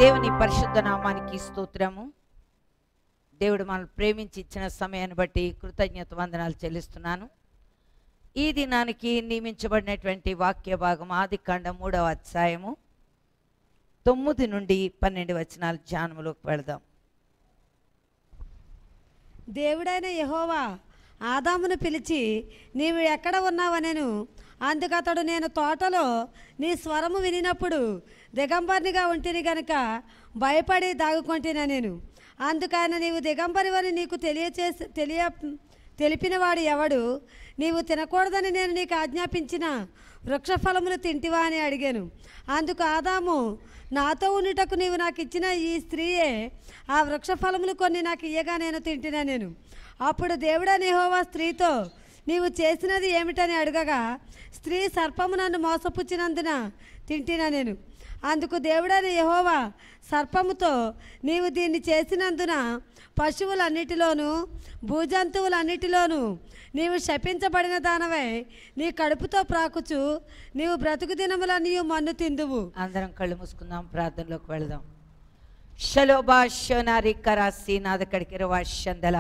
దేవుని పరిశుద్ధ నామానికి స్తోత్రము దేవుడు మనల్ని ప్రేమించి ఇచ్చిన సమయాన్ని బట్టి కృతజ్ఞత వందనాలు చెల్లిస్తున్నాను ఈ దినానికి నియమించబడినటువంటి వాక్య భాగం ఆది కాండ మూడవ అధ్యాయము తొమ్మిది నుండి పన్నెండు వచనాల ధ్యానములోకి వెళదాం దేవుడైన యెహోవా ఆదామును పిలిచి నీవు ఎక్కడ ఉన్నావనెను అందుకతడు నేను తోటలో నీ స్వరము వినినప్పుడు దిగంబరినిగా ఉంటిని గనుక భయపడి దాగుకొంటిన నేను అందుకని నీవు దిగంబరివని నీకు తెలియచేసి తెలియ తెలిపినవాడు ఎవడు నీవు తినకూడదని నేను నీకు ఆజ్ఞాపించిన వృక్షఫలములు తింటివా అని అడిగాను అందుకు ఆదాము నాతో ఉండుటకు నీవు నాకు ఇచ్చిన ఈ స్త్రీయే ఆ వృక్షఫలములు కొన్ని నాకు ఇయ్యగా నేను తింటినా నేను అప్పుడు దేవుడని యెహోవా స్త్రీతో నీవు చేసినది ఏమిటని అడగగా స్త్రీ సర్పము నన్ను మోసపుచ్చినందున తింటినా నేను అందుకు దేవుడని యెహోవా సర్పముతో నీవు దీన్ని చేసినందున పశువులన్నిటిలోనూ భూజంతువులన్నిటిలోనూ నీవు శపించబడిన దానవై నీ కడుపుతో ప్రాకుచు నీవు బ్రతుకు దినములన్నీ మన్ను తిందువు అందరం కళ్ళు మూసుకుందాం ప్రార్థనలోకి వెళదాం షలోబా షోనారి కరాసి నాదకడికి రవాషందల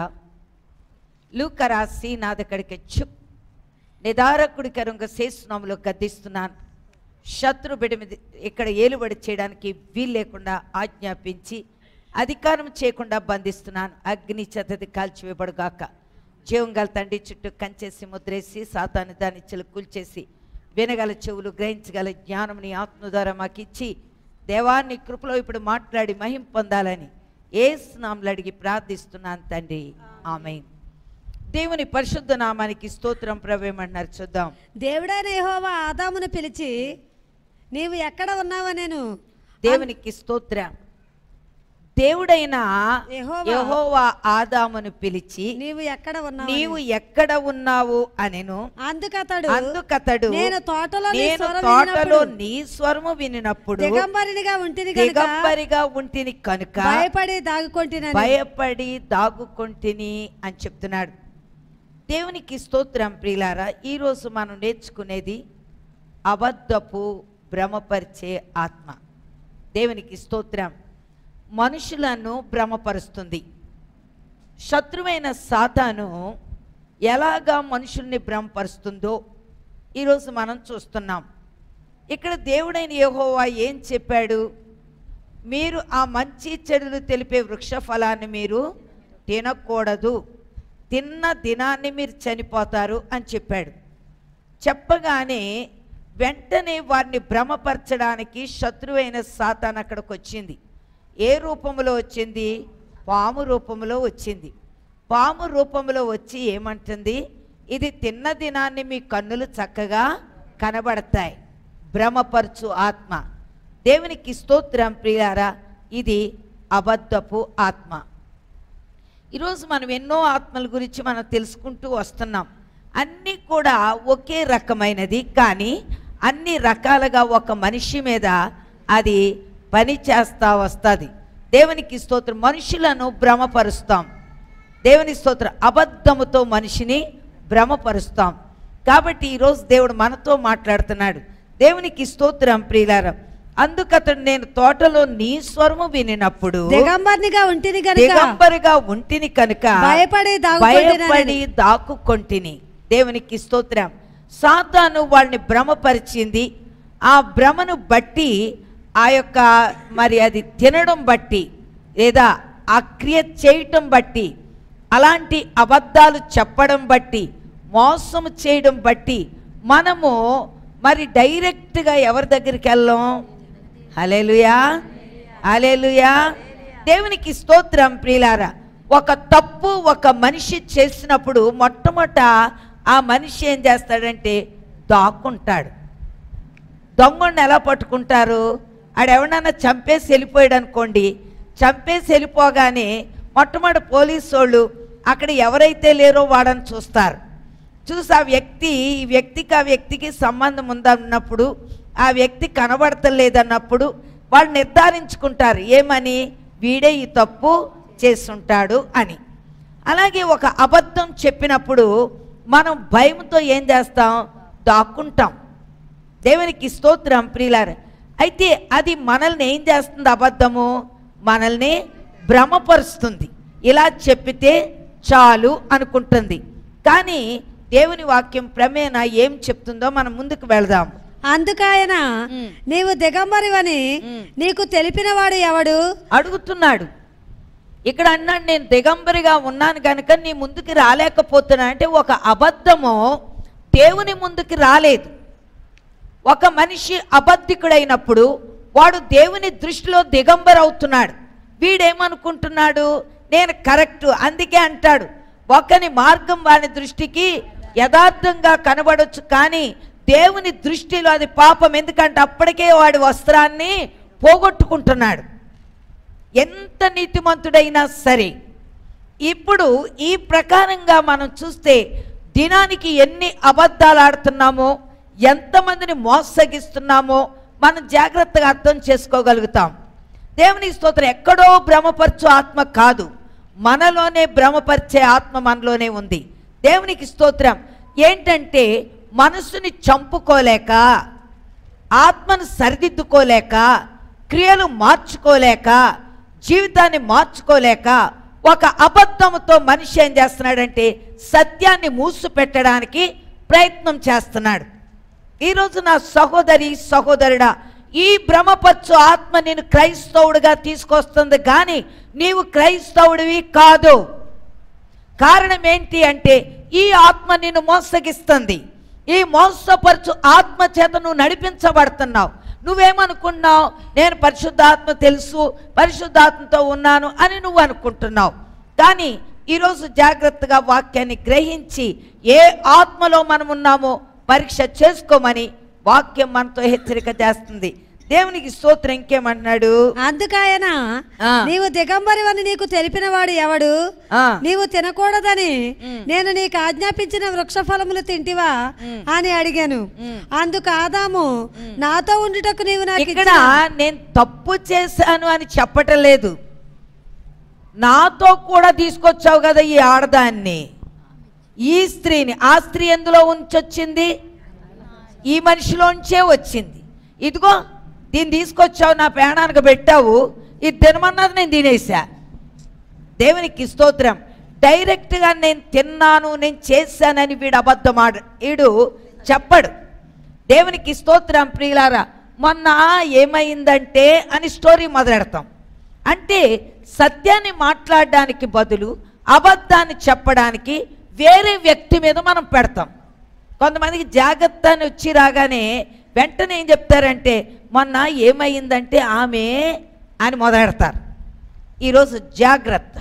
లూకరాసి నాదకడికి చుక్ నిదారకుడి కరుంగ శేసునాములో గద్దిస్తున్నాను శత్రు బిడ్డ మీద ఇక్కడ ఏలుబడి చేయడానికి వీలు లేకుండా ఆజ్ఞాపించి అధికారం చేయకుండా బంధిస్తున్నాను అగ్ని చెతది కాల్చివేయబడుగాక జీవం గల తండ్రి చుట్టూ కంచేసి ముద్రేసి సాతాను దాని చెలు కూల్చేసి వినగల చెవులు గ్రహించగల జ్ఞానం నీ ఆత్మ ద్వారా మాకు ఇచ్చి దేవాన్ని కృపలో ఇప్పుడు మాట్లాడి మహిం పొందాలని ఏ స్నాములు అడిగి ప్రార్థిస్తున్నాను తండ్రి ఆమె దేవుని పరిశుద్ధ నామానికి స్తోత్రం ప్రవేమన్నారు చూద్దాం దేవుడైన యెహోవా ఆదామును పిలిచి నీవు ఎక్కడ ఉన్నావా నేను దేవునికి స్తోత్రం దేవుడైన యెహోవా యెహోవా ఆదామును పిలిచి నీవు ఎక్కడ ఉన్నావు నీవు ఎక్కడ ఉన్నావు అనెను అందుకతడు అందుకతడు నేను తోటలో నీ నేను స్వరం తోటలో వినినప్పుడు నీ స్వరము వినినప్పుడు దిగంబరినిగా ఉంటిని కనుక దిగంబరిగా ఉంటిని కనుక భయపడి దాగుకొంటినని భయపడి దాగుకొంటిని అని చెప్తున్నాడు దేవునికి స్తోత్రం ప్రియులారా ఈరోజు మనం నేర్చుకునేది అబద్ధపు భ్రమపరిచే ఆత్మ దేవునికి స్తోత్రం మనుషులను భ్రమపరుస్తుంది శత్రువైన సాతాను ఎలాగా మనుషుల్ని భ్రమపరుస్తుందో ఈరోజు మనం చూస్తున్నాం ఇక్కడ దేవుడైన యెహోవా ఏం చెప్పాడు మీరు ఆ మంచి చెడులు తెలిపే వృక్ష ఫలాన్ని మీరు తినకూడదు తిన్న దినాన్ని మీరు చనిపోతారు అని చెప్పాడు చెప్పగానే వెంటనే వారిని భ్రమపరచడానికి శత్రువైన సాతాన్ అక్కడికి వచ్చింది ఏ రూపంలో వచ్చింది పాము రూపంలో వచ్చింది పాము రూపంలో వచ్చి ఏమంటుంది ఇది తిన్న దినాన్ని మీ కన్నులు చక్కగా కనబడతాయి భ్రమపరచు ఆత్మ దేవునికి స్తోత్రం ప్రియారా ఇది అబద్ధపు ఆత్మ ఈరోజు మనం ఎన్నో ఆత్మల గురించి మనం తెలుసుకుంటూ వస్తున్నాం అన్నీ కూడా ఒకే రకమైనది కానీ అన్ని రకాలుగా ఒక మనిషి మీద అది పని చేస్తా వస్తుంది దేవునికి స్తోత్రం మనుషులను భ్రమపరుస్తాం దేవుని స్తోత్రం అబద్ధముతో మనిషిని భ్రమపరుస్తాం కాబట్టి ఈరోజు దేవుడు మనతో మాట్లాడుతున్నాడు దేవునికి స్తోత్రం ప్రియులారం అందుకతడు నేను తోటలో నీ స్వరము వినినప్పుడు దిగంబరినిగా ఉంటిని గనుక దిగంబరిగా ఉంటిని కనుక భయపడి దాగుకొంటినని భయపడి దాక్కుకొంటిని దేవునికి స్తోత్రం సాతాను వాళ్ళని భ్రమపరిచింది ఆ భ్రమను బట్టి ఆ యొక్క మరి అది తినడం బట్టి లేదా ఆ క్రియ చేయటం బట్టి అలాంటి అబద్ధాలు చెప్పడం బట్టి మోసం చేయడం బట్టి మనము మరి డైరెక్ట్గా ఎవరి దగ్గరికి వెళ్ళాం హలేలుయా హలేలుయా దేవునికి స్తోత్రం ప్రియులారా ఒక తప్పు ఒక మనిషి చేసినప్పుడు మొట్టమొదట ఆ మనిషి ఏం చేస్తాడంటే దాక్కుంటాడు దొంగని ఎలా పట్టుకుంటారు ఆడెవడన్నా చంపేసి వెళ్ళిపోయాడు అనుకోండి చంపేసి వెళ్ళిపోగానే మొట్టమొదటి పోలీసు వాళ్ళు అక్కడ ఎవరైతే లేరో వాడని చూస్తారు చూసి ఆ వ్యక్తి ఈ వ్యక్తికి ఆ వ్యక్తికి సంబంధం ఉందన్నప్పుడు ఆ వ్యక్తి కనబడతలేదన్నప్పుడు వాళ్ళు నిర్ధారించుకుంటారు ఏమని వీడే ఈ తప్పు చేస్తుంటాడు అని అలాగే ఒక అబద్ధం చెప్పినప్పుడు మనం భయంతో ఏం చేస్తాం దాక్కుంటాం దేవునికి స్తోత్రం ప్రియులార అయితే అది మనల్ని ఏం చేస్తుంది అబద్ధము మనల్ని భ్రమపరుస్తుంది ఇలా చెప్పితే చాలు అనుకుంటుంది కానీ దేవుని వాక్యం ప్రమేణ ఏం చెప్తుందో మనం ముందుకు వెళదాం అందుకాయన ఉమ్. నీవు దిగంబరివని ఉమ్. నీకు తెలిపినవాడు ఎవడు అడుగుతున్నాడు ఇక్కడ అన్నాడు నేను దిగంబరిగా ఉన్నాను కనుక నీ ముందుకు రాలేకపోతున్నా అంటే ఒక అబద్ధము దేవుని ముందుకు రాలేదు ఒక మనిషి అబద్ధికుడైనప్పుడు వాడు దేవుని దృష్టిలో దిగంబరవుతున్నాడు వీడేమనుకుంటున్నాడు నేను కరెక్ట్ అందుకే అంటాడు ఒకని మార్గం వాని దృష్టికి యథార్థంగా కనబడొచ్చు కానీ దేవుని దృష్టిలో అది పాపం ఎందుకంటే అప్పటికే వాడి వస్త్రాన్ని పోగొట్టుకుంటున్నాడు ఎంత నీతిమంతుడైనా సరే ఇప్పుడు ఈ ప్రకారంగా మనం చూస్తే దినానికి ఎన్ని అబద్ధాలు ఆడుతున్నామో ఎంతమందిని మోసగిస్తున్నామో మనం జాగ్రత్తగా అర్థం చేసుకోగలుగుతాం దేవుని స్తోత్రం ఎక్కడో భ్రమపరచు ఆత్మ కాదు మనలోనే భ్రమపరిచే ఆత్మ మనలోనే ఉంది దేవునికి స్తోత్రం ఏంటంటే మనసుని చంపుకోలేక ఆత్మను సరిదిద్దుకోలేక క్రియలు మార్చుకోలేక జీవితాన్ని మార్చుకోలేక ఒక అబద్ధముతో మనిషి ఏం చేస్తున్నాడంటే సత్యాన్ని మూసు పెట్టడానికి ప్రయత్నం చేస్తున్నాడు ఈరోజు నా సహోదరి సహోదరుడా ఈ భ్రమపరచు ఆత్మ నేను క్రైస్తవుడిగా తీసుకొస్తుంది కానీ నీవు క్రైస్తవుడివి కాదు కారణం ఏంటి అంటే ఈ ఆత్మ నిన్ను మోసగిస్తుంది ఈ మోసపరచు ఆత్మ చేత నువ్వు నడిపించబడుతున్నావు నువ్వేమనుకున్నావు నేను పరిశుద్ధాత్మ తెలుసు పరిశుద్ధాత్మతో ఉన్నాను అని నువ్వు అనుకుంటున్నావు కానీ ఈరోజు జాగ్రత్తగా వాక్యాన్ని గ్రహించి ఏ ఆత్మలో మనం ఉన్నామో పరీక్ష చేసుకోమని వాక్యం మనతో హెచ్చరిక చేస్తుంది దేవునికి స్తోత్రం ఇంకేమన్నాడు అందుకాయన ఆ. నీవు దిగంబరివని నీకు తెలిపినవాడు ఎవడు ఆ, నీవు తినకూడదని ఉమ్. నేను నీకు ఆజ్ఞాపించిన వృక్ష ఫలములు తింటివా ఉమ్. అని అడిగాను ఉమ్. అందుకు ఆదాము నాతో ఉండుటకు నీవు నాకు ఇక్కడ ఇచ్చిన- నేను తప్పు చేశాను అని చెప్పటం లేదు నాతో కూడా తీసుకొచ్చావు కదా ఈ ఆడదాన్ని ఈ స్త్రీని ఆ స్త్రీ ఎందులో ఉంచొచ్చింది ఈ మనిషిలోంచే వచ్చింది ఇదిగో దీన్ని తీసుకొచ్చావు నా పేణానికి పెట్టావు ఇది తినమన్నది నేను తినేసా దేవునికి స్తోత్రం డైరెక్ట్గా నేను తిన్నాను నేను చేశానని వీడు అబద్ధం ఆడ వీడు చెప్పడు దేవునికి స్తోత్రం ప్రియులారా మొన్న ఏమైందంటే అని స్టోరీ మొదలెడతాం అంటే సత్యాన్ని మాట్లాడడానికి బదులు అబద్ధాన్ని చెప్పడానికి వేరే వ్యక్తి మీద మనం పెడతాం కొంతమందికి జాగ్రత్త అని వచ్చి రాగానే వెంటనే ఏం చెప్తారంటే మొన్న ఏమైందంటే ఆమె అని మొదలెడతారు ఈరోజు జాగ్రత్త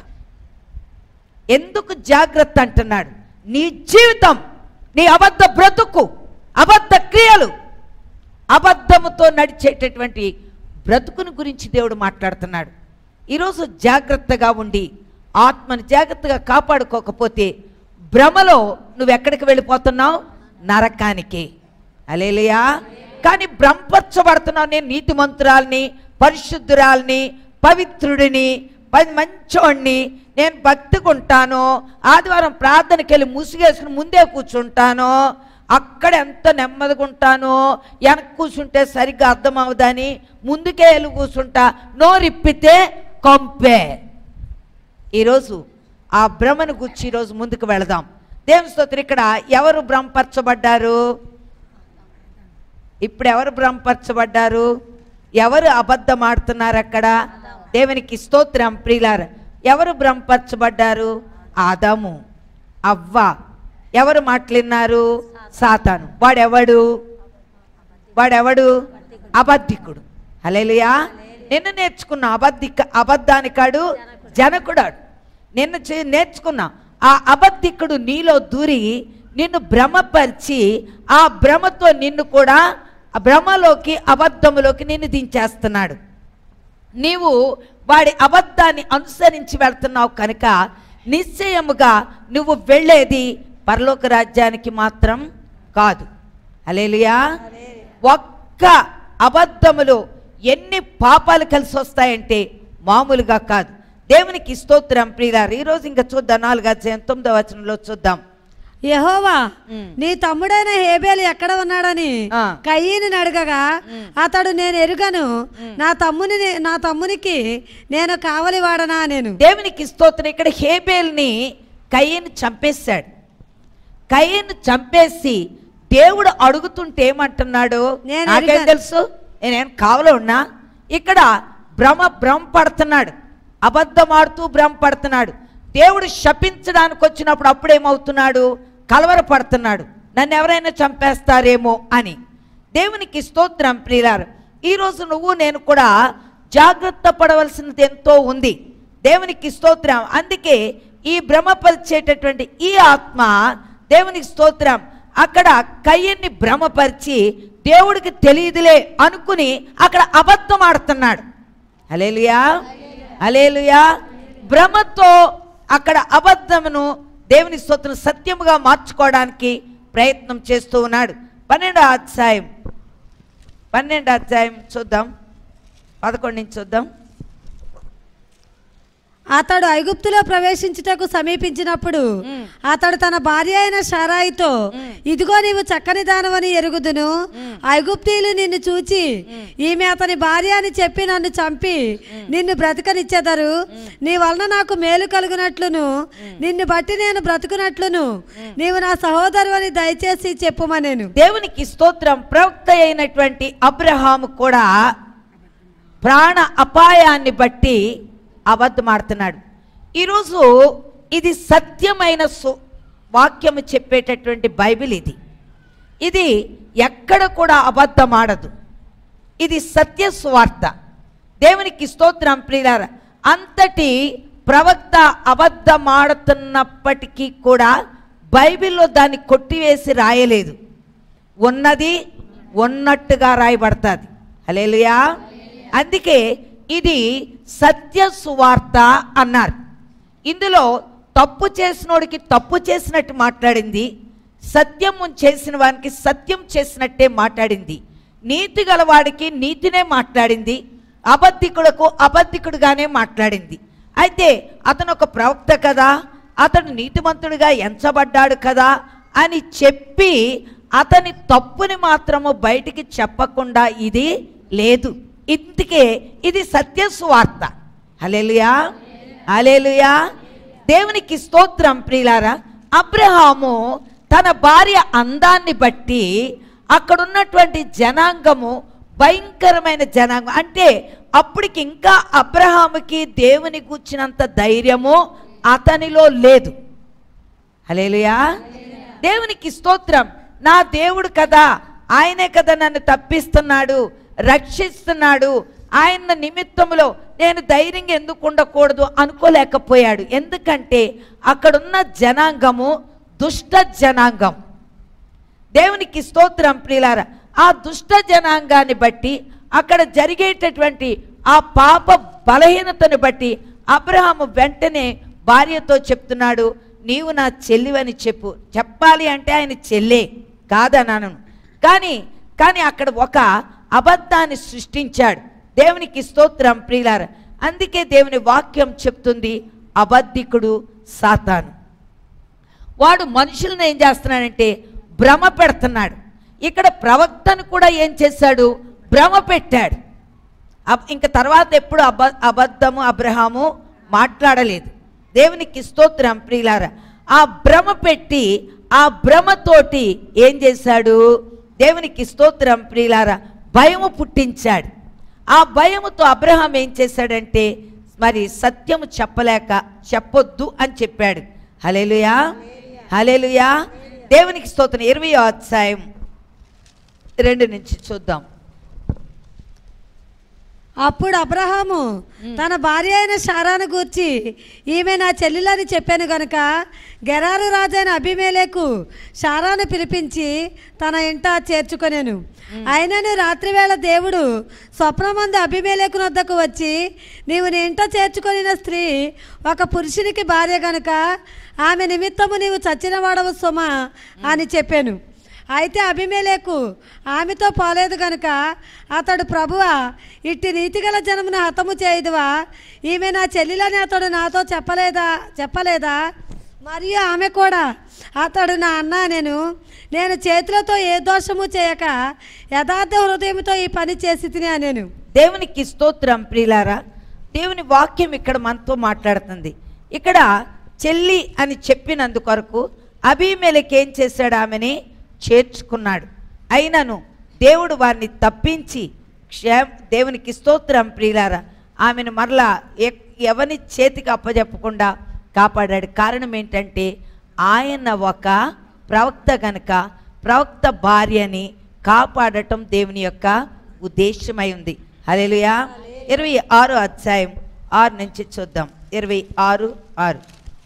ఎందుకు జాగ్రత్త అంటున్నాడు నీ జీవితం నీ అబద్ధ బ్రతుకు అబద్ధ క్రియలు అబద్ధముతో నడిచేటటువంటి బ్రతుకుని గురించి దేవుడు మాట్లాడుతున్నాడు ఈరోజు జాగ్రత్తగా ఉండి ఆత్మని జాగ్రత్తగా కాపాడుకోకపోతే భ్రమలో నువ్వు ఎక్కడికి వెళ్ళిపోతున్నావు నరకానికి అలేలియా కానీ భ్రమపరచబడుతున్నావు నేను నీతిమంతురాల్ని పరిశుద్ధురాల్ని పవిత్రుడిని పది మంచోడిని నేను భక్తిగా ఉంటాను ఆదివారం ప్రార్థనకి వెళ్ళి ముసుగేసుకుని ముందే కూర్చుంటాను అక్కడ ఎంత నెమ్మదిగా ఉంటానో వెనక కూర్చుంటే సరిగ్గా అర్థమవుదని ముందుకే వెళ్ళి కూర్చుంటా నోరిప్పితే కొంపే ఈరోజు ఆ భ్రమను గుర్చి ఈరోజు ముందుకు వెళదాం దేవుని స్తోత్రం ఇక్కడ ఎవరు భ్రమపరచబడ్డారు ఇప్పుడు ఎవరు భ్రమపరచబడ్డారు ఎవరు అబద్ధం ఆడుతున్నారు అక్కడ దేవునికి స్తోత్రం ప్రియులార ఎవరు భ్రమపరచబడ్డారు ఆదాము అవ్వ ఎవరు మాట్లాడినారు సాతాను వాడెవడు వాడెవడు అబద్ధికుడు హలేలుయా నిన్న నేర్చుకున్న అబద్ధిక అబద్ధానికాడు జనకుడాడు నిన్న చే- నేర్చుకున్నా ఆ అబద్ధికుడు నీలో దూరి నిన్ను భ్రమపరిచి ఆ భ్రమతో నిన్ను కూడా ఆ భ్రమలోకి అబద్ధములోకి నిన్ను దించేస్తున్నాడు నీవు వాడి అబద్ధాన్ని అనుసరించి వెళ్తున్నావు కనుక నిశ్చయముగా నువ్వు వెళ్ళేది పరలోక రాజ్యానికి మాత్రం కాదు అలేలుయా ఒక్క అబద్ధములో ఎన్ని పాపాలు కలిసి వస్తాయంటే మామూలుగా కాదు దేవునికి స్తోత్రం ప్రియులారు ఈరోజు ఇంకా చూద్దాం నాలుగు అధ్యాయం తొమ్మిదో వచనంలో చూద్దాం యెహోవా ఉమ్. నీ తమ్ముడైన హేబేలు ఎక్కడ ఉన్నాడని ఆ. కయ్యని అడగగా అతడు నేను ఎరుగను నా తమ్ముని నా తమ్మునికి నేను కావలి వాడనా నేను దేవునికి స్తోత్రం ఇక్కడ హేబేల్ని కయ్యను చంపేశాడు కయ్యను చంపేసి దేవుడు అడుగుతుంటే ఏమంటున్నాడు నేను నాకేం ఎరుగను. తెలుసు నేనేం కావలో ఉన్నా ఇక్కడ భ్రమ భ్రమ పడుతున్నాడు అబద్ధం ఆడుతూ భ్రమ పడుతున్నాడు దేవుడు శపించడానికి వచ్చినప్పుడు అప్పుడేమవుతున్నాడు కలవరపడుతున్నాడు నన్ను ఎవరైనా చంపేస్తారేమో అని దేవునికి స్తోత్రం ప్రియులారు ఈరోజు నువ్వు నేను కూడా జాగ్రత్త పడవలసినది ఎంతో ఉంది దేవునికి స్తోత్రం అందుకే ఈ భ్రమపరిచేటటువంటి ఈ ఆత్మ దేవునికి స్తోత్రం అక్కడ కయ్యన్ని భ్రమపరిచి దేవుడికి తెలియదులే అనుకుని అక్కడ అబద్ధం ఆడుతున్నాడు అలేలుయా అలేలుయా భ్రమతో అక్కడ అబద్ధమును దేవుని స్తోత్రం సత్యముగా మార్చుకోవడానికి ప్రయత్నం చేస్తూ ఉన్నాడు పన్నెండో అధ్యాయం పన్నెండో అధ్యాయం చూద్దాం పదకొండు నుంచి చూద్దాం అతడు ఐగుప్తులో ప్రవేశించుటకు సమీపించినప్పుడు మ్. అతడు తన భార్య అయిన షారాయితో ఇదిగో నీవు చక్కని దానవని ఎరుగుదును ఐగుప్తీయులు నిన్ను చూచి ఈమె అతని భార్య అని చెప్పి నన్ను చంపి నిన్ను బ్రతకనిచ్చెదరు నీ వలన నాకు మేలు కలుగునట్లును నిన్ను బట్టి నేను బ్రతుకునట్లును నీవు నా సహోదరు అని దయచేసి చెప్పుమనేను దేవునికి స్తోత్రం ప్రవక్త అయినటువంటి అబ్రహాము కూడా ప్రాణ అపాయాన్ని బట్టి అబద్ధమాడుతున్నాడు ఈరోజు ఇది సత్యమైన సు వాక్యము చెప్పేటటువంటి బైబిల్ ఇది ఇది ఎక్కడ కూడా అబద్ధం ఆడదు ఇది సత్య సువార్త దేవునికి స్తోత్రం ప్రియులార అంతటి ప్రవక్త అబద్ధమాడుతున్నప్పటికీ కూడా బైబిల్లో దాన్ని కొట్టివేసి రాయలేదు ఉన్నది ఉన్నట్టుగా రాయబడుతుంది హలేలుయా అందుకే ఇది సత్య సువార్త అన్నారు ఇందులో తప్పు చేసినోడికి తప్పు చేసినట్టు మాట్లాడింది సత్యము చేసిన వానికి సత్యం చేసినట్టే మాట్లాడింది నీతి గలవాడికి నీతినే మాట్లాడింది అబద్ధికులకు అబద్ధికుడుగానే మాట్లాడింది అయితే అతను ఒక ప్రవక్త కదా అతడు నీతిమంతుడిగా ఎంచబడ్డాడు కదా అని చెప్పి అతని తప్పుని మాత్రము బయటికి చెప్పకుండా ఇది లేదు ఇందుకే ఇది సత్య సువార్త హలేలుయా హలేలుయా దేవునికి స్తోత్రం ప్రియులారా అబ్రహాము తన భార్య అందాన్ని బట్టి అక్కడున్నటువంటి జనాంగము భయంకరమైన జనాంగం అంటే అప్పటికి ఇంకా అబ్రహాముకి దేవుని కూర్చినంత ధైర్యము అతనిలో లేదు హలేలుయా దేవునికి స్తోత్రం నా దేవుడు కదా ఆయనే కదా నన్ను తప్పిస్తున్నాడు రక్షిస్తున్నాడు ఆయన నిమిత్తములో నేను ధైర్యంగా ఎందుకు ఉండకూడదు అనుకోలేకపోయాడు ఎందుకంటే అక్కడున్న జనాంగము దుష్ట జనాంగం దేవునికి స్తోత్రం ప్రియులార ఆ దుష్ట జనాంగాన్ని బట్టి అక్కడ జరిగేటటువంటి ఆ పాప బలహీనతను బట్టి అబ్రహాము వెంటనే భార్యతో చెప్తున్నాడు నీవు నా చెల్లివని చెప్పు చెప్పాలి అంటే ఆయన చెల్లే కాదన్నాను కానీ కానీ అక్కడ ఒక అబద్ధాన్ని సృష్టించాడు దేవునికి స్తోత్రం ప్రియులార అందుకే దేవుని వాక్యం చెప్తుంది అబద్ధికుడు సాతాను వాడు మనుషులను ఏం చేస్తున్నాడంటే భ్రమ పెడుతున్నాడు ఇక్కడ ప్రవక్తను కూడా ఏం చేశాడు భ్రమ పెట్టాడు అబ్- ఇంక తర్వాత ఎప్పుడు అబ అబద్ధము అబ్రహాము మాట్లాడలేదు దేవునికి స్తోత్రం ప్రియులార ఆ భ్రమ పెట్టి ఆ భ్రమతోటి ఏం చేశాడు దేవునికి స్తోత్రం ప్రియులార భయము పుట్టించాడు ఆ భయముతో అబ్రహాం ఏం చేశాడంటే మరి సత్యము చెప్పలేక చెప్పొద్దు అని చెప్పాడు హలేలుయా హలేలుయా దేవునికి స్తోత్రం ఇరవై అధ్యాయం రెండు నుంచి చూద్దాం అప్పుడు అబ్రహాము తన భార్య అయిన షారాను గూర్చి ఈమె నా చెల్లెలని చెప్పాను గనుక గెరారు రాజైన అభిమేలేకు షారాను పిలిపించి తన ఇంట చేర్చుకొనేను అయినను రాత్రివేళ దేవుడు స్వప్నమందు అభిమేలేకు వద్దకు వచ్చి నీవు నీ ఇంట చేర్చుకొనిన స్త్రీ ఒక పురుషునికి భార్య గనుక ఆమె నిమిత్తము నీవు చచ్చిన వాడవు సుమ అని చెప్పాను అయితే అభిమేలేకు ఆమెతో పోలేదు గనుక అతడు ప్రభువా ఇట్టి నీతిగల జనమును హతము చేయదువా ఈమె నా చెల్లెలని అతడు నాతో చెప్పలేదా చెప్పలేదా మరియు ఆమె కూడా అతడు నా అన్న నేను నేను చేతులతో ఏ దోషము చేయక యథార్థ హృదయంతో ఈ పని చేసి తిని నేను దేవునికి స్తోత్రం ప్రియులారా దేవుని వాక్యం ఇక్కడ మనతో మాట్లాడుతుంది ఇక్కడ చెల్లి అని చెప్పినందుకొరకు అభిమేలకి ఏం చేశాడు ఆమెని చేర్చుకున్నాడు అయినను దేవుడు వారిని తప్పించి క్షేమ దేవునికి స్తోత్రం ప్రియులారా ఆమెను మరలా ఎ- ఎవని చేతికి అప్పజెప్పకుండా కాపాడాడు కారణం ఏంటంటే ఆయన ఒక ప్రవక్త గనుక ప్రవక్త భార్యని కాపాడటం దేవుని యొక్క ఉద్దేశమై ఉంది హల్లెలూయా ఇరవై ఆరు అధ్యాయం ఆరు నుంచి చూద్దాం ఇరవై ఆరు ఆరు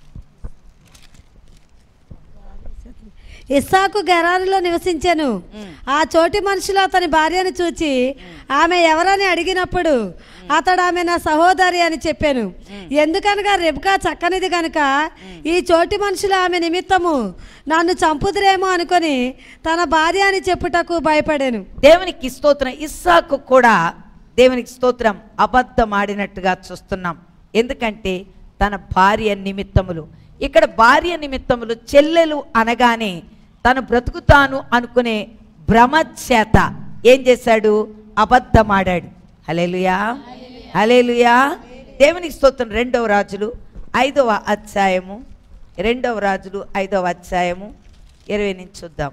ఇస్సాకు గెరారులో నివసించాను మ్. ఆ చోటి మనుషులు అతని భార్యను చూచి ఆమె ఎవరని అడిగినప్పుడు అతడు ఆమె నా సహోదరి అని చెప్పాను ఎందుకనగా రెబ్కా చక్కనిది కనుక ఈ చోటి మనుషులు ఆమె నిమిత్తము నన్ను చంపుదురేమో అనుకొని తన భార్య అని చెప్పుటకు భయపడాను దేవునికి స్తోత్రం ఇస్సాకు కూడా దేవునికి స్తోత్రం అబద్ధం ఆడినట్టుగా చూస్తున్నాం ఎందుకంటే తన భార్య నిమిత్తములు ఇక్కడ భార్య నిమిత్తములు చెల్లెలు అనగానే తను బ్రతుకుతాను అనుకునే భ్రమ చేత ఏం చేశాడు అబద్ధమాడాడు హలేలుయా హలేలుయా దేవునికి స్తోత్రం రెండవ రాజులు ఐదవ అధ్యాయము రెండవ రాజులు ఐదవ అధ్యాయము ఇరవై నుంచి చూద్దాం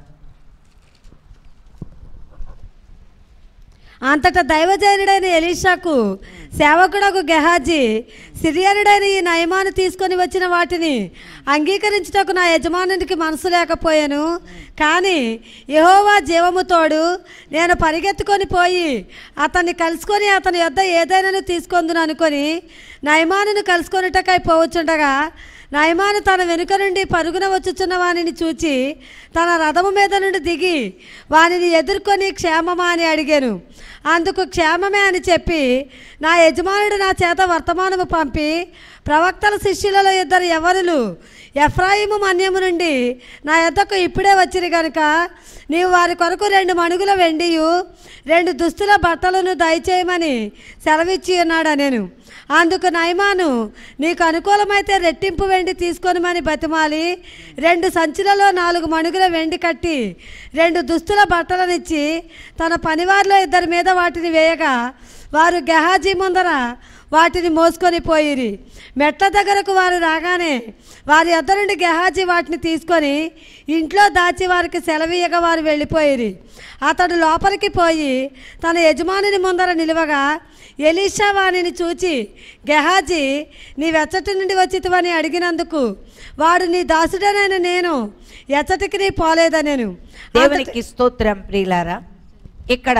అంతటా దైవజనుడైన ఎలీషాకు సేవకుడకు గెహాజీ సిరియనుడైన ఈ నయమాను తీసుకొని వచ్చిన వాటిని అంగీకరించుటకు నా యజమానునికి మనసు లేకపోయాను కానీ యెహోవా జీవము తోడు నేను పరిగెత్తుకొని పోయి అతన్ని కలుసుకొని అతని యొద్ద ఏదైనా తీసుకొందును అనుకొని నయమానును కలుసుకొనుటకై పోవచ్చుండగా నయమాను తన వెనుక నుండి పరుగున వచ్చుచున్న వానిని చూచి తన రథము మీద నుండి దిగి వానిని ఎదుర్కొని క్షేమమా అని అడిగాను అందుకు క్షేమమే అని చెప్పి నా యజమానుడు నా చేత వర్తమానము పంపి ప్రవక్తల శిష్యులలో ఇద్దరు ఎవరులు ఎఫ్రాయిము మన్యము నుండి నా యొద్దకు ఇప్పుడే వచ్చిరు గనుక నీవు వారి కొరకు రెండు మణుగుల వెండియు రెండు దుస్తుల బట్టలను దయచేయమని సెలవిచ్చి ఉన్నాడా నేను అందుకు నయమాను నీకు అనుకూలమైతే రెట్టింపు వెండి తీసుకొనిమని బతిమాలి రెండు సంచులలో నాలుగు మణుగుల వెండి కట్టి రెండు దుస్తుల బట్టలనిచ్చి తన పనివారిలో ఇద్దరి మీద వాటిని వేయగా వారు గెహాజీ ముందర వాటిని మోసుకొని పోయిరి మెట్ల దగ్గరకు వారు రాగానే వారి వద్ద నుండి గెహాజీ వాటిని తీసుకొని ఇంట్లో దాచి వారికి సెలవీయగా వారు వెళ్ళిపోయిరి అతడు లోపలికి పోయి తన యజమానిని ముందర నిలవగా ఎలీషా వాణిని చూచి గెహాజీ నీ వెచ్చటి నుండి వచ్చితివని అడిగినందుకు వాడు నీ దాసుడనైన నేను ఎచ్చటికి నీ పోలేదనేను దేవునికి స్తోత్రం ప్రియులారా ఇక్కడ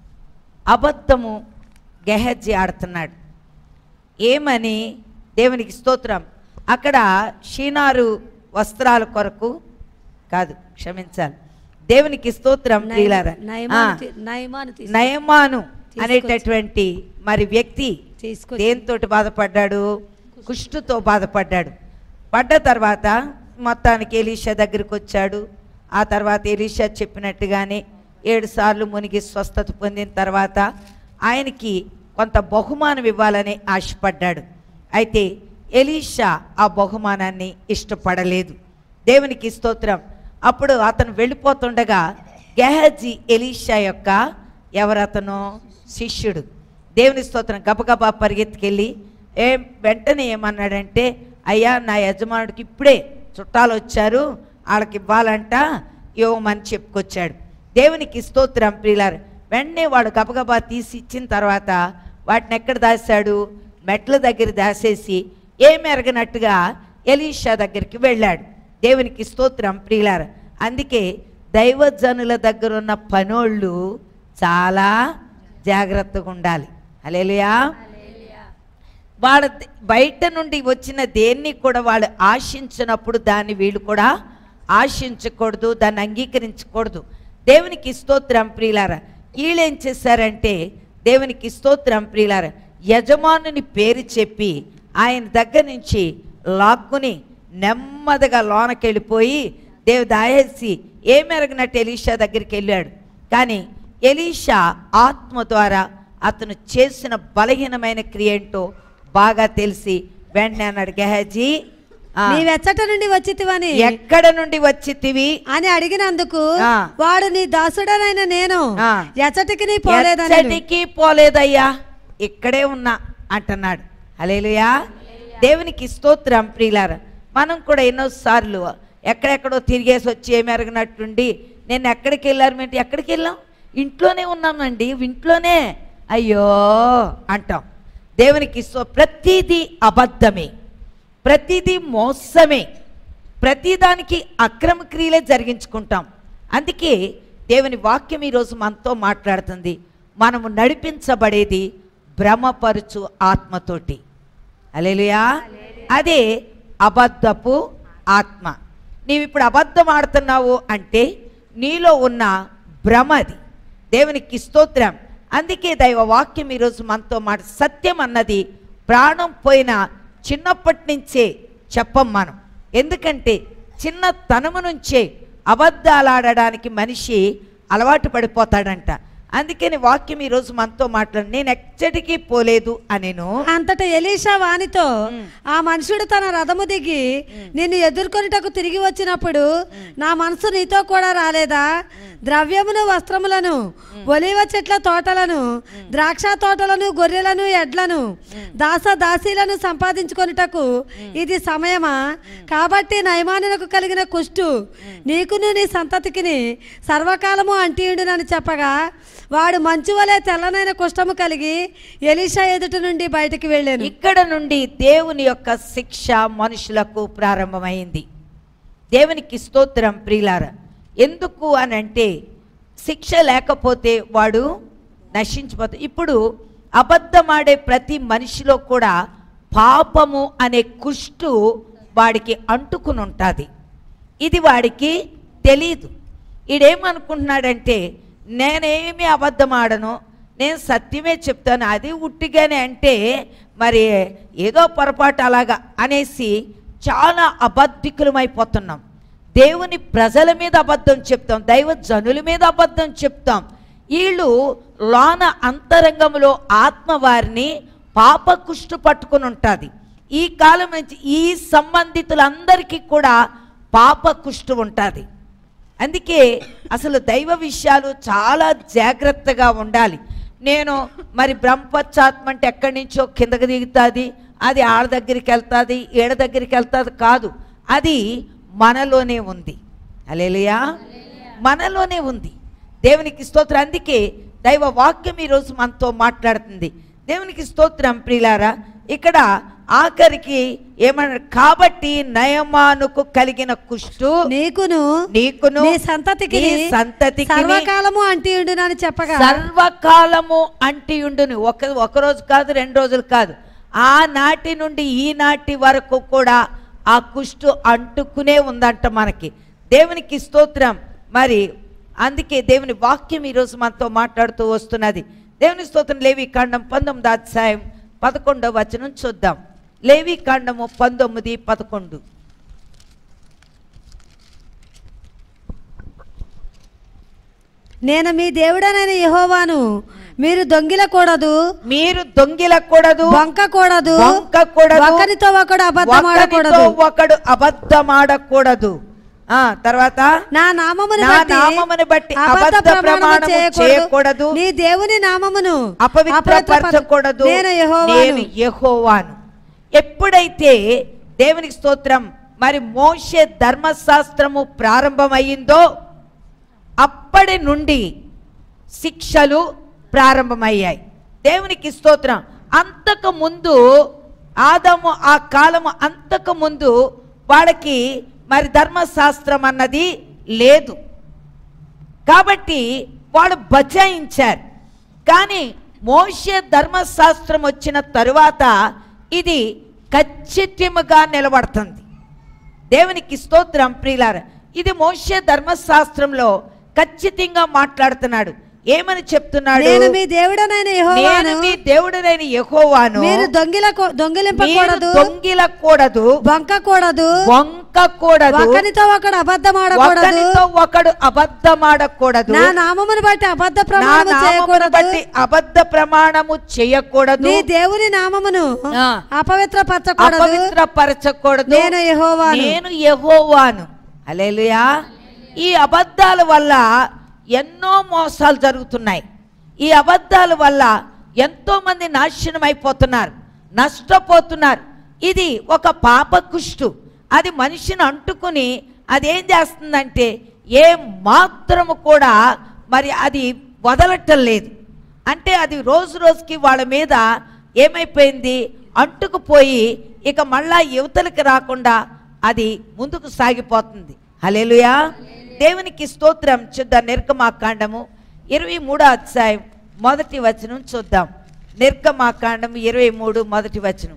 అబద్ధము గెహజ్జి ఆడుతున్నాడు ఏమని దేవునికి స్తోత్రం అక్కడ షీనారు వస్త్రాల కొరకు కాదు క్షమించాలి దేవునికి స్తోత్రం ప్రియులారా ఆ, నయమాను తీ- నయమాను తీసు- నయమాను తీసుకొచ్చి. అనేటటువంటి మరి వ్యక్తి తీసుకొచ్చి దేంతోటి బాధపడ్డాడు కుష్టుతో బాధపడ్డాడు పడ్డ తర్వాత మొత్తానికి ఎలీషా దగ్గరికి వచ్చాడు ఆ తర్వాత ఎలీషా చెప్పినట్టుగానే ఏడు సార్లు మునిగి స్వస్థత పొందిన తర్వాత ఆయనకి కొంత బహుమానం ఇవ్వాలని ఆశపడ్డాడు అయితే ఎలీషా ఆ బహుమానాన్ని ఇష్టపడలేదు దేవునికి స్తోత్రం అప్పుడు అతను వెళ్ళిపోతుండగా గెహజీ ఎలీషా యొక్క ఎవరతను శిష్యుడు దేవుని స్తోత్రం గబగబా పరిగెత్తుకెళ్ళి ఏం వెంటనే ఏమన్నాడంటే అయ్యా నా యజమానుడికి ఇప్పుడే చుట్టాలు వచ్చారు వాళ్ళకి ఇవ్వాలంట ఇవ్వమని చెప్పుకొచ్చాడు దేవునికి స్తోత్రం ప్రియులారు వెంటనే వాడు గబగబా తీసి ఇచ్చిన తర్వాత వాటిని ఎక్కడ దాచాడు మెట్ల దగ్గర దాసేసి ఏం ఎరగనట్టుగా ఎలీషా దగ్గరికి వెళ్ళాడు దేవునికి స్తోత్రం ప్రియులారు అందుకే దైవజనుల దగ్గర ఉన్న పనోళ్ళు చాలా జాగ్రత్తగా ఉండాలి అలేలుయా వాళ్ళ ద- బయట నుండి వచ్చిన దేన్ని కూడా వాళ్ళు ఆశించినప్పుడు దాన్ని వీళ్ళు కూడా ఆశించకూడదు దాన్ని అంగీకరించకూడదు దేవునికి స్తోత్రం ప్రియులారా వీళ్ళు ఏం చేశారంటే దేవునికి స్తోత్రం ప్రియులారా యజమానుని పేరు చెప్పి ఆయన దగ్గర నుంచి లాక్కుని నెమ్మదిగా లోనకి వెళ్ళిపోయి దేవు దాయేసి ఏమెరగినట్టు ఎలీషా దగ్గరికి వెళ్ళాడు కానీ ఎలీషా ఆత్మ ద్వారా అతను చేసిన బలహీనమైన క్రియ ఏంటో బాగా తెలిసి వెంటనే అన్నాడు గెహజీ ఆ. నీవెచ్చట నుండి వచ్చితివని ఎక్కడ నుండి వచ్చితివి అని అడిగినందుకు ఆ. వాడు నీ దాసుడనైన నేను ఆ. ఎచ్చటికి నీ పోలేదని ఎచ్చటికి పోలేదయ్యా ఇక్కడే ఉన్నా అంటున్నాడు హలేలుయా దేవునికి స్తోత్రం ప్రియులార మనం కూడా ఎన్నోసార్లు ఎక్కడెక్కడో తిరిగేసి వచ్చి ఏమి ఎరగనట్టుండి నేను ఎక్కడికి వెళ్ళారు ఏంటి ఎక్కడికి వెళ్ళాం ఇంట్లోనే ఉన్నామండి ఇంట్లోనే అయ్యో అంటాం దేవునికి స్తో ప్రతిదీ అబద్ధమే ప్రతిదీ మోసమే ప్రతిదానికి అక్రమ క్రియలే జరిగించుకుంటాం అందుకే దేవుని వాక్యం ఈరోజు మనతో మాట్లాడుతుంది మనము నడిపించబడేది భ్రమపరుచు ఆత్మతోటి అలేలుయా అదే అబద్ధపు ఆత్మ నీవు ఇప్పుడు అబద్ధం ఆడుతున్నావు అంటే నీలో ఉన్న భ్రమ అది దేవునికి స్తోత్రం అందుకే దైవ వాక్యం ఈరోజు మనతో మాట సత్యం అన్నది ప్రాణం పోయిన చిన్నప్పటి నుంచే చెప్పం మనం ఎందుకంటే చిన్న తనము నుంచే అబద్ధాలు ఆడడానికి మనిషి అలవాటు పడిపోతాడంట అందుకని వాక్యం ఈరోజు మనతో మాట్లాడు నేను ఎచ్చటికి పోలేదు అనేను అంతట ఎలీషా వానితో ఉమ్. ఆ మనుషుడు తన రథము దిగి నిన్ను ఎదుర్కొనుటకు తిరిగి వచ్చినప్పుడు నా మనసు నీతో కూడా రాలేదా ద్రవ్యమును వస్త్రములను ఒలివ చెట్ల తోటలను ద్రాక్ష తోటలను గొర్రెలను ఎడ్లను దాస దాసీలను సంపాదించుకొనుటకు ఇది సమయమా కాబట్టి నయమానులకు కలిగిన కుష్టు నీకును నీ సంతతికిని సర్వకాలము అంటియుండునని చెప్పగా వాడు మంచు వలె తెల్లనైన కుష్టము కలిగి ఎలీషా ఎదుట నుండి బయటికి వెళ్ళాను ఇక్కడ నుండి దేవుని యొక్క శిక్ష మనుషులకు ప్రారంభమైంది దేవునికి స్తోత్రం ప్రియులార ఎందుకు అని అంటే శిక్ష లేకపోతే వాడు నశించిపోతాడు ఇప్పుడు అబద్ధమాడే ప్రతి మనిషిలో కూడా పాపము అనే కుష్టు వాడికి అంటుకుని ఉంటుంది ఇది వాడికి తెలీదు ఈడేమనుకుంటున్నాడంటే నేనేమి అబద్ధం ఆడను నేను సత్యమే చెప్తాను అది ఉట్టిగానే అంటే మరి ఏదో పొరపాటు అలాగా అనేసి చాలా అబద్ధికులమైపోతున్నాం దేవుని ప్రజల మీద అబద్ధం చెప్తాం దైవ జనుల మీద అబద్ధం చెప్తాం వీళ్ళు లోన అంతరంగంలో ఆత్మ వారిని పాప కుష్టు పట్టుకుని ఉంటుంది ఈ కాలం నుంచి ఈ సంబంధితులందరికీ కూడా పాప కుష్టు ఉంటుంది అందుకే అసలు దైవ విషయాలు చాలా జాగ్రత్తగా ఉండాలి నేను మరి బ్రహ్మపచ్చాత్మ అంటే ఎక్కడి నుంచో కిందకి దిగుతుంది అది ఆడ దగ్గరికి వెళ్తుంది ఏడ దగ్గరికి వెళ్తుంది కాదు అది మనలోనే ఉంది అలేలియా మనలోనే ఉంది దేవునికి స్తోత్రం అందుకే దైవ వాక్యం ఈరోజు మనతో మాట్లాడుతుంది దేవునికి స్తోత్రం ప్రియులారా ఇక్కడ ఆఖరికి ఏమన్నారు కాబట్టి నయమానుకు కలిగిన కుష్టు నీకును నీకును నీ సంతతికి నీ సంతతికి సర్వకాలము అంటియుండునని చెప్పగా సర్వకాలము అంటియుండును ఒక ఒక రోజు కాదు రెండు రోజులు కాదు ఆ నాటి నుండి ఈ నాటి వరకు కూడా ఆ కుష్టు అంటుకునే ఉందంట మనకి దేవునికి స్తోత్రం మరి అందుకే దేవుని వాక్యం ఈరోజు మనతో మాట్లాడుతూ వస్తున్నది దేవుని స్తోత్రం లేవి కాండం పంతొమ్మిది అధ్యాయం పదకొండవ వచనం చూద్దాం లేవి కాండము పంతొమ్మిది పదకొండు నేను మీ దేవుడనైన యెహోవాను మీరు దొంగిలకూడదు మీరు దొంగిలకూడదు వంకకూడదు వంకకూడదు. ఒకరితో ఒకడు అబద్ధమాడకూడదు ఒకరితో ఒకడు అబద్ధమాడకూడదు ఆ తర్వాత నా నామమును నా బట్టి నామమును బట్టి అబద్ధ అబద్ధ ప్రమాణము ప్రమాణము చేయకూడదు. నీ దేవుని నామమును అపవిత్రపరచకూడదు నేను యెహోవాను నేను యెహోవాను ఎప్పుడైతే దేవునికి స్తోత్రం మరి మోషే ధర్మశాస్త్రము ప్రారంభమయ్యిందో అప్పటి నుండి శిక్షలు ప్రారంభమయ్యాయి దేవునికి స్తోత్రం అంతకు ముందు ఆదము ఆ కాలము అంతకు ముందు వాళ్ళకి మరి ధర్మశాస్త్రం అన్నది లేదు కాబట్టి వాళ్ళు బచాయించారు కానీ మోషే ధర్మశాస్త్రం వచ్చిన తరువాత ఇది ఖచ్చితముగా నిలబడుతుంది దేవునికి స్తోత్రం ప్రియులార ఇది మోషే ధర్మశాస్త్రంలో ఖచ్చితంగా మాట్లాడుతున్నాడు ఏమని చెప్తున్నాడు నేను మీ దేవుడనైన నేను యెహోవాను మీ దేవుడనైన యెహోవాను మీరు దొంగిల మీరు దొంగిలింపకూడదు దొంగిలకూడదు బొంకకూడదు వంకకూడదు ఒకనితో ఒకడు అబద్ధమాడకూడదు ఒకరితో ఒకడు అబద్ధమాడకూడదు నా నామమును బట్టి అబద్ధ నా ప్రమాణము నామమును చేయకూడదు బట్టి అబద్ధ ప్రమాణము చేయకూడదు నీ దేవుని నామమును ఆ. అపవిత్రపరచకూడదు అపవిత్రపరచకూడదు నేను యెహోవాను నేను యెహోవాను హల్లెలూయా ఈ అబద్ధాల వల్ల ఎన్నో మోసాలు జరుగుతున్నాయి ఈ అబద్ధాల వల్ల ఎంతో మంది నాశనం అయిపోతున్నారు నష్టపోతున్నారు ఇది ఒక పాప కుష్టు అది మనిషిని అంటుకుని అదేం చేస్తుందంటే ఏ మాత్రము కూడా మరి అది వదలటం లేదు అంటే అది రోజు రోజుకి వాళ్ళ మీద ఏమైపోయింది అంటుకుపోయి ఇక మళ్ళా యువతలకి రాకుండా అది ముందుకు సాగిపోతుంది హలేలుయా దేవునికి స్తోత్రం చూద్దాం నిర్గమాకాండము ఇరవై మూడో అధ్యాయం మొదటి వచనం చూద్దాం నిర్గమాకాండం ఇరవై మూడు మొదటి వచనం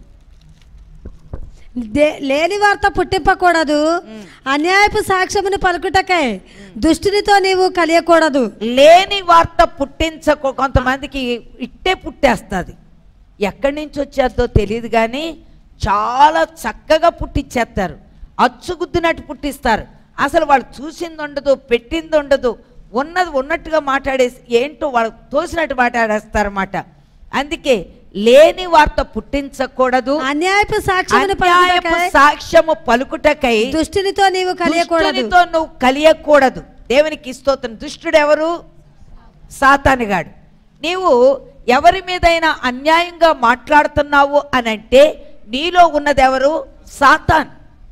దే- లేని వార్త పుట్టింపకూడదు అన్యాయపు సాక్ష్యమును పలుకుటకై దుష్టునితో నీవు కలియకూడదు లేని వార్త పుట్టించకు కొంతమందికి ఇట్టే పుట్టేస్తుంది ఎక్కడి నుంచి వచ్చేద్దో తెలియదు కానీ చాలా చక్కగా పుట్టించేస్తారు అచ్చుగుద్దినట్టు పుట్టిస్తారు అసలు వాళ్ళు చూసింది ఉండదు పెట్టింది ఉండదు ఉన్నది ఉన్నట్టుగా మాట్లాడేసి ఏంటో వాళ్ళు తోసినట్టు మాట్లాడేస్తారన్నమాట అందుకే లేని వార్త పుట్టించకూడదు అన్యాయపు సాక్ష్యమును అన్యాయపు పలుకుటకై సాక్ష్యము పలుకుటకై దుష్టునితో నీవు కలియకూడదు దుష్టునితో నువ్వు కలియకూడదు దేవునికి స్తోత్రం దుష్టుడు ఎవరు సాతానుగాడు నీవు ఎవరి మీదైనా అన్యాయంగా మాట్లాడుతున్నావు అని అంటే నీలో ఉన్నది ఎవరు సాతాన్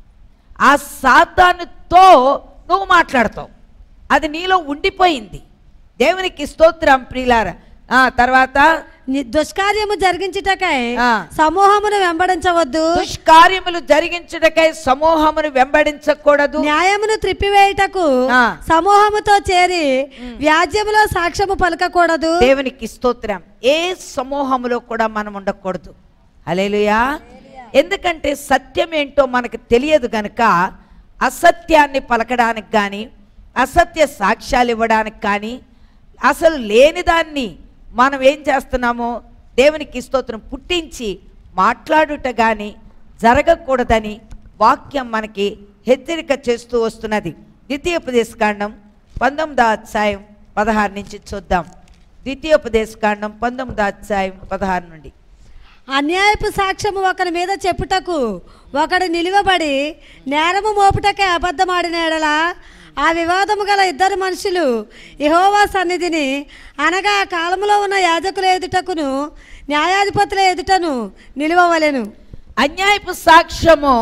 ఆ సాతానుతో నువ్వు మాట్లాడతావు అది నీలో ఉండిపోయింది దేవునికి స్తోత్రం ప్రియులార ఆ తర్వాత ని- దుష్కార్యము జరిగించుటకై ఆ. సమూహమును వెంబడించవద్దు దుష్కార్యములు జరిగించుటకై సమూహమును వెంబడించకూడదు న్యాయమును త్రిప్పివేయుటకు ఆ. సమూహముతో చేరి వ్యాజ్యములో సాక్ష్యము పలకకూడదు దేవునికి స్తోత్రం ఏ సమూహములో కూడా మనం ఉండకూడదు హలేలుయా ఎందుకంటే సత్యం ఏంటో మనకు తెలియదు గనుక అసత్యాన్ని పలకడానికి కానీ అసత్య సాక్ష్యాలు ఇవ్వడానికి కానీ అసలు లేని దాన్ని మనం ఏం చేస్తున్నామో దేవునికి స్తోత్రం పుట్టించి మాట్లాడుట కానీ జరగకూడదని వాక్యం మనకి హెచ్చరిక చేస్తూ వస్తున్నది ద్వితీయోపదేశకాండం పంతొమ్మిదో అధ్యాయం పదహారు నుంచి చూద్దాం ద్వితీయోపదేశకాండం పంతొమ్మిదో అధ్యాయం పదహారు నుండి అన్యాయపు సాక్ష్యము ఒకరి మీద చెప్పుటకు ఒకడు నిలువబడి నేరము మోపుటకే అబద్ధమాడిన ఎడల ఆ వివాదము గల ఇద్దరు మనుషులు యెహోవా సన్నిధిని అనగా ఆ కాలంలో ఉన్న యాజకుల ఎదుటకును న్యాయాధిపతుల ఎదుటను నిలువవలెను అన్యాయపు సాక్ష్యము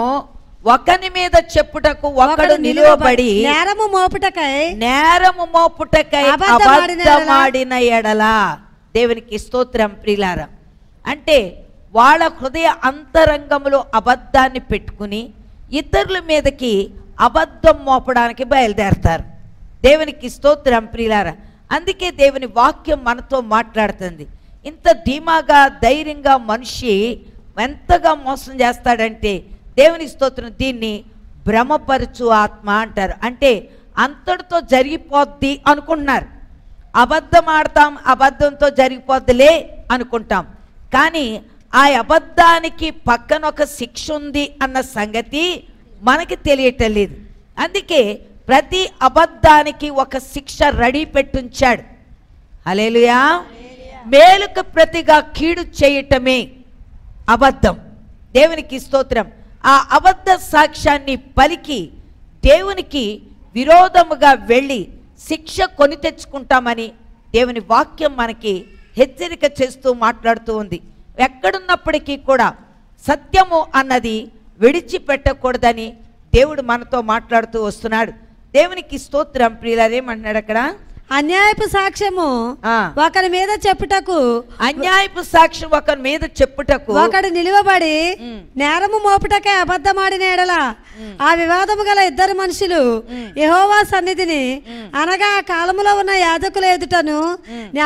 ఒకని మీద చెప్పుటకు ఒకడు నిలువబడి నేరము మోపుటకై నేరము మోపుటకై అబద్ధమాడిన ఎడల- అబద్ధమాడిన ఎడల దేవునికి స్తోత్రం ప్రిలార అంటే వాళ్ళ హృదయ అంతరంగములో అబద్ధాన్ని పెట్టుకుని ఇతరుల మీదకి అబద్ధం మోపడానికి బయలుదేరతారు దేవునికి స్తోత్రం ప్రియులార అందుకే దేవుని వాక్యం మనతో మాట్లాడుతుంది ఇంత ధీమాగా ధైర్యంగా మనిషి ఎంతగా మోసం చేస్తాడంటే దేవుని స్తోత్రం దీన్ని భ్రమపరచు ఆత్మ అంటారు అంటే అంతటితో జరిగిపోద్ది అనుకుంటున్నారు అబద్ధం ఆడతాం అబద్ధంతో జరిగిపోద్దిలే అనుకుంటాం కానీ ఆ అబద్ధానికి పక్కన ఒక శిక్ష ఉంది అన్న సంగతి మనకి తెలియటం లేదు అందుకే ప్రతి అబద్ధానికి ఒక శిక్ష రెడీ పెట్టుంచాడు హలేలుయా మేలుకు ప్రతిగా కీడు చేయటమే అబద్ధం దేవునికి స్తోత్రం ఆ అబద్ధ సాక్ష్యాన్ని పలికి దేవునికి విరోధముగా వెళ్ళి శిక్ష కొని తెచ్చుకుంటామని దేవుని వాక్యం మనకి హెచ్చరిక చేస్తూ మాట్లాడుతూ ఉంది ఎక్కడున్నప్పటికీ కూడా సత్యము అన్నది విడిచిపెట్టకూడదని దేవుడు మనతో మాట్లాడుతూ వస్తున్నాడు దేవునికి స్తోత్రం ప్రియులరేమంటున్నాడు అక్కడ అన్యాయపు సాక్ష్యము ఆ. ఒకరి మీద చెప్పుటకు అన్యాయపు సాక్ష్యం ఒకరి మీద చెప్పుటకు ఒకడు నిలువబడి ఉమ్. నేరము మోపుటకై అబద్ధమాడిన ఎడల ఆ వివాదము గల ఇద్దరు మనుషులు యెహోవా సన్నిధిని అనగా ఆ కాలములో ఉన్న యాజకుల ఎదుటను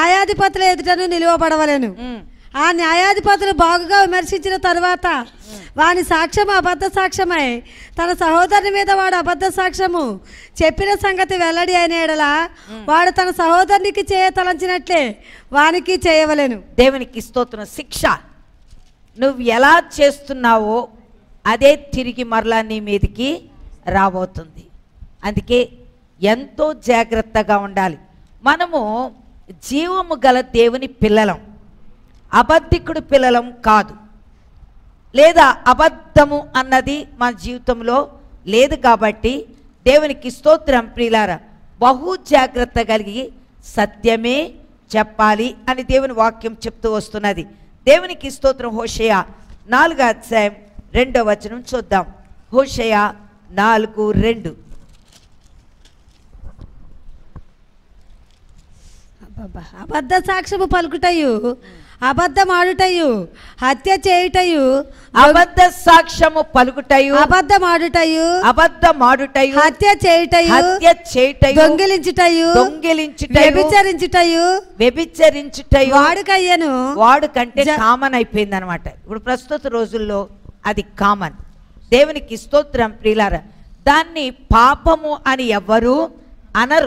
న్యాయాధిపతుల ఎదుటను నిలువబడవలెను ఉమ్. ఆ న్యాయాధిపతులు బాగుగా విమర్శించిన తరువాత వాని సాక్ష్యము అబద్ధ సాక్ష్యమై తన సహోదరుని మీద వాడు అబద్ధ సాక్ష్యము చెప్పిన సంగతి వెల్లడి అయిన ఎడల వాడు తన సహోదరునికి చేయ తలంచినట్లే వానికి చేయవలెను దేవునికి స్తోత్రం శిక్ష నువ్వు ఎలా చేస్తున్నావో అదే తిరిగి మరలా నీ మీదకి రాబోతుంది అందుకే ఎంతో జాగ్రత్తగా ఉండాలి మనము జీవము గల దేవుని పిల్లలం అబద్ధికుడు పిల్లలం కాదు లేదా అబద్ధము అన్నది మన జీవితంలో లేదు కాబట్టి దేవునికి స్తోత్రం ప్రియులార బహు జాగ్రత్త కలిగి సత్యమే చెప్పాలి అని దేవుని వాక్యం చెప్తూ వస్తున్నది దేవునికి స్తోత్రం హోషయ నాలుగో అధ్యాయం రెండో వచనం చూద్దాం హోషయ నాలుగు రెండు అబ్బబ్బా. అబద్ధ సాక్ష్యము పలుకుటయు అబద్ధమాడుటయు హత్య చేయుటయు అబద్ధ సాక్ష్యము పలుకుటయు అబద్ధమాడుటయు అబద్ధమాడుటయు హత్య చేయుటయు హత్య చేయుటయు దొంగిలించుటయు దొంగిలించుటయు వ్యభిచరించుటయు వ్యభిచరించుటయు వాడుకయ్యను వాడు కంటే జ- కామన్ అయిపోయింది అనమాట ఇప్పుడు ప్రస్తుత రోజుల్లో అది కామన్ దేవునికి స్తోత్రం ప్రియులార దాన్ని పాపము అని ఎవ్వరు అనరు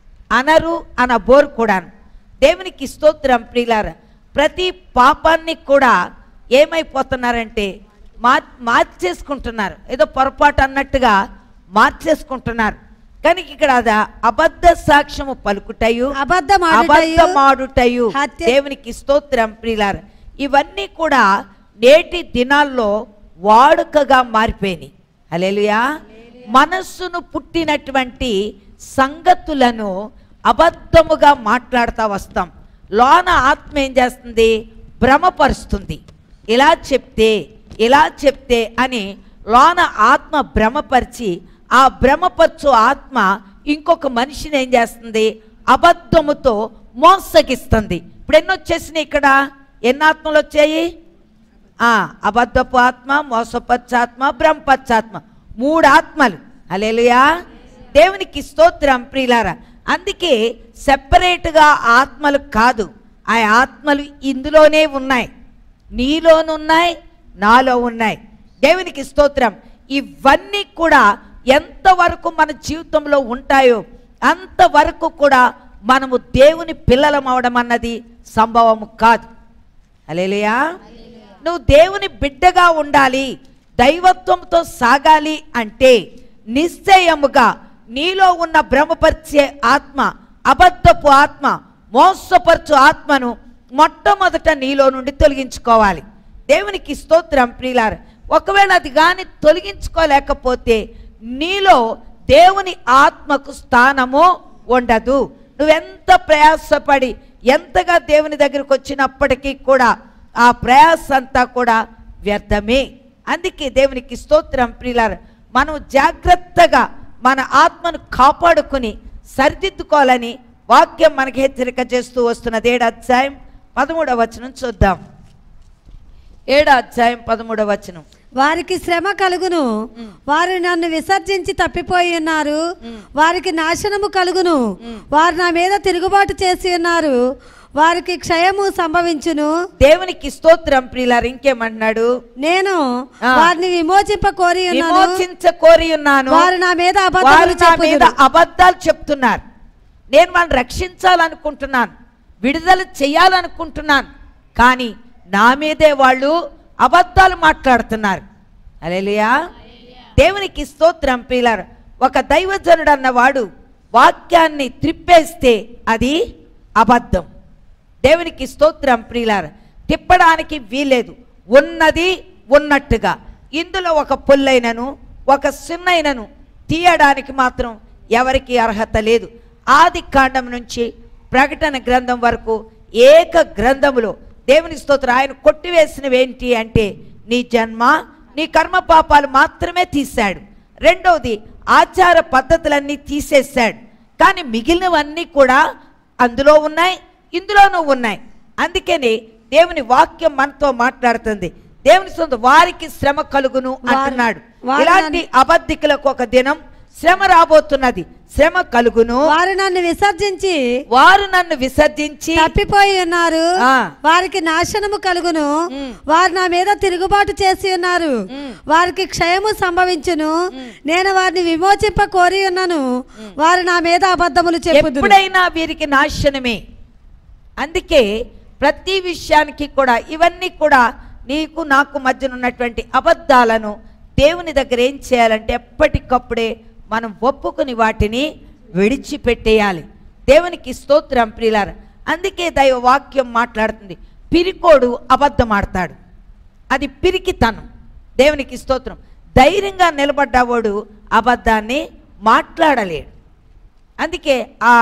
అనరు అన బోరు కూడాను దేవునికి స్తోత్రం ప్రియులార ప్రతి పాపాన్ని కూడా ఏమైపోతున్నారంటే మా మార్చేసుకుంటున్నారు ఏదో పొరపాటు అన్నట్టుగా మార్చేసుకుంటున్నారు కానీ ఇక్కడ అది అబద్ధ సాక్ష్యము పలుకుటయు అబద్ధమాడుటయు అబద్ధమాడుటయు హత్య- దేవునికి స్తోత్రం ప్రియులార ఇవన్నీ కూడా నేటి దినాల్లో వాడుకగా మారిపోయినాయి హల్లెలూయా మనస్సును పుట్టినటువంటి సంగతులను అబద్ధముగా మాట్లాడుతూ వస్తాం లోన ఆత్మ ఏం చేస్తుంది భ్రమపరుస్తుంది ఇలా చెప్తే ఇలా చెప్తే అని లోన ఆత్మ భ్రమపరిచి ఆ భ్రమపరచు ఆత్మ ఇంకొక మనిషిని ఏం చేస్తుంది అబద్ధముతో మోసగిస్తుంది ఇప్పుడు ఎన్ని వచ్చేసినాయి ఇక్కడ ఎన్ని ఆత్మలు వచ్చాయి ఆ, అబద్ధపు ఆత్మ మోసపచ్చాత్మ బ్రహ్మపచ్చాత్మ మూడు ఆత్మలు అలేలుయా దేవునికి స్తోత్రం ప్రియులారా అందుకే సెపరేట్గా ఆత్మలు కాదు ఆ ఆత్మలు ఇందులోనే ఉన్నాయి నీలోనున్నాయి నాలో ఉన్నాయి దేవునికి స్తోత్రం ఇవన్నీ కూడా ఎంతవరకు మన జీవితంలో ఉంటాయో అంతవరకు కూడా మనము దేవుని పిల్లలం అవడం అన్నది సంభవము కాదు అలేలుయా నువ్వు దేవుని బిడ్డగా ఉండాలి దైవత్వంతో సాగాలి అంటే నిశ్చయముగా నీలో ఉన్న భ్రమపరిచే ఆత్మ అబద్ధపు ఆత్మ మోసపరచు ఆత్మను మొట్టమొదట నీలో నుండి తొలగించుకోవాలి దేవునికి స్తోత్రం ప్రియులార ఒకవేళ అది కానీ తొలగించుకోలేకపోతే నీలో దేవుని ఆత్మకు స్థానము ఉండదు నువ్వెంత ప్రయాసపడి ఎంతగా దేవుని దగ్గరికి వచ్చినప్పటికీ కూడా ఆ ప్రయాస అంతా కూడా వ్యర్థమే అందుకే దేవునికి స్తోత్రం ప్రియులార మనం జాగ్రత్తగా మన ఆత్మను కాపాడుకుని సరిదిద్దుకోవాలని వాక్యం మనకి హెచ్చరిక చేస్తూ వస్తున్నది ఏడు అధ్యాయం పదమూడవ వచనం చూద్దాం ఏడు అధ్యాయం పదమూడవ వచనం వారికి శ్రమ కలుగును వారు నన్ను విసర్జించి తప్పిపోయి ఉన్నారు వారికి నాశనము కలుగును వారు నా మీద తిరుగుబాటు చేసి ఉన్నారు వారికి క్షయము సంభవించును దేవునికి స్తోత్రం ప్రియులారు ఇంకేమంటున్నాడు నేను ఆ. వారిని విమోచింప కోరి ఉన్నాను విమోచించ కోరి ఉన్నాను వారు నా మీద వారు అబద్ధములు నా మీద చెప్పుదురు. అబద్ధాలు చెప్తున్నారు నేను వాళ్ళని రక్షించాలనుకుంటున్నాను విడుదల చేయాలనుకుంటున్నాను కానీ నా మీదే వాళ్ళు అబద్ధాలు మాట్లాడుతున్నారు అలేలియా దేవునికి స్తోత్రం ప్రియులారు ఒక దైవజనుడు అన్నవాడు వాక్యాన్ని త్రిప్పేస్తే అది అబద్ధం దేవునికి స్తోత్రం ప్రియులార తిప్పడానికి వీలేదు ఉన్నది ఉన్నట్టుగా ఇందులో ఒక పుల్లైనను ఒక సున్నైనను తీయడానికి మాత్రం ఎవరికి అర్హత లేదు ఆది కాండం నుంచి ప్రకటన గ్రంథం వరకు ఏక గ్రంథములో దేవుని స్తోత్రం ఆయన కొట్టివేసినవి ఏంటి అంటే నీ జన్మ నీ కర్మ పాపాలు మాత్రమే తీశాడు రెండవది ఆచార పద్ధతులన్నీ తీసేశాడు కానీ మిగిలినవన్నీ కూడా అందులో ఉన్నాయి ఇందులోనూ ఉన్నాయి అందుకని దేవుని వాక్యం మనతో మాట్లాడుతుంది దేవుని సొంత వారికి శ్రమ కలుగును వారి- అంటున్నాడు వారి ఇలాంటి అబద్ధికులకు ఒక దినం శ్రమ రాబోతున్నది శ్రమ కలుగును వారు నన్ను విసర్జించి వారు నన్ను విసర్జించి తప్పిపోయి ఉన్నారు ఆ. వారికి నాశనము కలుగును ఉమ్. వారు నా మీద తిరుగుబాటు చేసి ఉన్నారు ఉమ్. వారికి క్షయము సంభవించును నేను వారిని విమోచింప కోరి ఉన్నాను వారు నా మీద అబద్ధములు చెప్పుదురు ఎప్పుడైనా వీరికి నాశనమే అందుకే ప్రతి విషయానికి కూడా ఇవన్నీ కూడా నీకు నాకు మధ్యన ఉన్నటువంటి అబద్ధాలను దేవుని దగ్గర ఏం చేయాలంటే ఎప్పటికప్పుడే మనం ఒప్పుకుని వాటిని విడిచిపెట్టేయాలి దేవునికి స్తోత్రం ప్రియులార అందుకే దైవ వాక్యం మాట్లాడుతుంది పిరికోడు అబద్ధం ఆడతాడు అది పిరికితనం దేవునికి స్తోత్రం ధైర్యంగా నిలబడ్డవాడు అబద్ధాన్ని మాట్లాడలేడు అందుకే ఆ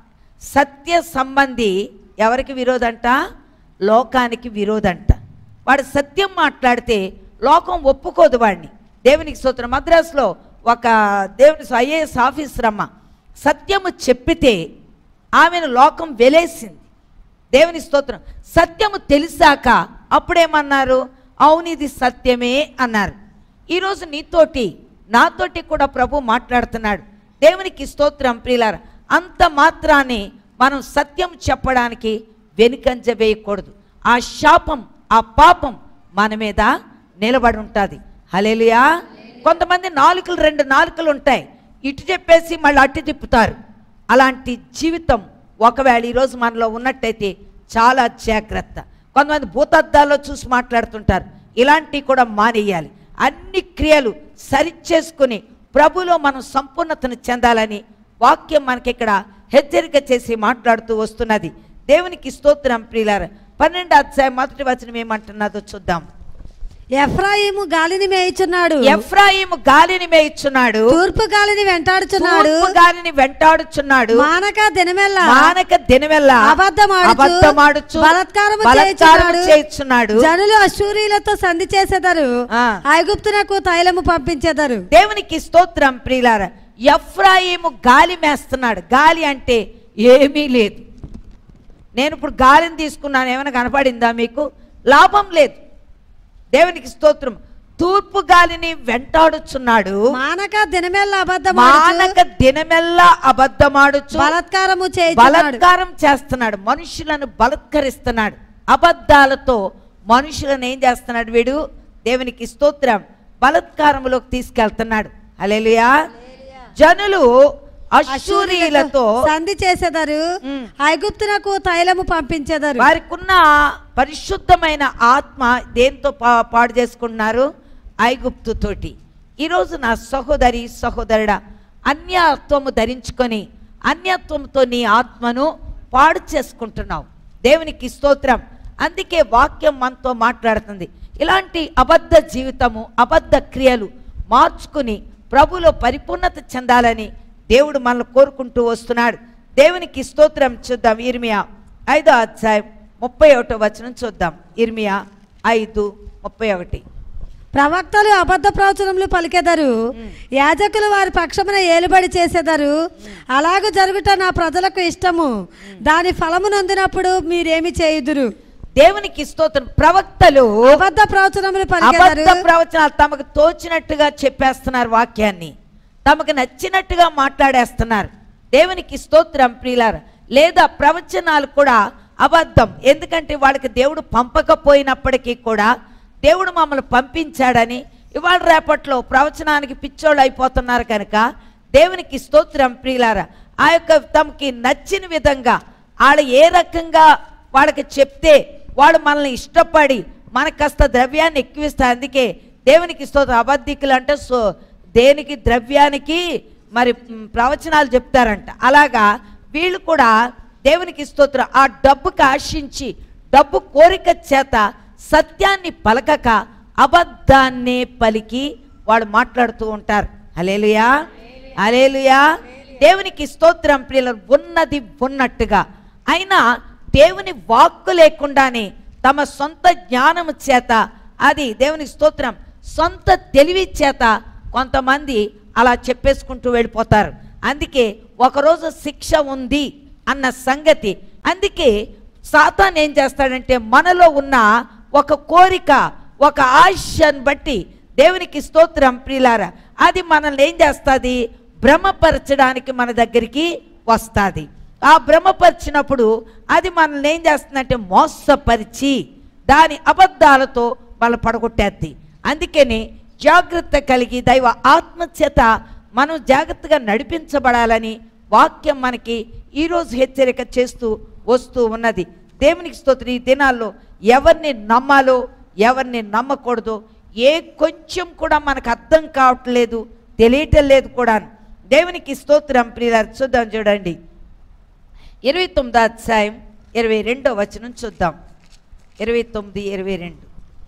సత్య సంబంధి ఎవరికి విరోధంట లోకానికి విరోధంట వాడు సత్యం మాట్లాడితే లోకం ఒప్పుకోదు వాడిని దేవునికి స్తోత్రం మద్రాసులో ఒక దేవుని ఐఏఎస్ ఆఫీసర్ అమ్మ సత్యము చెప్పితే ఆమెను లోకం వెలేసింది దేవుని స్తోత్రం సత్యము తెలిసాక అప్పుడేమన్నారు అవును ఇది సత్యమే అన్నారు ఈరోజు నీతోటి నాతోటి కూడా ప్రభు మాట్లాడుతున్నాడు దేవునికి స్తోత్రం ప్రియులార అంత మాత్రాన్ని మనం సత్యం చెప్పడానికి వెనుకంజ వేయకూడదు ఆ శాపం ఆ పాపం మన మీద నిలబడి ఉంటుంది హలేలుయా కొంతమంది నాలుకలు రెండు నాలుకలు ఉంటాయి ఇటు చెప్పేసి మళ్ళీ అటు తిప్పుతారు అలాంటి జీవితం ఒకవేళ ఈరోజు మనలో ఉన్నట్టయితే చాలా జాగ్రత్త కొంతమంది భూతద్దాల్లో చూసి మాట్లాడుతుంటారు ఇలాంటివి కూడా మానేయాలి అన్ని క్రియలు సరిచేసుకుని ప్రభులో మనం సంపూర్ణతను చెందాలని వాక్యం మనకి ఇక్కడ హెచ్చరిక చేసి మాట్లాడుతూ వస్తున్నది దేవునికి స్తోత్రం ప్రియులార పన్నెండు అధ్యాయం మొదటి వచనం ఏమంటున్నదో చూద్దాం ఎఫ్రాయిము గాలిని మేయిచున్నాడు ఎఫ్రాయిము గాలిని మేయిచున్నాడు తూర్పు గాలిని వెంటాడుచున్నాడు తూర్పు గాలిని వెంటాడుచున్నాడు మానక దినమెల్లా మానక దినమెల్లా అబద్ధమాడుచు, అబద్ధమాడుచు బలాత్కారము బలాత్కారము చేయుచున్నాడు. చేయుచున్నాడు జనులు అశూరియులతో సంధి చేసేదారు ఆ. ఐగుప్తునకు తైలము పంపించేదారు దేవునికి స్తోత్రం ప్రియులార ఎఫ్రాయిము గాలి మేస్తున్నాడు గాలి అంటే ఏమీ లేదు నేను ఇప్పుడు గాలిని తీసుకున్నాను ఏమైనా కనపడిందా మీకు లాభం లేదు దేవునికి స్తోత్రం తూర్పు గాలిని వెంటాడుచున్నాడు మానక దినమెల్లా అబద్ధమాడుచు మానక దినమెల్లా అబద్ధమాడుచు బలాత్కారము చేయుచున్నాడు బలత్కారం చేస్తున్నాడు మనుషులను బలత్కరిస్తున్నాడు అబద్ధాలతో మనుషులను ఏం చేస్తున్నాడు వీడు దేవునికి స్తోత్రం బలత్కారములోకి తీసుకెళ్తున్నాడు హల్లెలూయా జనులు అశూరియులతో సంధి చేసేదారు ఉమ్. ఐగుప్తునకు తైలము పంపించేదారు వారికున్న పరిశుద్ధమైన ఆత్మ దేంతో పా పాడు చేసుకుంటున్నారు ఐగుప్తు తోటి ఈరోజు నా సహోదరి సహోదరుడా అన్యత్వము ధరించుకొని అన్యత్వంతో నీ ఆత్మను పాడు చేసుకుంటున్నావు దేవునికి స్తోత్రం అందుకే వాక్యం మనతో మాట్లాడుతుంది ఇలాంటి అబద్ధ జీవితము అబద్ధ క్రియలు మార్చుకుని ప్రభులో పరిపూర్ణత చెందాలని దేవుడు మనల్ని కోరుకుంటూ వస్తున్నాడు దేవునికి స్తోత్రం చూద్దాం ఇర్మియా ఐదో అధ్యాయం ముప్పై ఒకటో వచనం చూద్దాం ఇర్మియా ఐదు ముప్పై ఒకటి ప్రవక్తలు అబద్ధ ప్రవచనములు పలికెదరు యాజకులు వారి పక్షమున ఏలుబడి చేసేదారు అలాగ జరుగుట నా ప్రజలకు ఇష్టము దాని ఫలము నొందినప్పుడు మీరేమి చేయుదురు దేవునికి స్తోత్రం ప్రవక్తలు అబద్ధ ప్రవచనములు పలికెదరు అబద్ధ ప్రవచనాలు తమకు తోచినట్టుగా చెప్పేస్తున్నారు వాక్యాన్ని తమకు నచ్చినట్టుగా మాట్లాడేస్తున్నారు దేవునికి స్తోత్రం ప్రియులార లేదా ప్రవచనాలు కూడా అబద్ధం ఎందుకంటే వాళ్ళకి దేవుడు పంపకపోయినప్పటికీ కూడా దేవుడు మమ్మల్ని పంపించాడని ఇవాళ రేపట్లో ప్రవచనానికి పిచ్చోళ్ళు అయిపోతున్నారు కనుక దేవునికి స్తోత్రం ప్రియులార ఆ యొక్క తమకి నచ్చిన విధంగా వాళ్ళ ఏ రకంగా వాళ్ళకి చెప్తే వాడు మనల్ని ఇష్టపడి మనకు కాస్త ద్రవ్యాన్ని ఎక్కువిస్తారు అందుకే దేవునికి స్తోత్రం అబద్ధికులు అంటే సో దేనికి ద్రవ్యానికి మరి మ్, ప్రవచనాలు చెప్తారంట అలాగా వీళ్ళు కూడా దేవునికి స్తోత్రం ఆ డబ్బుకి ఆశించి డబ్బు కోరిక చేత సత్యాన్ని పలకక అబద్ధాన్నే పలికి వాడు మాట్లాడుతూ ఉంటారు అలేలుయా అలేలుయా దేవునికి స్తోత్రం ప్రియులు ఉన్నది ఉన్నట్టుగా అయినా దేవుని వాక్కు లేకుండానే తమ సొంత జ్ఞానము చేత అది దేవుని స్తోత్రం సొంత తెలివి చేత కొంతమంది అలా చెప్పేసుకుంటూ వెళ్ళిపోతారు అందుకే ఒకరోజు శిక్ష ఉంది అన్న సంగతి అందుకే సాతాన్ ఏం చేస్తాడంటే మనలో ఉన్న ఒక కోరిక ఒక ఆశను బట్టి దేవునికి స్తోత్రం ప్రియులారా అది మనల్ని ఏం చేస్తుంది భ్రమపరచడానికి మన దగ్గరికి వస్తుంది ఆ భ్రమపరిచినప్పుడు అది మనల్ని ఏం చేస్తుందంటే మోసపరిచి దాని అబద్ధాలతో వాళ్ళు పడగొట్టేద్ది అందుకని జాగ్రత్త కలిగి దైవ ఆత్మచేత మనం జాగ్రత్తగా నడిపించబడాలని వాక్యం మనకి ఈరోజు హెచ్చరిక చేస్తూ వస్తూ ఉన్నది దేవునికి స్తోత్రం ఈ దినాల్లో ఎవరిని నమ్మాలో ఎవరిని నమ్మకూడదో ఏ కొంచెం కూడా మనకు అర్థం కావట్లేదు తెలియటం లేదు కూడా దేవునికి స్తోత్రం ప్రియులారు చూద్దాం చూడండి ఇరవై తొమ్మిదో అధ్యాయం ఇరవై రెండో వచనం చూద్దాం ఇరవై తొమ్మిది ఇరవై రెండు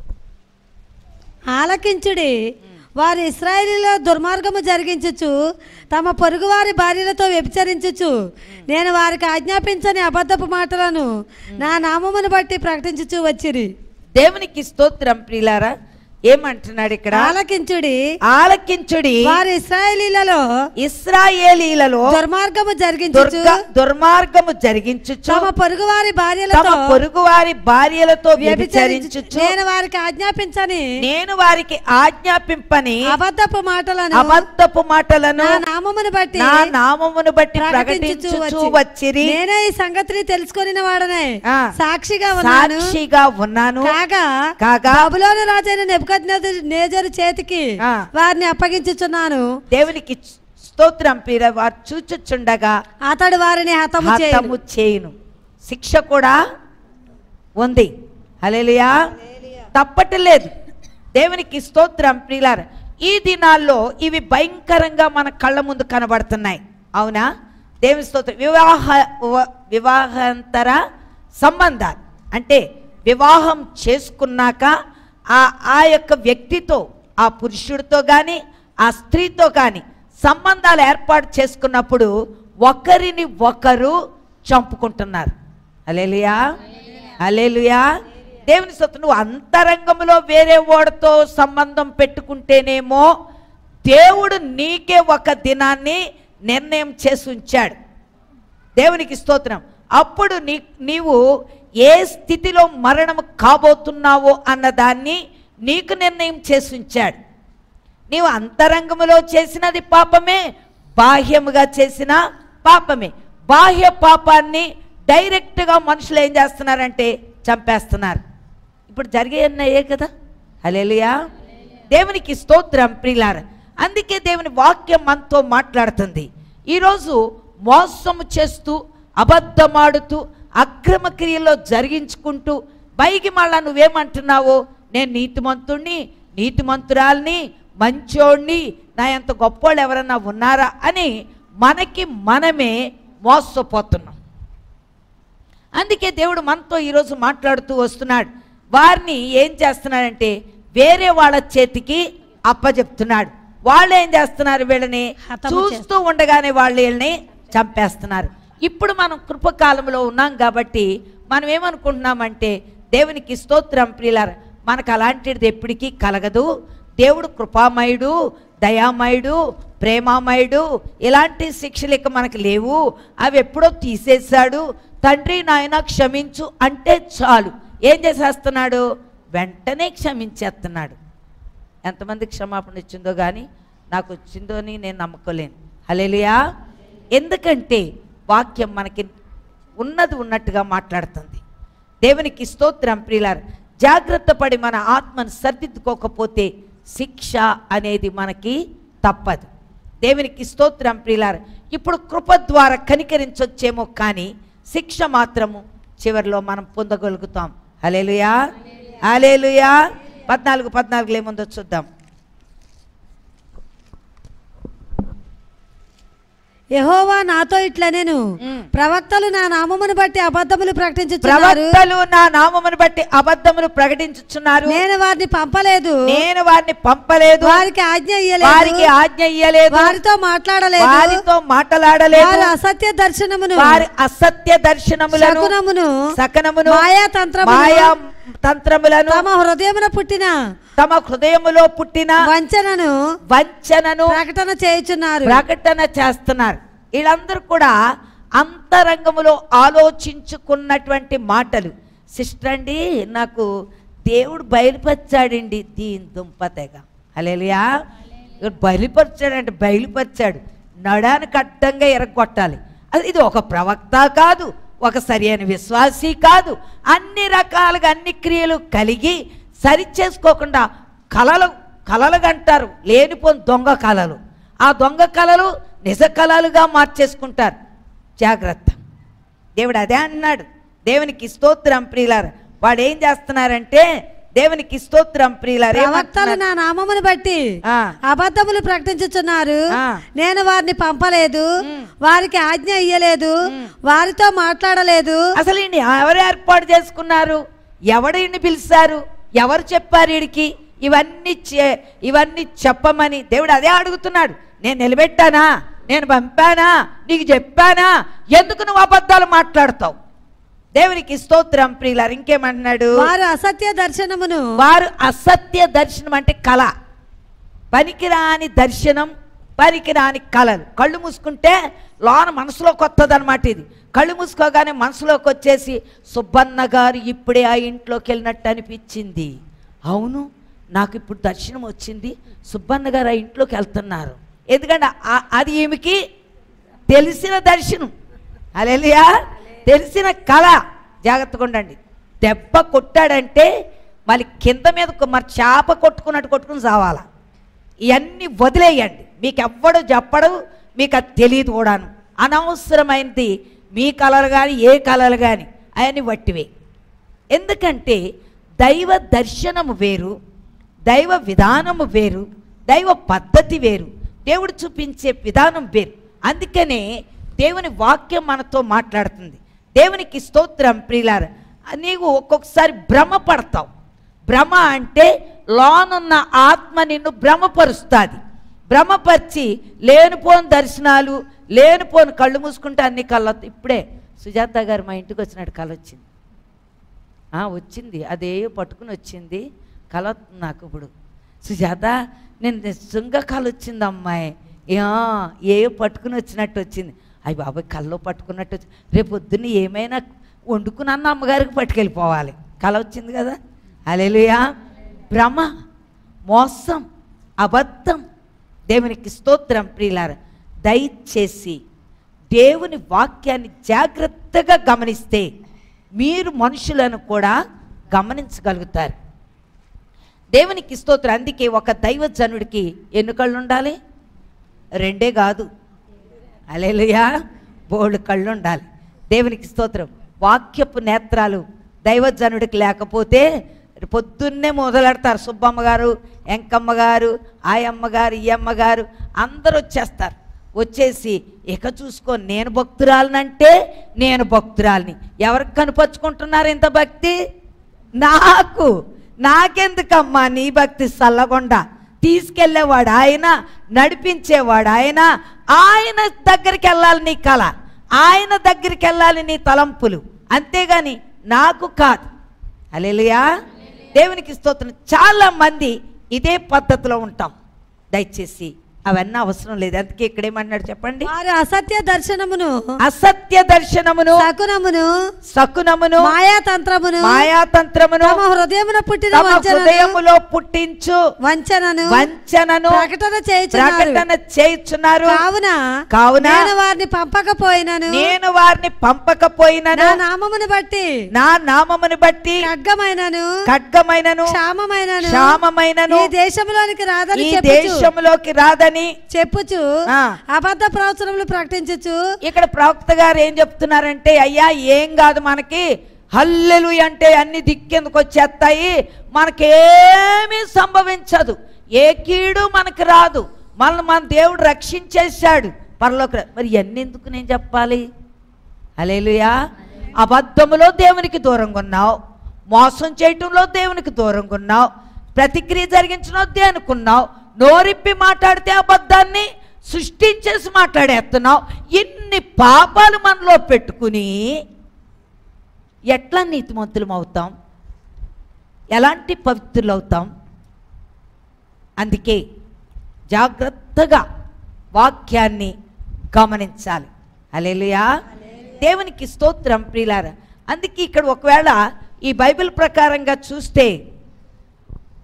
ఆలకించుడి వారు ఇస్రాయేలీలో దుర్మార్గము జరిగించుచు తమ పొరుగువారి భార్యలతో వ్యభిచరించుచు నేను వారికి ఆజ్ఞాపించని అబద్ధపు మాటలను నా నామమును బట్టి ప్రకటించుచు వచ్చిరి దేవునికి స్తోత్రం ప్రియులారా ఏమంటున్నాడు ఇక్కడ ఆలకించుడి ఆలకించుడి వారు ఇస్రాయేలీలలో ఇస్రాయేలీలలో దుర్మార్గము జరిగించుచు దుర్గ దుర్మార్గము జరిగించుచు తమ పొరుగువారి తమ భార్యలతో పొరుగువారి భార్యలతో వ్యభిచరించుచు వ్యభిచరించుచు నేను వారికి ఆజ్ఞాపించని నేను వారికి ఆజ్ఞాపింపని అబద్ధపు మాటలను అబద్ధపు మాటలను నా నామమును బట్టి నా నామమును బట్టి ప్రకటించుచు ప్రకటించుచు వచ్చి- వచ్చిరి నేనే ఈ సంగతిని తెలుసుకొనిన వాడనే ఆ. సాక్షిగా ఉన్నాను సాక్షిగా ఉన్నాను కాగా కాగా బబులోను రాజైన నేజరు చేతికి ఆ. వారిని అప్పగించుచున్నాను దేవునికి స్తోత్రం పీర వారు చూచుచుండగా అతడు వారిని హతము చేయను హతము చేయును శిక్ష కూడా ఉంది హల్లెలూయా తప్పటలేదు దేవునికి స్తోత్రం ప్రియులార ఈ దినాల్లో ఇవి భయంకరంగా మన కళ్ళ ముందు కనబడుతున్నాయి అవునా దేవుని స్తోత్రం వివాహ వ- వివాహాంతర సంబంధాలు అంటే వివాహం చేసుకున్నాక ఆ ఆ యొక్క వ్యక్తితో ఆ పురుషుడితో కానీ ఆ స్త్రీతో కానీ సంబంధాలు ఏర్పాటు చేసుకున్నప్పుడు ఒకరిని ఒకరు చంపుకుంటున్నారు అలేలుయా అలేలుయా దేవుని సొత్తు నువ్వు అంతరంగంలో వేరే వాడితో సంబంధం పెట్టుకుంటేనేమో దేవుడు నీకే ఒక దినాన్ని నిర్ణయం చేసి ఉంచాడు దేవునికి స్తోత్రం అప్పుడు నీ నీవు ఏ స్థితిలో మరణం కాబోతున్నావో అన్నదాన్ని నీకు నిర్ణయం చేసి ఉంచాడు నీవు అంతరంగములో చేసినది పాపమే బాహ్యముగా చేసిన పాపమే బాహ్య పాపాన్ని డైరెక్ట్గా మనుషులు ఏం చేస్తున్నారంటే చంపేస్తున్నారు ఇప్పుడు జరిగేయన్నాయే కదా హల్లెలూయా దేవునికి స్తోత్రం ప్రిలార అందుకే దేవుని వాక్యం మనతో మాట్లాడుతుంది ఈరోజు మోసము చేస్తూ అబద్ధమాడుతూ అక్రమ క్రియల్లో జరిగించుకుంటూ పైకి మళ్ళా నువ్వేమంటున్నావు నేను నీతిమంతుణ్ణి నీతిమంతురాల్ని మంచోణ్ణి నా ఎంత గొప్పోళ్ళు ఎవరన్నా ఉన్నారా అని మనకి మనమే మోసపోతున్నాం అందుకే దేవుడు మనతో ఈరోజు మాట్లాడుతూ వస్తున్నాడు వారిని ఏం చేస్తున్నాడంటే వేరే వాళ్ళ చేతికి అప్పచెప్తున్నాడు వాళ్ళు ఏం చేస్తున్నారు వీళ్ళని హతము చూస్తూ ఉండగానే వాళ్ళు వీళ్ళని చంపేస్తున్నారు ఇప్పుడు మనం కృపకాలంలో ఉన్నాం కాబట్టి మనం ఏమనుకుంటున్నామంటే దేవునికి స్తోత్రం ప్రియులార మనకు అలాంటిది ఎప్పటికీ కలగదు దేవుడు కృపామయుడు దయామయుడు ప్రేమామయుడు ఇలాంటి శిక్షలు ఇక మనకు లేవు అవి ఎప్పుడో తీసేశాడు తండ్రి నాయన క్షమించు అంటే చాలు ఏం చేసేస్తున్నాడు వెంటనే క్షమించేస్తున్నాడు ఎంతమంది క్షమాపణ ఇచ్చిందో కానీ నాకు వచ్చిందో అని నేను నమ్మకోలేను హలేలుయా ఎందుకంటే వాక్యం మనకి ఉన్నది ఉన్నట్టుగా మాట్లాడుతుంది దేవునికి స్తోత్రం ప్రియులార్ జాగ్రత్త పడి మన ఆత్మను సరిదిద్దుకోకపోతే శిక్ష అనేది మనకి తప్పదు దేవునికి స్తోత్రం ప్రియులార్ ఇప్పుడు కృప ద్వారా కనికరించొచ్చేమో కానీ శిక్ష మాత్రము చివరిలో మనం పొందగలుగుతాం హలేలుయా హలేలుయా పద్నాలుగు పద్నాలుగులో ఏముందో చూద్దాం యెహోవా నాతో ఇట్లా నేను మ్. ప్రవక్తలు నా నామమును బట్టి అబద్ధములు ప్రకటించుచున్నారు ప్రవక్తలు నా నామమును బట్టి అబద్ధములు ప్రకటించుచున్నారు నేను వారిని పంపలేదు నేను వారిని పంపలేదు వారికి ఆజ్ఞ ఇయ్యలేదు వారికి ఆజ్ఞ ఇయ్యలేదు వారితో మాట్లాడలేదు వారితో మాట్లాడలేదు వారి అసత్య దర్శనమును వారి అసత్య దర్శనములను శకునమును సకనమును మాయా తంత్రమును మాయా తంత్రములను తమ హృదయమున పుట్టిన తమ హృదయములో పుట్టిన వంచనను వంచనను ప్రకటన చేయుచున్నారు ప్రకటన చేస్తున్నారు వీళ్ళందరూ కూడా అంతరంగములో ఆలోచించుకున్నటువంటి మాటలు సిస్టర్ అండి నాకు దేవుడు బయలుపరిచాడండి దీని దుంపతెగ అలేలియా బయలుపరిచాడంటే బయలుపరిచాడు నడానికి అడ్డంగా ఎరగొట్టాలి అది ఇది ఒక ప్రవక్త కాదు ఒక సరైన విశ్వాసి కాదు అన్ని రకాలుగా అన్ని క్రియలు కలిగి సరి చేసుకోకుండా కలలు కలలు అంటారు లేనిపోని దొంగ కళలు ఆ దొంగ కళలు నిజ కళలుగా మార్చేసుకుంటారు జాగ్రత్త దేవుడు అదే అన్నాడు దేవునికి స్తోత్రం ప్రియులార వాడు ఏం చేస్తున్నారంటే దేవునికి స్తోత్రం ప్రియులార ప్రవక్తలు నా నామమును బట్టి ఆ. అబద్ధములు ప్రకటించుచున్నారు ఆ. నేను వారిని పంపలేదు వారికి ఆజ్ఞ ఇయ్యలేదు వారితో మాట్లాడలేదు అసలు ఈయన ఎవరు ఏర్పాటు చేసుకున్నారు ఎవడు ఈయన్ని పిలిచారు ఎవరు చెప్పారు వీడికి ఇవన్నీ చే- ఇవన్నీ చెప్పమని దేవుడు అదే అడుగుతున్నాడు నేను నిలబెట్టానా నేను పంపానా నీకు చెప్పానా ఎందుకు నువ్వు అబద్ధాలు మాట్లాడతావు దేవునికి స్తోత్రం ప్రియులారు ఇంకేమంటున్నాడు వారు అసత్య దర్శనమును వారు అసత్య దర్శనం అంటే కళ పనికిరాని దర్శనం పనికిరాని కళలు కళ్ళు మూసుకుంటే లోన మనసులోకి వస్తుంది అనమాట ఇది కళ్ళు మూసుకోగానే మనసులోకి వచ్చేసి సుబ్బన్న గారు ఇప్పుడే ఆ ఇంట్లోకి వెళ్ళినట్టు అనిపించింది అవును నాకు ఇప్పుడు దర్శనం వచ్చింది సుబ్బన్న గారు ఆ ఇంట్లోకి వెళ్తున్నారు ఎందుకంటే ఆ- అది ఈమెకి తెలిసిన దర్శనం అలెలియా తెలిసిన కళ జాగ్రత్తగా ఉండండి దెబ్బ కొట్టాడంటే మళ్ళీ కింద మీద కొ- మరి చేప కొట్టుకున్నట్టు కొట్టుకుని చావాలా ఇవన్నీ వదిలేయండి మీకు ఎవ్వడు చెప్పడు మీకు అది తెలియదు కూడాను అనవసరమైనది మీ కళలు కానీ ఏ కళలు కానీ అవన్నీ వట్టివే ఎందుకంటే దైవ దర్శనము వేరు దైవ విధానము వేరు దైవ పద్ధతి వేరు దేవుడు చూపించే విధానం వేరు అందుకనే దేవుని వాక్యం మనతో మాట్లాడుతుంది దేవునికి స్తోత్రం ప్రియులార నీవు ఒక్కొక్కసారి భ్రమ పడతావు భ్రమ అంటే లోనున్న ఆత్మ నిన్ను భ్రమపరుస్తుంది భ్రమపరిచి లేనిపోని దర్శనాలు లేనిపోని కళ్ళు మూసుకుంటే అన్ని కళ్ళ ఇప్పుడే సుజాత గారు మా ఇంటికి వచ్చినట్టు కళ వచ్చింది ఆ, వచ్చింది అదే పట్టుకుని వచ్చింది కళ వస్తుంది నాకు ఇప్పుడు సుజాత నేను నిజంగా కళ వచ్చింది అమ్మాయి యా, ఏ పట్టుకుని వచ్చినట్టు వచ్చింది అయ్యి బాబాయ్ కళ్ళు పట్టుకున్నట్టు వచ్చి రేపు పొద్దున్న ఏమైనా వండుకుని అన్న అమ్మగారికి పట్టుకెళ్ళిపోవాలి కళ వచ్చింది కదా అలెలుయా భ్రమ మోసం అబద్ధం దేవునికి స్తోత్రం ప్రియులార దయచేసి దేవుని వాక్యాన్ని జాగ్రత్తగా గమనిస్తే మీరు మనుషులను కూడా గమనించగలుగుతారు దేవునికి స్తోత్రం అందుకే ఒక దైవజనుడికి ఎన్ని కళ్ళు ఉండాలి రెండే కాదు అలేలుయా బోళ్ళు కళ్ళు ఉండాలి దేవునికి స్తోత్రం వాక్యపు నేత్రాలు దైవజనుడికి లేకపోతే పొద్దున్నే మొదలెడతారు సుబ్బమ్మ గారు ఎంకమ్మ గారు ఆయమ్మ గారు ఈ అమ్మ గారు అందరూ వచ్చేస్తారు వచ్చేసి ఇక చూసుకో నేను భక్తురాలనంటే నేను భక్తురాలిని ఎవరికి కనుపరుచుకుంటున్నారు ఇంత భక్తి నాకు నాకెందుకమ్మా నీ భక్తి సల్లగొండ తీసుకెళ్ళేవాడు ఆయన నడిపించేవాడు ఆయన ఆయన దగ్గరికి వెళ్ళాలి నీ కళ ఆయన దగ్గరికి వెళ్ళాలి నీ తలంపులు అంతేగాని నాకు కాదు అలెలుయా దేవునికి స్తోత్రం చాలా మంది ఇదే పద్ధతిలో ఉంటాం దయచేసి అవన్నీ అవసరం లేదు అందుకే ఇక్కడేమన్నాడు చెప్పండి వారు అసత్య దర్శనమును అసత్య దర్శనమును శకునమును శకునమును మాయాతంత్రమును మాయాతంత్రమును తమ హృదయమున పుట్టిన తమ వంచనను హృదయములో పుట్టించు వంచనను వంచనను ప్రకటన చేయుచున్నారు ప్రకటన చేయుచున్నారు కావున కావున నేను వారిని పంపకపోయినను నేను వారిని పంపకపోయినను నా నామమును బట్టి నా నామమును బట్టి ఖడ్గమైనను ఖడ్గమైనను క్షామమైనను క్షామమైనను ఈ దేశంలోనికి రాదని ఈ చెప్పుచు దేశంలోకి రాదని చెప్పుచు ఆ. అబద్ధ ప్రవచనములు ప్రకటించుచు ఇక్కడ ప్రవక్త గారు ఏం చెప్తున్నారంటే అయ్యా ఏం కాదు మనకి హల్లెలు అంటే అన్ని దిక్కెందుకు వచ్చేస్తాయి మనకేమీ సంభవించదు ఏ కీడు మనకు రాదు మనల్ని మన దేవుడు రక్షించేశాడు పరలోక మరి ఇవన్నీ ఎందుకు నేను చెప్పాలి అలేలుయా అబద్ధములో దేవునికి దూరంగా ఉన్నావు మోసం చేయటంలో దేవునికి దూరంగా ఉన్నావు ప్రతిక్రియ జరిగించడం దేవునికి ఉన్నావు నోరిప్పి మాట్లాడితే అబద్ధాన్ని సృష్టించేసి మాట్లాడేస్తున్నావు ఇన్ని పాపాలు మనలో పెట్టుకుని ఎట్లా నీతిమంతులం అవుతాం ఎలాంటి పవిత్రులు అవుతాం అందుకే జాగ్రత్తగా వాక్యాన్ని గమనించాలి అలేలుయా దేవునికి స్తోత్రం ప్రియులార అందుకే ఇక్కడ ఒకవేళ ఈ బైబిల్ ప్రకారంగా చూస్తే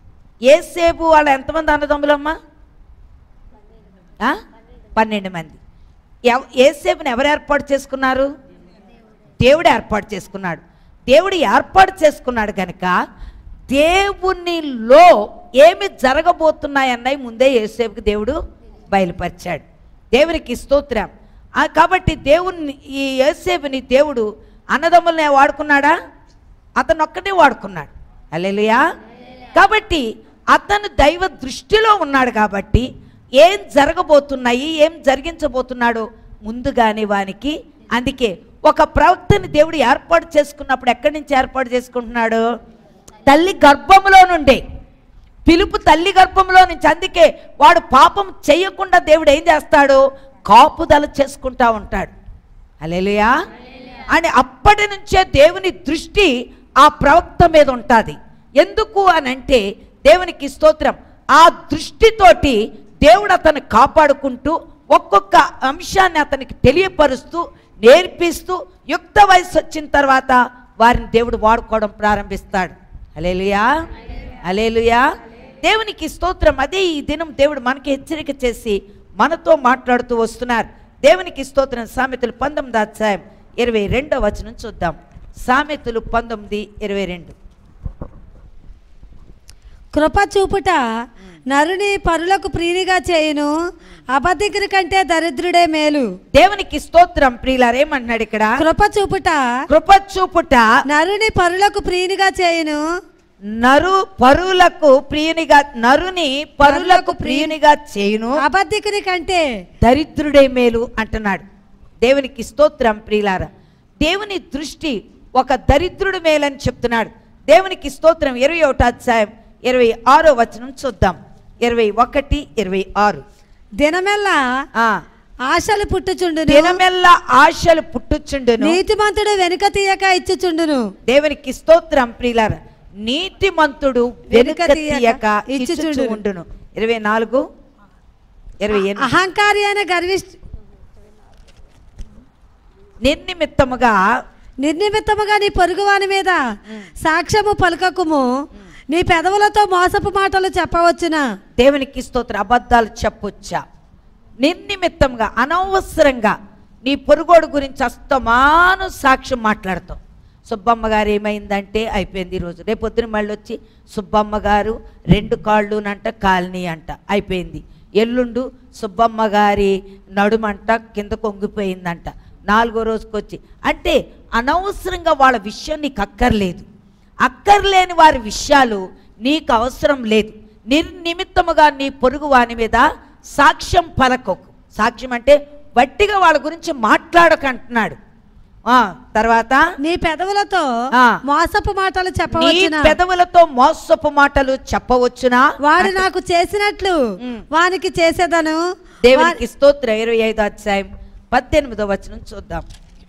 ఏసేపు వాళ్ళ ఎంతమంది అన్నదమ్ములమ్మా ఆ? పన్నెండు మంది ఎవ- ఏసేపుని ఎవరు ఏర్పాటు చేసుకున్నారు దేవుడు ఏర్పాటు చేసుకున్నాడు దేవుడు ఏర్పాటు చేసుకున్నాడు కనుక దేవునిలో ఏమి జరగబోతున్నాయన్నవి ముందే ఏసేపుకి దేవుడు బయలుపరిచాడు దేవునికి స్తోత్రం ఆ, కాబట్టి దేవుని ఈ ఏసేపుని దేవుడు అన్నదమ్ములనే వాడుకున్నాడా అతను ఒక్కటే వాడుకున్నాడు అలెలుయా కాబట్టి అతను దైవ దృష్టిలో ఉన్నాడు కాబట్టి ఏం జరగబోతున్నాయి ఏం జరిగించబోతున్నాడో ముందుగానే వానికి అందుకే ఒక ప్రవక్తని దేవుడు ఏర్పాటు చేసుకున్నప్పుడు ఎక్కడి నుంచి ఏర్పాటు చేసుకుంటున్నాడు తల్లి గర్భములో నుండే పిలుపు తల్లి గర్భంలో నుంచి అందుకే వాడు పాపం చేయకుండా దేవుడు ఏం చేస్తాడు కాపుదల చేసుకుంటా ఉంటాడు అలెలుయా అని అప్పటి నుంచే దేవుని దృష్టి ఆ ప్రవక్త మీద ఉంటుంది ఎందుకు అని అంటే దేవునికి స్తోత్రం ఆ దృష్టితోటి దేవుడు అతను కాపాడుకుంటూ ఒక్కొక్క అంశాన్ని అతనికి తెలియపరుస్తూ నేర్పిస్తూ యుక్త వయసు వచ్చిన తర్వాత వారిని దేవుడు వాడుకోవడం ప్రారంభిస్తాడు అలేలుయా అలేలుయా దేవునికి స్తోత్రం అదే ఈ దినం దేవుడు మనకి హెచ్చరిక చేసి మనతో మాట్లాడుతూ వస్తున్నారు దేవునికి స్తోత్రం సామెతలు పంతొమ్మిది అధ్యాయం ఇరవై రెండో వచనం చూద్దాం సామెతలు పంతొమ్మిది ఇరవై రెండు కృప చూపుట నరుని పరులకు ప్రీతిగా చేయును అబద్ధికుని కంటే దరిద్రుడే మేలు దేవునికి స్తోత్రం ప్రియులారు ఏమంటున్నాడు ఇక్కడ కృప చూపుట కృప చూపుట నరుని పరులకు ప్రీతిగా చేయును నరు పరులకు ప్రియునిగా నరుని పరులకు ప్రియునిగా చేయును అబద్ధికుని కంటే దరిద్రుడే మేలు అంటున్నాడు దేవునికి స్తోత్రం ప్రియులార దేవుని దృష్టి ఒక దరిద్రుడు మేలని చెప్తున్నాడు దేవునికి స్తోత్రం ఇరవై ఒకటో అధ్యాయం ఇరవై ఆరో వచనం చూద్దాం ఇరవై ఒకటి ఇరవై ఆరు దినమెల్లా ఆ, ఆశలు పుట్టుచుండును దినమెల్లా ఆశలు పుట్టుచుండును నీతిమంతుడు వెనుక తీయక ఇచ్చుచుండును దేవునికి స్తోత్రం ప్రియులార నీతిమంతుడు వెనుక వెనుక తీయక తీయక ఇచ్చుచు ఇచ్చుచుండును. ఉండును ఇరవై నాలుగు ఇరవై ఎనిమిది అహంకారి అయిన గర్విష్ఠ నిర్నిమిత్తముగా నిర్నిమిత్తముగా నీ పొరుగువాని మీద సాక్ష్యము పలుకకుము నీ పెదవులతో మోసపు మాటలు చెప్పవచ్చునా దేవునికి స్తోత్ర అబద్ధాలు చెప్పొచ్చా నిర్నిమిత్తంగా అనవసరంగా నీ పొరుగోడు గురించి అస్తమాను సాక్ష్యం మాట్లాడతాం సుబ్బమ్మ గారు ఏమైందంటే అయిపోయింది ఈరోజు రేపు పొద్దున మళ్ళీ వచ్చి సుబ్బమ్మ గారు రెండు కాళ్ళునంట కాలనీ అంట అయిపోయింది ఎల్లుండు సుబ్బమ్మ గారి నడుమంట కింద కొంగిపోయిందంట నాలుగో రోజుకి వచ్చి అంటే అనవసరంగా వాళ్ళ విషయం నీకు అక్కర్లేదు అక్కర్లేని వారి విషయాలు నీకు అవసరం లేదు నిర్నిమిత్తముగా నీ పొరుగు వాని మీద సాక్ష్యం పలకకు సాక్ష్యం అంటే వట్టిగా వాళ్ళ గురించి మాట్లాడకంటున్నాడు ఆ, తర్వాత నీ పెదవులతో ఆ. మోసపు మాటలు నీ చెప్పవచ్చునా పెదవులతో మోసపు మాటలు చెప్పవచ్చునా వాడు నాకు చేసినట్లు ఉమ్. వానికి చేసేదను దేవునికి స్తోత్రం ఇరవై ఐదో అధ్యాయం పద్దెనిమిదో వచనం చూద్దాం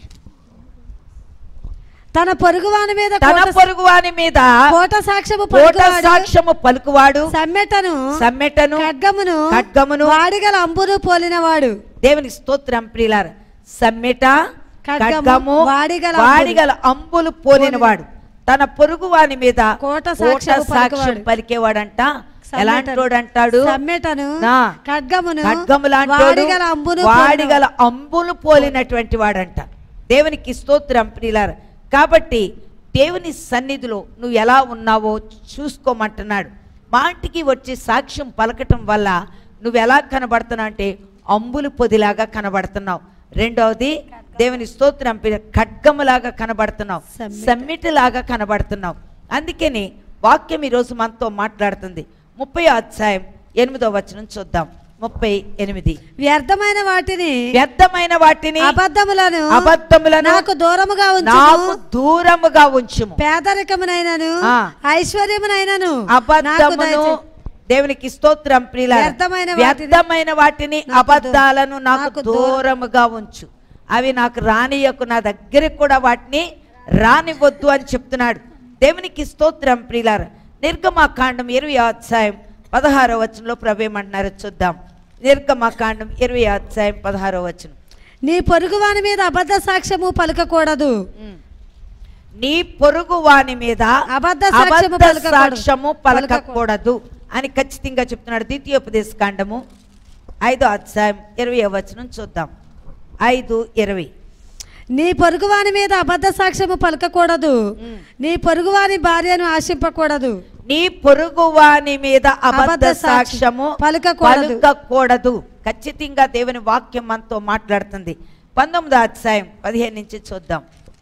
తన పొరుగువాని మీద తన కోట- పొరుగు వాని మీద కోట సాక్ష్యము కోట పలుకువాడు సాక్ష్యము పలుకువాడు సమ్మెటను సమ్మెటను ఖడ్గమును ఖడ్గమును వాడిగల అంబును పోలినవాడు దేవునికి స్తోత్రం ప్రియులార సమ్మెట ఖడ్గము, ఖడ్గము వాడిగల అంబులు. వాడిగల అంబులు పోలినవాడు తన పొరుగు వాని మీద కోట కోట సాక్ష్యము సాక్ష్యం పలుకువాడు. పలికేవాడంట సమ్మెటను. ఎలాంటోడు అంటాడు సమ్మెటను నా. ఖడ్గమును ఖడ్గము లాంటోడు వాడిగల అంబును వాడిగల అంబులు పోలినటువంటి వాడంట దేవునికి స్తోత్రం ప్రియులార కాబట్టి దేవుని సన్నిధిలో నువ్వు ఎలా ఉన్నావో చూసుకోమంటున్నాడు మాటికి వచ్చి సాక్ష్యం పలకటం వల్ల నువ్వు ఎలా కనబడుతున్నావు అంటే అంబులు పొదిలాగా కనబడుతున్నావు రెండవది దేవుని స్తోత్రం ప్రియ- ఖడ్గములాగా కనబడుతున్నావు సమ్మెట. సమ్మిటిలాగా కనబడుతున్నావు అందుకని వాక్యం ఈరోజు మనతో మాట్లాడుతుంది ముప్పై అధ్యాయం ఎనిమిదో వచనం చూద్దాం ముప్పై ఎనిమిది వ్యర్థమైన వాటిని వ్యర్థమైన వాటిని అబద్ధములను అబద్ధములను నాకు దూరముగా నాకు ఉంచుము దూరముగా ఉంచుము పేదరికమునైనను ఆ. ఐశ్వర్యమునైనను నాకు అబద్ధమును దయచే- దేవునికి స్తోత్రం ప్రియుల వ్యర్థమైన వాటిని- వ్యర్థమైన వాటిని నాకు దూ- అబద్ధాలను నాకు నాకు దూరం- దూరముగా ఉంచు అవి నాకు రానియకు నా దగ్గరికి కూడా వాటిని రానివద్దు అని చెప్తున్నాడు దేవునికి స్తోత్రం ప్రియులార నిర్గమాకాండం ఇరవై అధ్యాయం పదహారో వచనంలో ప్రభేమంటున్నారు చూద్దాం నిర్గమాకాండం ఇరవై అధ్యాయం పదహారో వచనం నీ పొరుగువాని మీద అబద్ధ సాక్ష్యము పలకకూడదు ఉమ్. నీ పొరుగు వాని మీద అబద్ధ సాక్ష్యము అబద్ధ పలకకూడదు. సాక్ష్యము పలకకూడదు అని ఖచ్చితంగా చెప్తున్నాడు ద్వితీయోపదేశ కాండము ఐదో అధ్యాయం ఇరవై వచనం చూద్దాం ఐదు ఇరవై నీ పొరుగువాని మీద అబద్ధ సాక్ష్యము పలకకూడదు నీ పొరుగువాని భార్యను ఆశింపకూడదు నీ పొరుగు వాని మీద అబద్ధ అబద్ధ సాక్షి సాక్ష్యము పలుకకూడదు. పలుకకూడదు ఖచ్చితంగా దేవుని వాక్యం మనతో మాట్లాడుతుంది పంతొమ్మిదో అధ్యాయం పదిహేను నుంచి చూద్దాం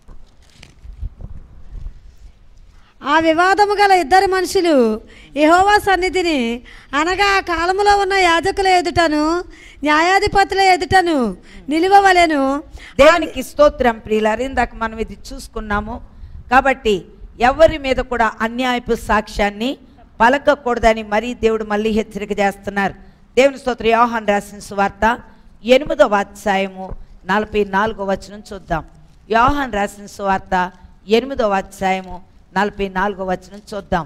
ఆ వివాదము గల ఇద్దరు మనుషులు యెహోవా సన్నిధిని అనగా ఆ కాలములో ఉన్న యాజకుల ఎదుటను న్యాయాధిపతుల ఎదుటను నిలువవలెను దేవునికి స్తోత్రం ప్రియులారు ఇందాక మనం ఇది చూసుకున్నాము కాబట్టి ఎవరి మీద కూడా అన్యాయపు సాక్ష్యాన్ని పలకకూడదని మరీ దేవుడు మళ్ళీ హెచ్చరిక చేస్తున్నారు దేవుని స్తోత్ర యోహాన్ రాసిన సువార్త ఎనిమిదవ అధ్యాయము నలభై నాలుగో వచనం చూద్దాం యోహాన్ రాసిన సువార్త ఎనిమిదవ అధ్యాయము నలభై నాలుగో వచనం చూద్దాం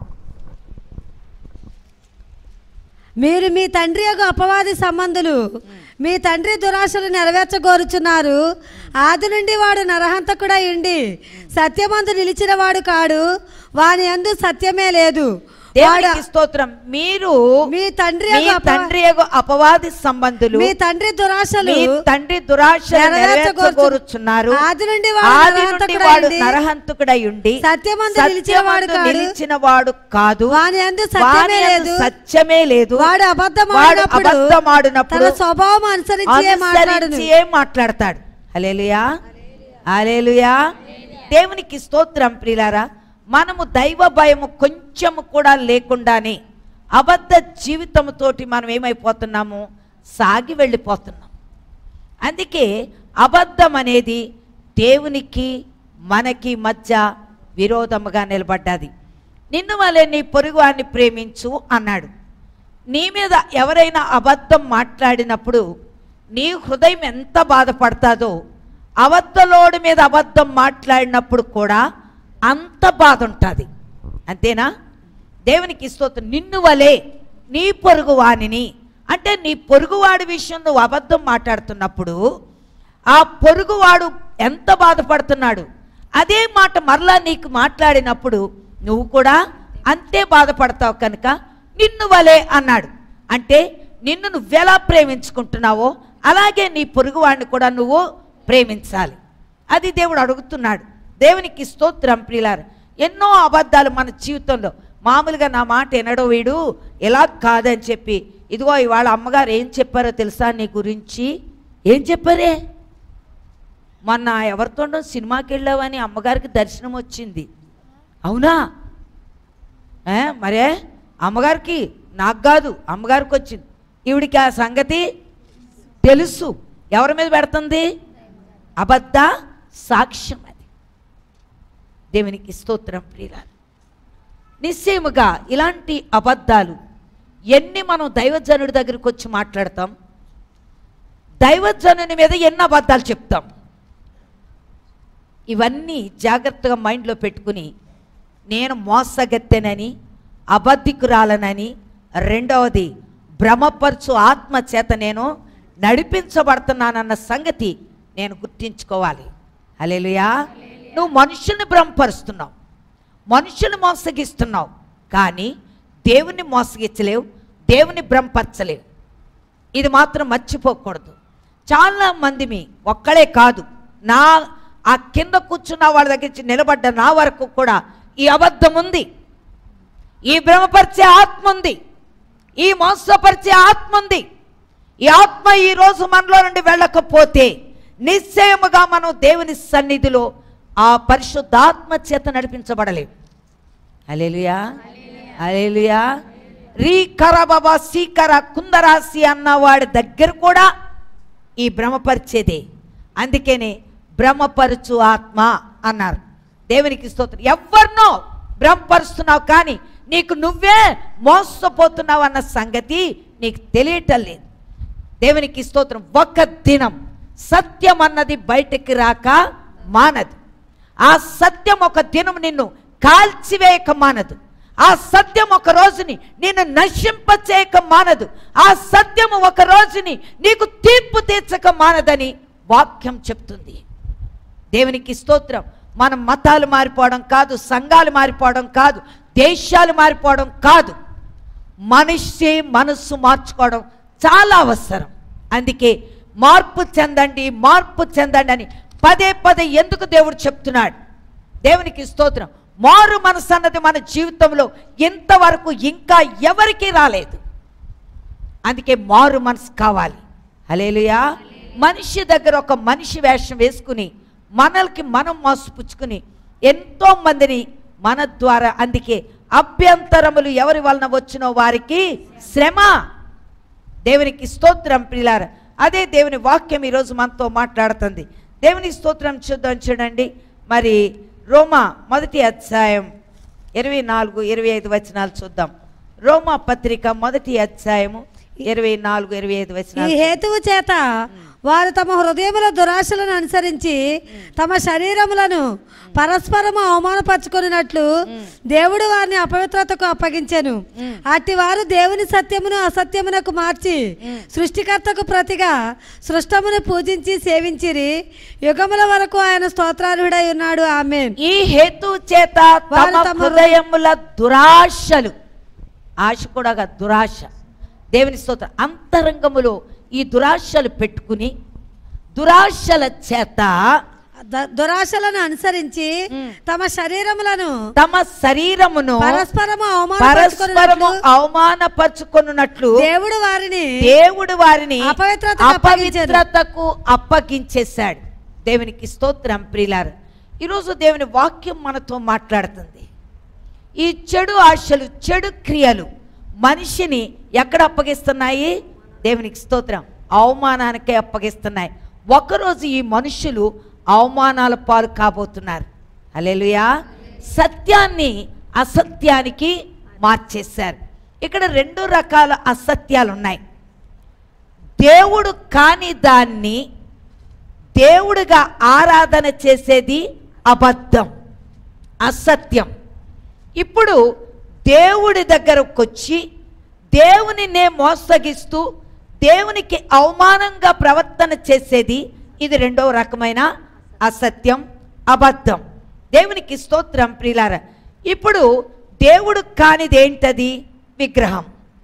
మీరు మీ తండ్రి యొక్క అపవాది సంబంధులు మీ తండ్రి దురాశలు నెరవేర్చగోరుచున్నారు ఆది నుండి వాడు నరహంతకుడై ఉండి సత్యమందు నిలిచిన వాడు కాడు వాని అందు సత్యమే లేదు వాడు దేవునికి స్తోత్రం మీరు మీ తండ్రి మీ యొక్క అపవా- తండ్రి యొక్క అపవాది సంబంధులు మీ తండ్రి దురాశలు మీ తండ్రి దురాశ నెరవేర్చగోరుచున్నారు ఆది నుండి వాడు ఆది నుండి నరహంతకుడై వాడు ఉండి నరహంతుకుడై ఉండి సత్యమందు నిలిచినవాడు సత్యమందు కాడు. నిలిచినవాడు కాదు వాని అందు సత్యమే వాని యందు లేదు సత్యమే లేదు వాడు అబద్ధం వాడు ఆడినప్పుడు అబద్ధమాడినప్పుడు తన స్వభావం అనుసరించి మాట్లాడును అనుసరించి ఏం మాట్లాడతాడు హలేలుయా హలేలుయా దేవునికి స్తోత్రం ప్రియులారా మనము దైవ భయము కొంచెము కూడా లేకుండానే అబద్ధ జీవితంతోటి మనం ఏమైపోతున్నాము సాగి వెళ్ళిపోతున్నాం అందుకే అబద్ధం అనేది దేవునికి మనకి మధ్య విరోధముగా నిలబడ్డది నిన్ను వలె నీ పొరుగువాన్ని ప్రేమించు అన్నాడు నీ మీద ఎవరైనా అబద్ధం మాట్లాడినప్పుడు నీ హృదయం ఎంత బాధపడతాదో అవద్దలోడి మీద అబద్ధం మాట్లాడినప్పుడు కూడా అంత బాధ ఉంటుంది అంతేనా దేవునికి స్తోత్రం నిన్ను వలే నీ పొరుగు వానిని అంటే నీ పొరుగువాడి విషయం నువ్వు అబద్ధం మాట్లాడుతున్నప్పుడు ఆ పొరుగువాడు ఎంత బాధపడుతున్నాడు అదే మాట మరలా నీకు మాట్లాడినప్పుడు నువ్వు కూడా అంతే బాధపడతావు కనుక నిన్ను వలే అన్నాడు అంటే నిన్ను నువ్వెలా ప్రేమించుకుంటున్నావో అలాగే నీ పొరుగువాడిని కూడా నువ్వు ప్రేమించాలి అది దేవుడు అడుగుతున్నాడు దేవునికి స్తోత్రం ప్రియులారు ఎన్నో అబద్ధాలు మన జీవితంలో మామూలుగా నా మాట ఎనడో వీడు ఎలా కాదని చెప్పి ఇదిగో ఇవాళ అమ్మగారు ఏం చెప్పారో తెలుసా నీ గురించి ఏం చెప్పారే మొన్న ఎవరితోనో సినిమాకి వెళ్ళావని అమ్మగారికి దర్శనం వచ్చింది అవునా ఏ, మరే అమ్మగారికి నాకు కాదు అమ్మగారికి వచ్చింది ఈవిడికి ఆ సంగతి తెలుసు ఎవరి మీద పెడుతుంది అబద్ధ సాక్ష్యం అది దేవునికి స్తోత్రం ప్రియురాలు నిశ్చయముగా ఇలాంటి అబద్ధాలు ఎన్ని మనం దైవజనుడి దగ్గరికి వచ్చి మాట్లాడతాం దైవజనుని మీద ఎన్ని అబద్ధాలు చెప్తాం ఇవన్నీ జాగ్రత్తగా మైండ్లో పెట్టుకుని నేను మోసగత్తెనని అబద్ధికురాలనని రెండవది భ్రమపరచు ఆత్మ చేత నేను నడిపించబడుతున్నానన్న సంగతి నేను గుర్తించుకోవాలి అలేలుయా నువ్వు మనుషుల్ని భ్రమపరుస్తున్నావు మనుషులు మోసగిస్తున్నావు కానీ దేవుని మోసగించలేవు దేవుని భ్రమపరచలేవు ఇది మాత్రం మర్చిపోకూడదు చాలా మంది మీ ఒక్కడే కాదు నా ఆ కింద కూర్చున్న వాళ్ళ దగ్గర నుంచి నిలబడ్డ నా వరకు కూడా ఈ అబద్ధం ఉంది ఈ భ్రమపరిచే ఆత్మ ఉంది ఈ మోసపరిచే ఆత్మ ఉంది ఈ ఆత్మ ఈ రోజు మనలో నుండి వెళ్ళకపోతే నిశ్చయముగా మనం దేవుని సన్నిధిలో ఆ పరిశుద్ధాత్మ చేత నడిపించబడలేము అలేలుయా అలేలుయా రీ కర బాబా సీకర కుందరాసి అన్న వాడి దగ్గర కూడా ఈ భ్రమపరిచేదే అందుకనే భ్రమపరచు ఆత్మ అన్నారు దేవునికి స్తోత్రం ఎవరినో భ్రమపరుస్తున్నావు కానీ నీకు నువ్వే మోసపోతున్నావు అన్న సంగతి నీకు తెలియటం లేదు దేవునికి స్తోత్రం ఒక దినం సత్యం అన్నది బయటికి రాక మానదు ఆ సత్యం ఒక దినం నిన్ను కాల్చివేయక మానదు ఆ సత్యం ఒక రోజుని నిన్ను నశింపచేయక మానదు ఆ సత్యము ఒక రోజుని నీకు తీర్పు తీర్చక మానదని వాక్యం చెప్తుంది దేవునికి స్తోత్రం మనం మతాలు మారిపోవడం కాదు సంఘాలు మారిపోవడం కాదు దేశాలు మారిపోవడం కాదు మనిషి మనస్సు మార్చుకోవడం చాలా అవసరం అందుకే మార్పు చెందండి మార్పు చెందండి అని పదే పదే ఎందుకు దేవుడు చెప్తున్నాడు దేవునికి స్తోత్రం మారు మనసు అన్నది మన జీవితంలో ఇంతవరకు ఇంకా ఎవరికీ రాలేదు అందుకే మారు మనసు కావాలి హలేలుయా మనిషి దగ్గర ఒక మనిషి వేషం వేసుకుని మనల్కి మనం మోసపుచ్చుకుని ఎంతో మందిని మన ద్వారా అందుకే అభ్యంతరములు ఎవరి వలన వచ్చినో వారికి శ్రమ దేవునికి స్తోత్రం ప్రిలార అదే దేవుని వాక్యం ఈరోజు మనతో మాట్లాడుతుంది దేవుని స్తోత్రం చూద్దాం చూడండి మరి రోమా మొదటి అధ్యాయం ఇరవై నాలుగు ఇరవై ఐదు వచనాలు చూద్దాం రోమా పత్రిక మొదటి అధ్యాయము ఇరవై నాలుగు ఇరవై ఐదు ఈ వచనాలు హేతువు చేత వారు తమ హృదయముల దురాశలను అనుసరించి తమ శరీరములను పరస్పరము అవమానపరుచుకున్నట్లు దేవుడు వారిని అపవిత్రతకు అప్పగించెను అట్టి వారు దేవుని సత్యమును అసత్యమునకు మార్చి సృష్టికర్తకు ప్రతిగా సృష్టమును పూజించి సేవించిరి యుగముల వరకు ఆయన స్తోత్రార్హుడై ఉన్నాడు ఆమె ఈ హేతు చేత వారు తమ తమ హృదయముల దురాశలు ఆశ కూడా కాదు, దురాశ దేవుని స్తోత్రం అంతరంగములో ఈ దురాశలు పెట్టుకుని దురాశల చేత ద- దురాశలను అనుసరించి మ్. తమ శరీరములను తమ శరీరమును పరస్పరము పరస్పరము అవమానపరుచుకున్నట్లు అవమానపరుచుకున్నట్లు దేవుడు వారిని దేవుడు వారిని అపవిత్రతకు అప్పగించాడు. అపవిత్రతకు అప్పగించేశాడు దేవునికి స్తోత్రం ప్రియులారు ఈరోజు దేవుని వాక్యం మనతో మాట్లాడుతుంది ఈ చెడు ఆశలు చెడు క్రియలు మనిషిని ఎక్కడ అప్పగిస్తున్నాయి దేవునికి స్తోత్రం అవమానానికే అప్పగిస్తున్నాయి ఒకరోజు ఈ మనుషులు అవమానాల పాలు కాబోతున్నారు అలెలుయా సత్యాన్ని అసత్యానికి మార్చేశారు ఇక్కడ రెండు రకాల అసత్యాలు ఉన్నాయి దేవుడు కాని దాన్ని దేవుడిగా ఆరాధన చేసేది అబద్ధం అసత్యం ఇప్పుడు దేవుడి దగ్గరకు వచ్చి దేవునినే మోసగిస్తూ దేవునికి అవమానంగా ప్రవర్తన చేసేది ఇది రెండవ రకమైన అసత్యం అబద్ధం దేవునికి స్తోత్రం ప్రిలార ఇప్పుడు దేవుడు కానిది ఏంటది విగ్రహం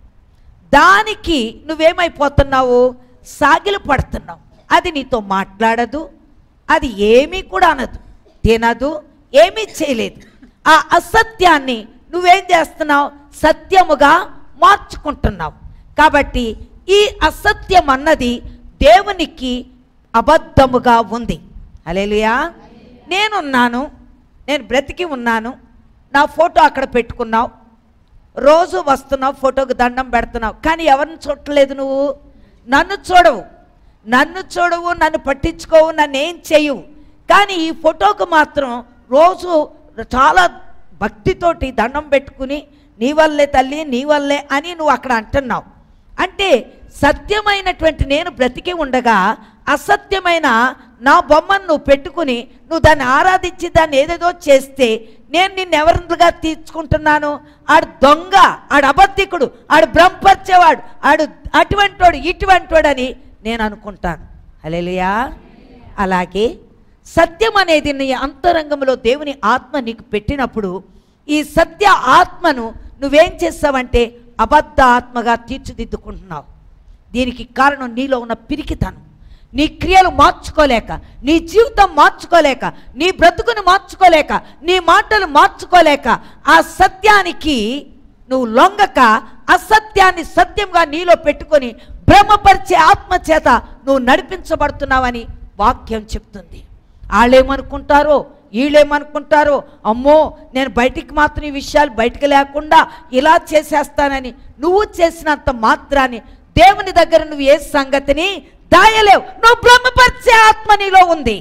దానికి నువ్వేమైపోతున్నావు సాగిలు పడుతున్నావు అది నీతో మాట్లాడదు అది ఏమీ కూడా అనదు తినదు ఏమీ చేయలేదు ఆ అసత్యాన్ని నువ్వేం చేస్తున్నావు సత్యముగా మార్చుకుంటున్నావు కాబట్టి ఈ అసత్యం అన్నది దేవునికి అబద్ధముగా ఉంది అలేలుయా నేనున్నాను నేను బ్రతికి ఉన్నాను నా ఫోటో అక్కడ పెట్టుకున్నావు రోజు వస్తున్నావు ఫోటోకి దండం పెడుతున్నావు కానీ ఎవరిని చూడలేదు నువ్వు నన్ను చూడవు నన్ను చూడవు నన్ను పట్టించుకోవు నన్ను ఏం చేయవు కానీ ఈ ఫోటోకు మాత్రం రోజు చాలా భక్తితోటి దండం పెట్టుకుని నీ వల్లే తల్లి నీ వల్లే అని నువ్వు అక్కడ అంటున్నావు అంటే సత్యమైనటువంటి నేను బ్రతికి ఉండగా అసత్యమైన నా బొమ్మను నువ్వు పెట్టుకుని నువ్వు దాన్ని ఆరాధించి దాన్ని ఏదేదో చేస్తే నేను నిన్ను ఎవరిగా తీర్చుకుంటున్నాను ఆడు దొంగ ఆడు అబద్ధికుడు ఆడు భ్రమపరిచేవాడు ఆడు అటువంటివాడు ఇటువంటివాడు అని నేను అనుకుంటాను హల్లెలూయా అలాగే సత్యం అనేది నీ అంతరంగంలో దేవుని ఆత్మ నీకు పెట్టినప్పుడు ఈ సత్య ఆత్మను నువ్వేం చేస్తావంటే అబద్ధ ఆత్మగా తీర్చిదిద్దుకుంటున్నావు దీనికి కారణం నీలో ఉన్న పిరికితనం నీ క్రియలు మార్చుకోలేక నీ జీవితం మార్చుకోలేక నీ బ్రతుకును మార్చుకోలేక నీ మాటలు మార్చుకోలేక ఆ సత్యానికి నువ్వు లొంగక అసత్యాన్ని సత్యంగా నీలో పెట్టుకొని భ్రమపరిచే ఆత్మ చేత నువ్వు నడిపించబడుతున్నావని వాక్యం చెప్తుంది వాళ్ళేమనుకుంటారో వీళ్ళేమనుకుంటారో అమ్మో నేను బయటికి మాత్రం ఈ విషయాలు బయటికి లేకుండా ఇలా చేసేస్తానని నువ్వు చేసినంత మాత్రాన్ని దేవుని దగ్గర నువ్వు ఏ సంగతిని దాయలేవు నువ్వు బ్రహ్మపరిచే ఆత్మ నీలో ఉంది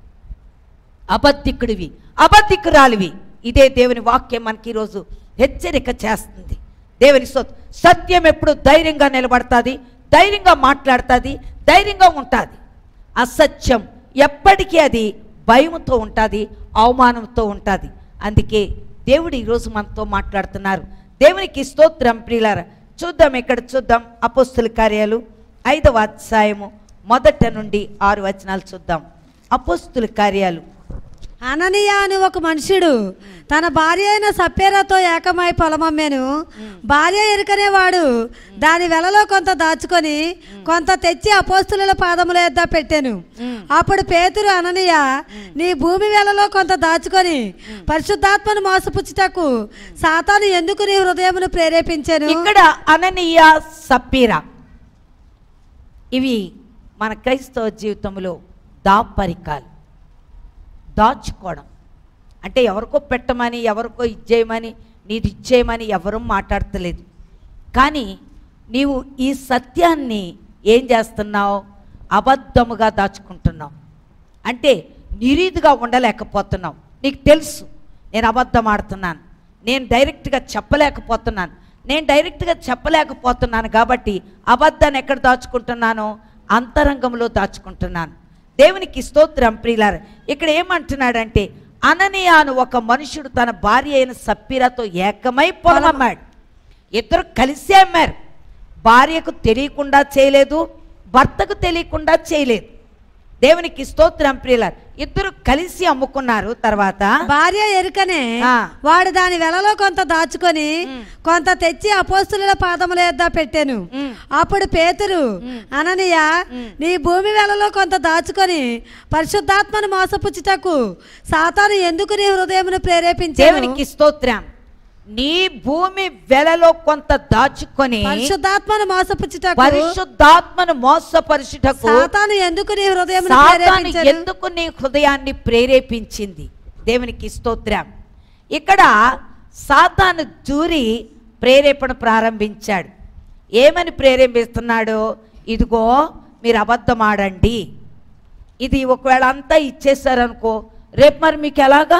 అబద్ధికుడివి అబద్ధికురాలివి ఇదే దేవుని వాక్యం మనకి ఈరోజు హెచ్చరిక చేస్తుంది దేవుని స్తోత్రం సత్యం ఎప్పుడు ధైర్యంగా నిలబడుతుంది ధైర్యంగా మాట్లాడుతుంది ధైర్యంగా ఉంటుంది అసత్యం ఎప్పటికీ అది భయంతో ఉంటుంది అవమానంతో ఉంటుంది అందుకే దేవుడు ఈరోజు మనతో మాట్లాడుతున్నారు దేవునికి స్తోత్రం ప్రియులార చూద్దాం ఇక్కడ చూద్దాం అపోస్తుల కార్యాలు ఐదవ అధ్యాయము మొదట నుండి ఆరు వచనాలు చూద్దాం అపోస్తుల కార్యాలు అననీయ అని ఒక మనుషుడు తన భార్య అయిన సప్పేరాతో ఏకమై పొలమమ్మాను భార్య ఎరుకనే వాడు దాని వెలలో కొంత దాచుకొని కొంత తెచ్చి అపోస్తుల పాదముల యొద్ద పెట్టాను అప్పుడు పేతురు అననీయ నీ భూమి వెలలో కొంత దాచుకొని పరిశుద్ధాత్మను మోసపుచ్చుటకు సాతాను ఎందుకు నీ హృదయమును ప్రేరేపించాను ఇక్కడ అననీయ సప్పీరా ఇవి మన క్రైస్తవ జీవితంలో దాపరికాలు దాచుకోవడం అంటే ఎవరికో పెట్టమని ఎవరికో ఇచ్చేయమని నీది ఇచ్చేయమని ఎవరూ మాట్లాడతలేదు కానీ నీవు ఈ సత్యాన్ని ఏం చేస్తున్నావు అబద్ధముగా దాచుకుంటున్నావు అంటే నిరీతిగా ఉండలేకపోతున్నావు నీకు తెలుసు నేను అబద్ధం ఆడుతున్నాను నేను డైరెక్ట్గా చెప్పలేకపోతున్నాను నేను డైరెక్ట్గా చెప్పలేకపోతున్నాను కాబట్టి అబద్ధాన్ని ఎక్కడ దాచుకుంటున్నాను అంతరంగంలో దాచుకుంటున్నాను దేవునికి స్తోత్రం ప్రియులార ఇక్కడ ఏమంటున్నాడంటే అననీయాను ఒక మనుషుడు తన భార్య అయిన సప్పీరతో ఏకమై పొలమమ్మాడు ఇద్దరు కలిసి అమ్మారు భార్యకు తెలియకుండా చేయలేదు భర్తకు తెలియకుండా చేయలేదు దేవునికి స్తోత్రం ప్రియులారు ఇద్దరు కలిసి అమ్ముకున్నారు తర్వాత భార్య ఎరుకనే ఆ. వాడు దాని వెలలో కొంత దాచుకొని కొంత తెచ్చి అపోస్తుల పాదముల యొద్ద పెట్టాను మ్. అప్పుడు పేతురు అననీయ నీ భూమి వెలలో కొంత దాచుకొని పరిశుద్ధాత్మను మోసపుచ్చుటకు సాతాను ఎందుకు నీ హృదయమును ప్రేరేపించాను దేవునికి స్తోత్రం నీ భూమి వెలలో కొంత దాచుకొని పరిశుద్ధాత్మను మోసపుచ్చుటకు పరిశుద్ధాత్మను మోసపరుచుటకు సాతాను ఎందుకు నీ హృదయమును సాతాను ప్రేరేపించాను ఎందుకు నీ హృదయాన్ని ప్రేరేపించింది దేవునికి స్తోత్రం ఇక్కడ సాతాను దూరి ప్రేరేపణ ప్రారంభించాడు ఏమని ప్రేరేపిస్తున్నాడు ఇదిగో మీరు అబద్ధం ఆడండి ఇది ఒకవేళ అంతా ఇచ్చేసారనుకో రేపు మరి మీకు ఎలాగా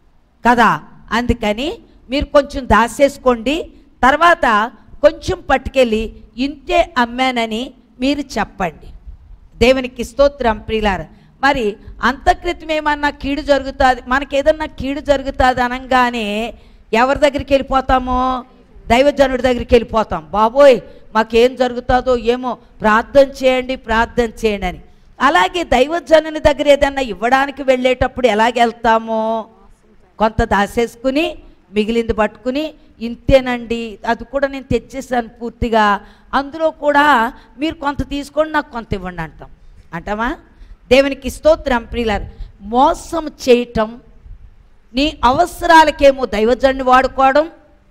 కదా అందుకని మీరు కొంచెం దాసేసుకోండి తర్వాత కొంచెం పట్టుకెళ్ళి ఇంతే అమ్మానని మీరు చెప్పండి దేవునికి స్తోత్రం ప్రియులార మరి అంతక్రితం ఏమన్నా కీడు జరుగుతుంది మనకి ఏదన్నా కీడు జరుగుతుంది అనగానే ఎవరి దగ్గరికి వెళ్ళిపోతామో దైవజనుడి దగ్గరికి వెళ్ళిపోతాం బాబోయ్ మాకేం జరుగుతుందో ఏమో ప్రార్థన చేయండి ప్రార్థన చేయండి అని అలాగే దైవజనుని దగ్గర ఏదన్నా ఇవ్వడానికి వెళ్ళేటప్పుడు ఎలాగెళ్తామో కొంత దాసేసుకుని మిగిలింది పట్టుకుని ఇంతేనండి అది కూడా నేను తెచ్చేసాను పూర్తిగా అందులో కూడా మీరు కొంత తీసుకోండి నాకు కొంత ఇవ్వండి అంటాం అంటామా దేవునికి స్తోత్రం ప్రియులారు మోసం చేయటం నీ అవసరాలకేమో దైవజన్ని వాడుకోవడం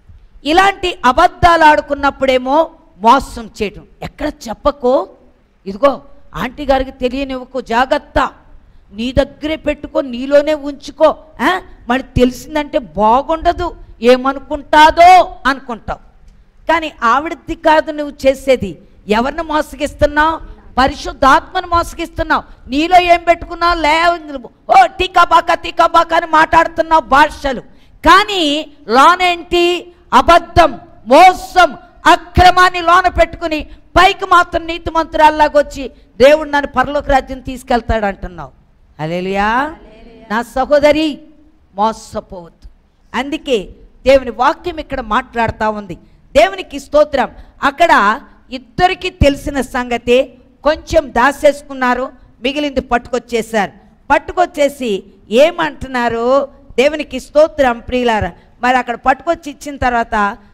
ఇలాంటి అబద్ధాలు ఆడుకున్నప్పుడేమో మోసం చేయటం ఎక్కడ చెప్పకో ఇదిగో ఆంటీ గారికి తెలియనివ్వకు జాగ్రత్త నీ దగ్గరే పెట్టుకో నీలోనే ఉంచుకో ఆ? మరి తెలిసిందంటే బాగుండదు ఏమనుకుంటాదో అనుకుంటావు కానీ ఆవిడది కాదు నువ్వు చేసేది ఎవరిని మోసగిస్తున్నావు పరిశుద్ధాత్మను మోసగిస్తున్నావు నీలో ఏం పెట్టుకున్నావు లే ఓ టీకా బాకా టీకా బాకా అని మాట్లాడుతున్నావు భాషలు కానీ లోనేంటి అబద్ధం మోసం అక్రమాన్ని లోన పెట్టుకుని పైకి మాత్రం నీతి మంత్రాల్లాగా వచ్చి దేవుడు నన్ను పరలోక రాజ్యం తీసుకెళ్తాడు అంటున్నావు అలేలుయా నా సహోదరి మోసపోవద్దు అందుకే దేవుని వాక్యం ఇక్కడ మాట్లాడుతూ ఉంది దేవునికి స్తోత్రం అక్కడ ఇద్దరికి తెలిసిన సంగతి కొంచెం దాసేసుకున్నారు మిగిలింది పట్టుకొచ్చేసారు పట్టుకొచ్చేసి ఏమంటున్నారు దేవునికి స్తోత్రం ప్రియులార మరి అక్కడ పట్టుకొచ్చి ఇచ్చిన తర్వాత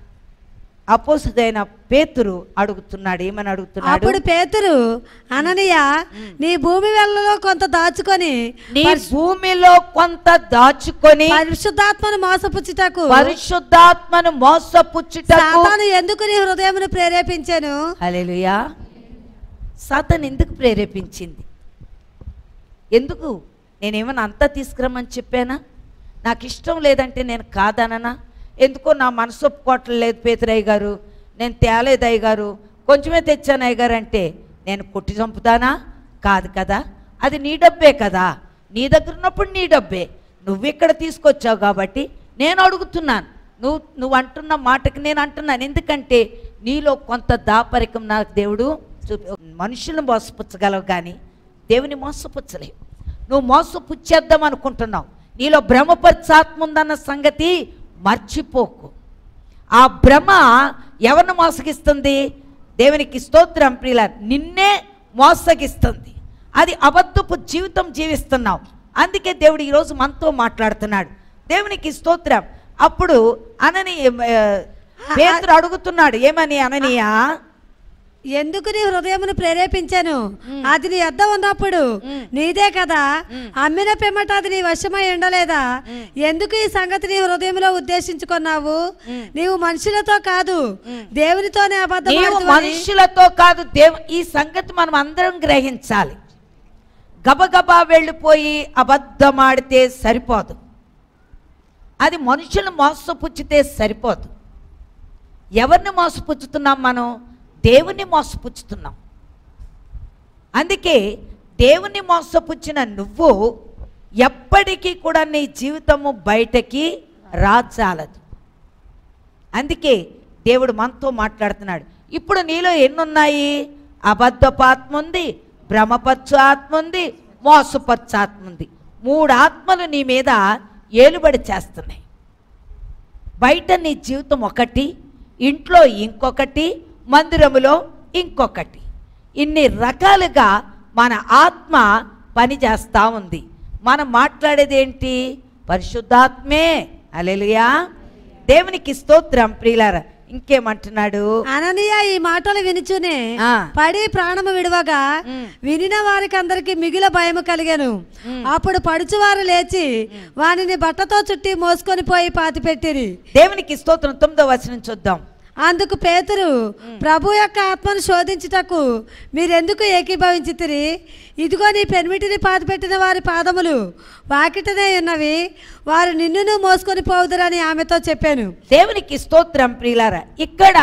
అపోసుదైన పేతురు అడుగుతున్నాడు ఏమని అడుగుతున్నాడు అప్పుడు పేతురు అననీయ నీ భూమి వెలలో కొంత దాచుకొని నీ భూమిలో కొంత దాచుకొని పరిశుద్ధాత్మను మోసపుచ్చుటకు పరిశుద్ధాత్మను మోసపుచ్చుటకు సాతాను ఎందుకు నీ హృదయమును ప్రేరేపించాను హల్లెలూయా సాతాన్ ఎందుకు ప్రేరేపించింది ఎందుకు నేనేమన్నా అంతా తీసుకురమ్మని చెప్పానా నాకు ఇష్టం లేదంటే నేను కాదననా ఎందుకో నా మనసు ఒప్పుకోవట్లేదు పేతురయ్య గారు నేను తేలేదు అయ్య గారు కొంచెమే తెచ్చాను అయ్య గారు అంటే నేను కొట్టి చంపుతానా కాదు కదా అది నీ డబ్బే కదా నీ దగ్గర ఉన్నప్పుడు నీ డబ్బే నువ్వు ఇక్కడ తీసుకొచ్చావు కాబట్టి నేను అడుగుతున్నాను నువ్వు నువ్వు అంటున్న మాటకి నేను అంటున్నాను ఎందుకంటే నీలో కొంత దాపరికం నాకు దేవుడు చూపి మనుషులను మోసపుచ్చగలవు కానీ దేవుని మోసపుచ్చలేవు నువ్వు మోసపుచ్చేద్దాం అనుకుంటున్నావు నీలో భ్రమపరిచాత్మ ఉందన్న సంగతి మర్చిపోకు ఆ భ్రమ ఎవరిని మోసగిస్తుంది దేవునికి స్తోత్రం ప్రియుల నిన్నే మోసగిస్తుంది అది అబద్ధపు జీవితం జీవిస్తున్నావు అందుకే దేవుడు ఈరోజు మనతో మాట్లాడుతున్నాడు దేవునికి స్తోత్రం అప్పుడు అనని ఆ, పేతురు అడుగుతున్నాడు ఏమని అననీయ ఎందుకు నీ హృదయమును ప్రేరేపించాను అది నీ వద్ద ఉన్నప్పుడు మ్. నీదే కదా మ్. అమ్మిన పిమ్మట అది నీ వశమై ఉండలేదా మ్. ఎందుకు ఈ సంగతి నీ హృదయంలో ఉద్దేశించుకున్నావు మ్. నీవు మనుషులతో కాదు మ్. దేవునితోనే నీవు అబద్ధం మనుషులతో కాదు దేవు ఈ సంగతి మనం అందరం గ్రహించాలి గబగబా వెళ్ళిపోయి అబద్ధమాడితే సరిపోదు అది మనుషులు మోసపుచ్చితే సరిపోదు ఎవరిని మోసపుచ్చుతున్నాం మనం దేవుణ్ణి మోసపుచ్చుతున్నాం అందుకే దేవుణ్ణి మోసపుచ్చిన నువ్వు ఎప్పటికీ కూడా నీ జీవితము బయటకి రాచాలదు అందుకే దేవుడు మనతో మాట్లాడుతున్నాడు ఇప్పుడు నీలో ఎన్నున్నాయి అబద్ధపు ఆత్మ ఉంది భ్రమపచ్చు ఆత్మ ఉంది మోసపచ్చు ఆత్మ ఉంది మూడు ఆత్మలు నీ మీద ఏలుబడి చేస్తున్నాయి బయట నీ జీవితం ఒకటి ఇంట్లో ఇంకొకటి మందిరములో ఇంకొకటి ఇన్ని రకాలుగా మన ఆత్మ పనిచేస్తూ ఉంది మనం మాట్లాడేది ఏంటి పరిశుద్ధాత్మే అలెలుయా దేవునికి స్తోత్రం ప్రియులార ఇంకేమంటున్నాడు అననీయ ఈ మాటలు వినుచునే ఆ. పడి ప్రాణము విడవగా మ్. వినిన వారికి అందరికి మిగిలిన భయము కలిగాను మ్. అప్పుడు పడుచువారు లేచి వానిని బట్టతో చుట్టి మోసుకొని పోయి పాతిపెట్టిరి దేవునికి స్తోత్రం తొమ్మిదో వచనం చూద్దాం అందుకు పేతురు ప్రభు యొక్క ఆత్మను శోధించుటకు మీరెందుకు ఏకీభవించితిరి ఇదిగో నీ పెనిమిటిని పాతిపెట్టిన వారి పాదములు వాకిటనే ఉన్నవి వారు నిన్నును మోసుకొని పోవుదురని ఆమెతో చెప్పాను దేవునికి స్తోత్రం ప్రియులార ఇక్కడ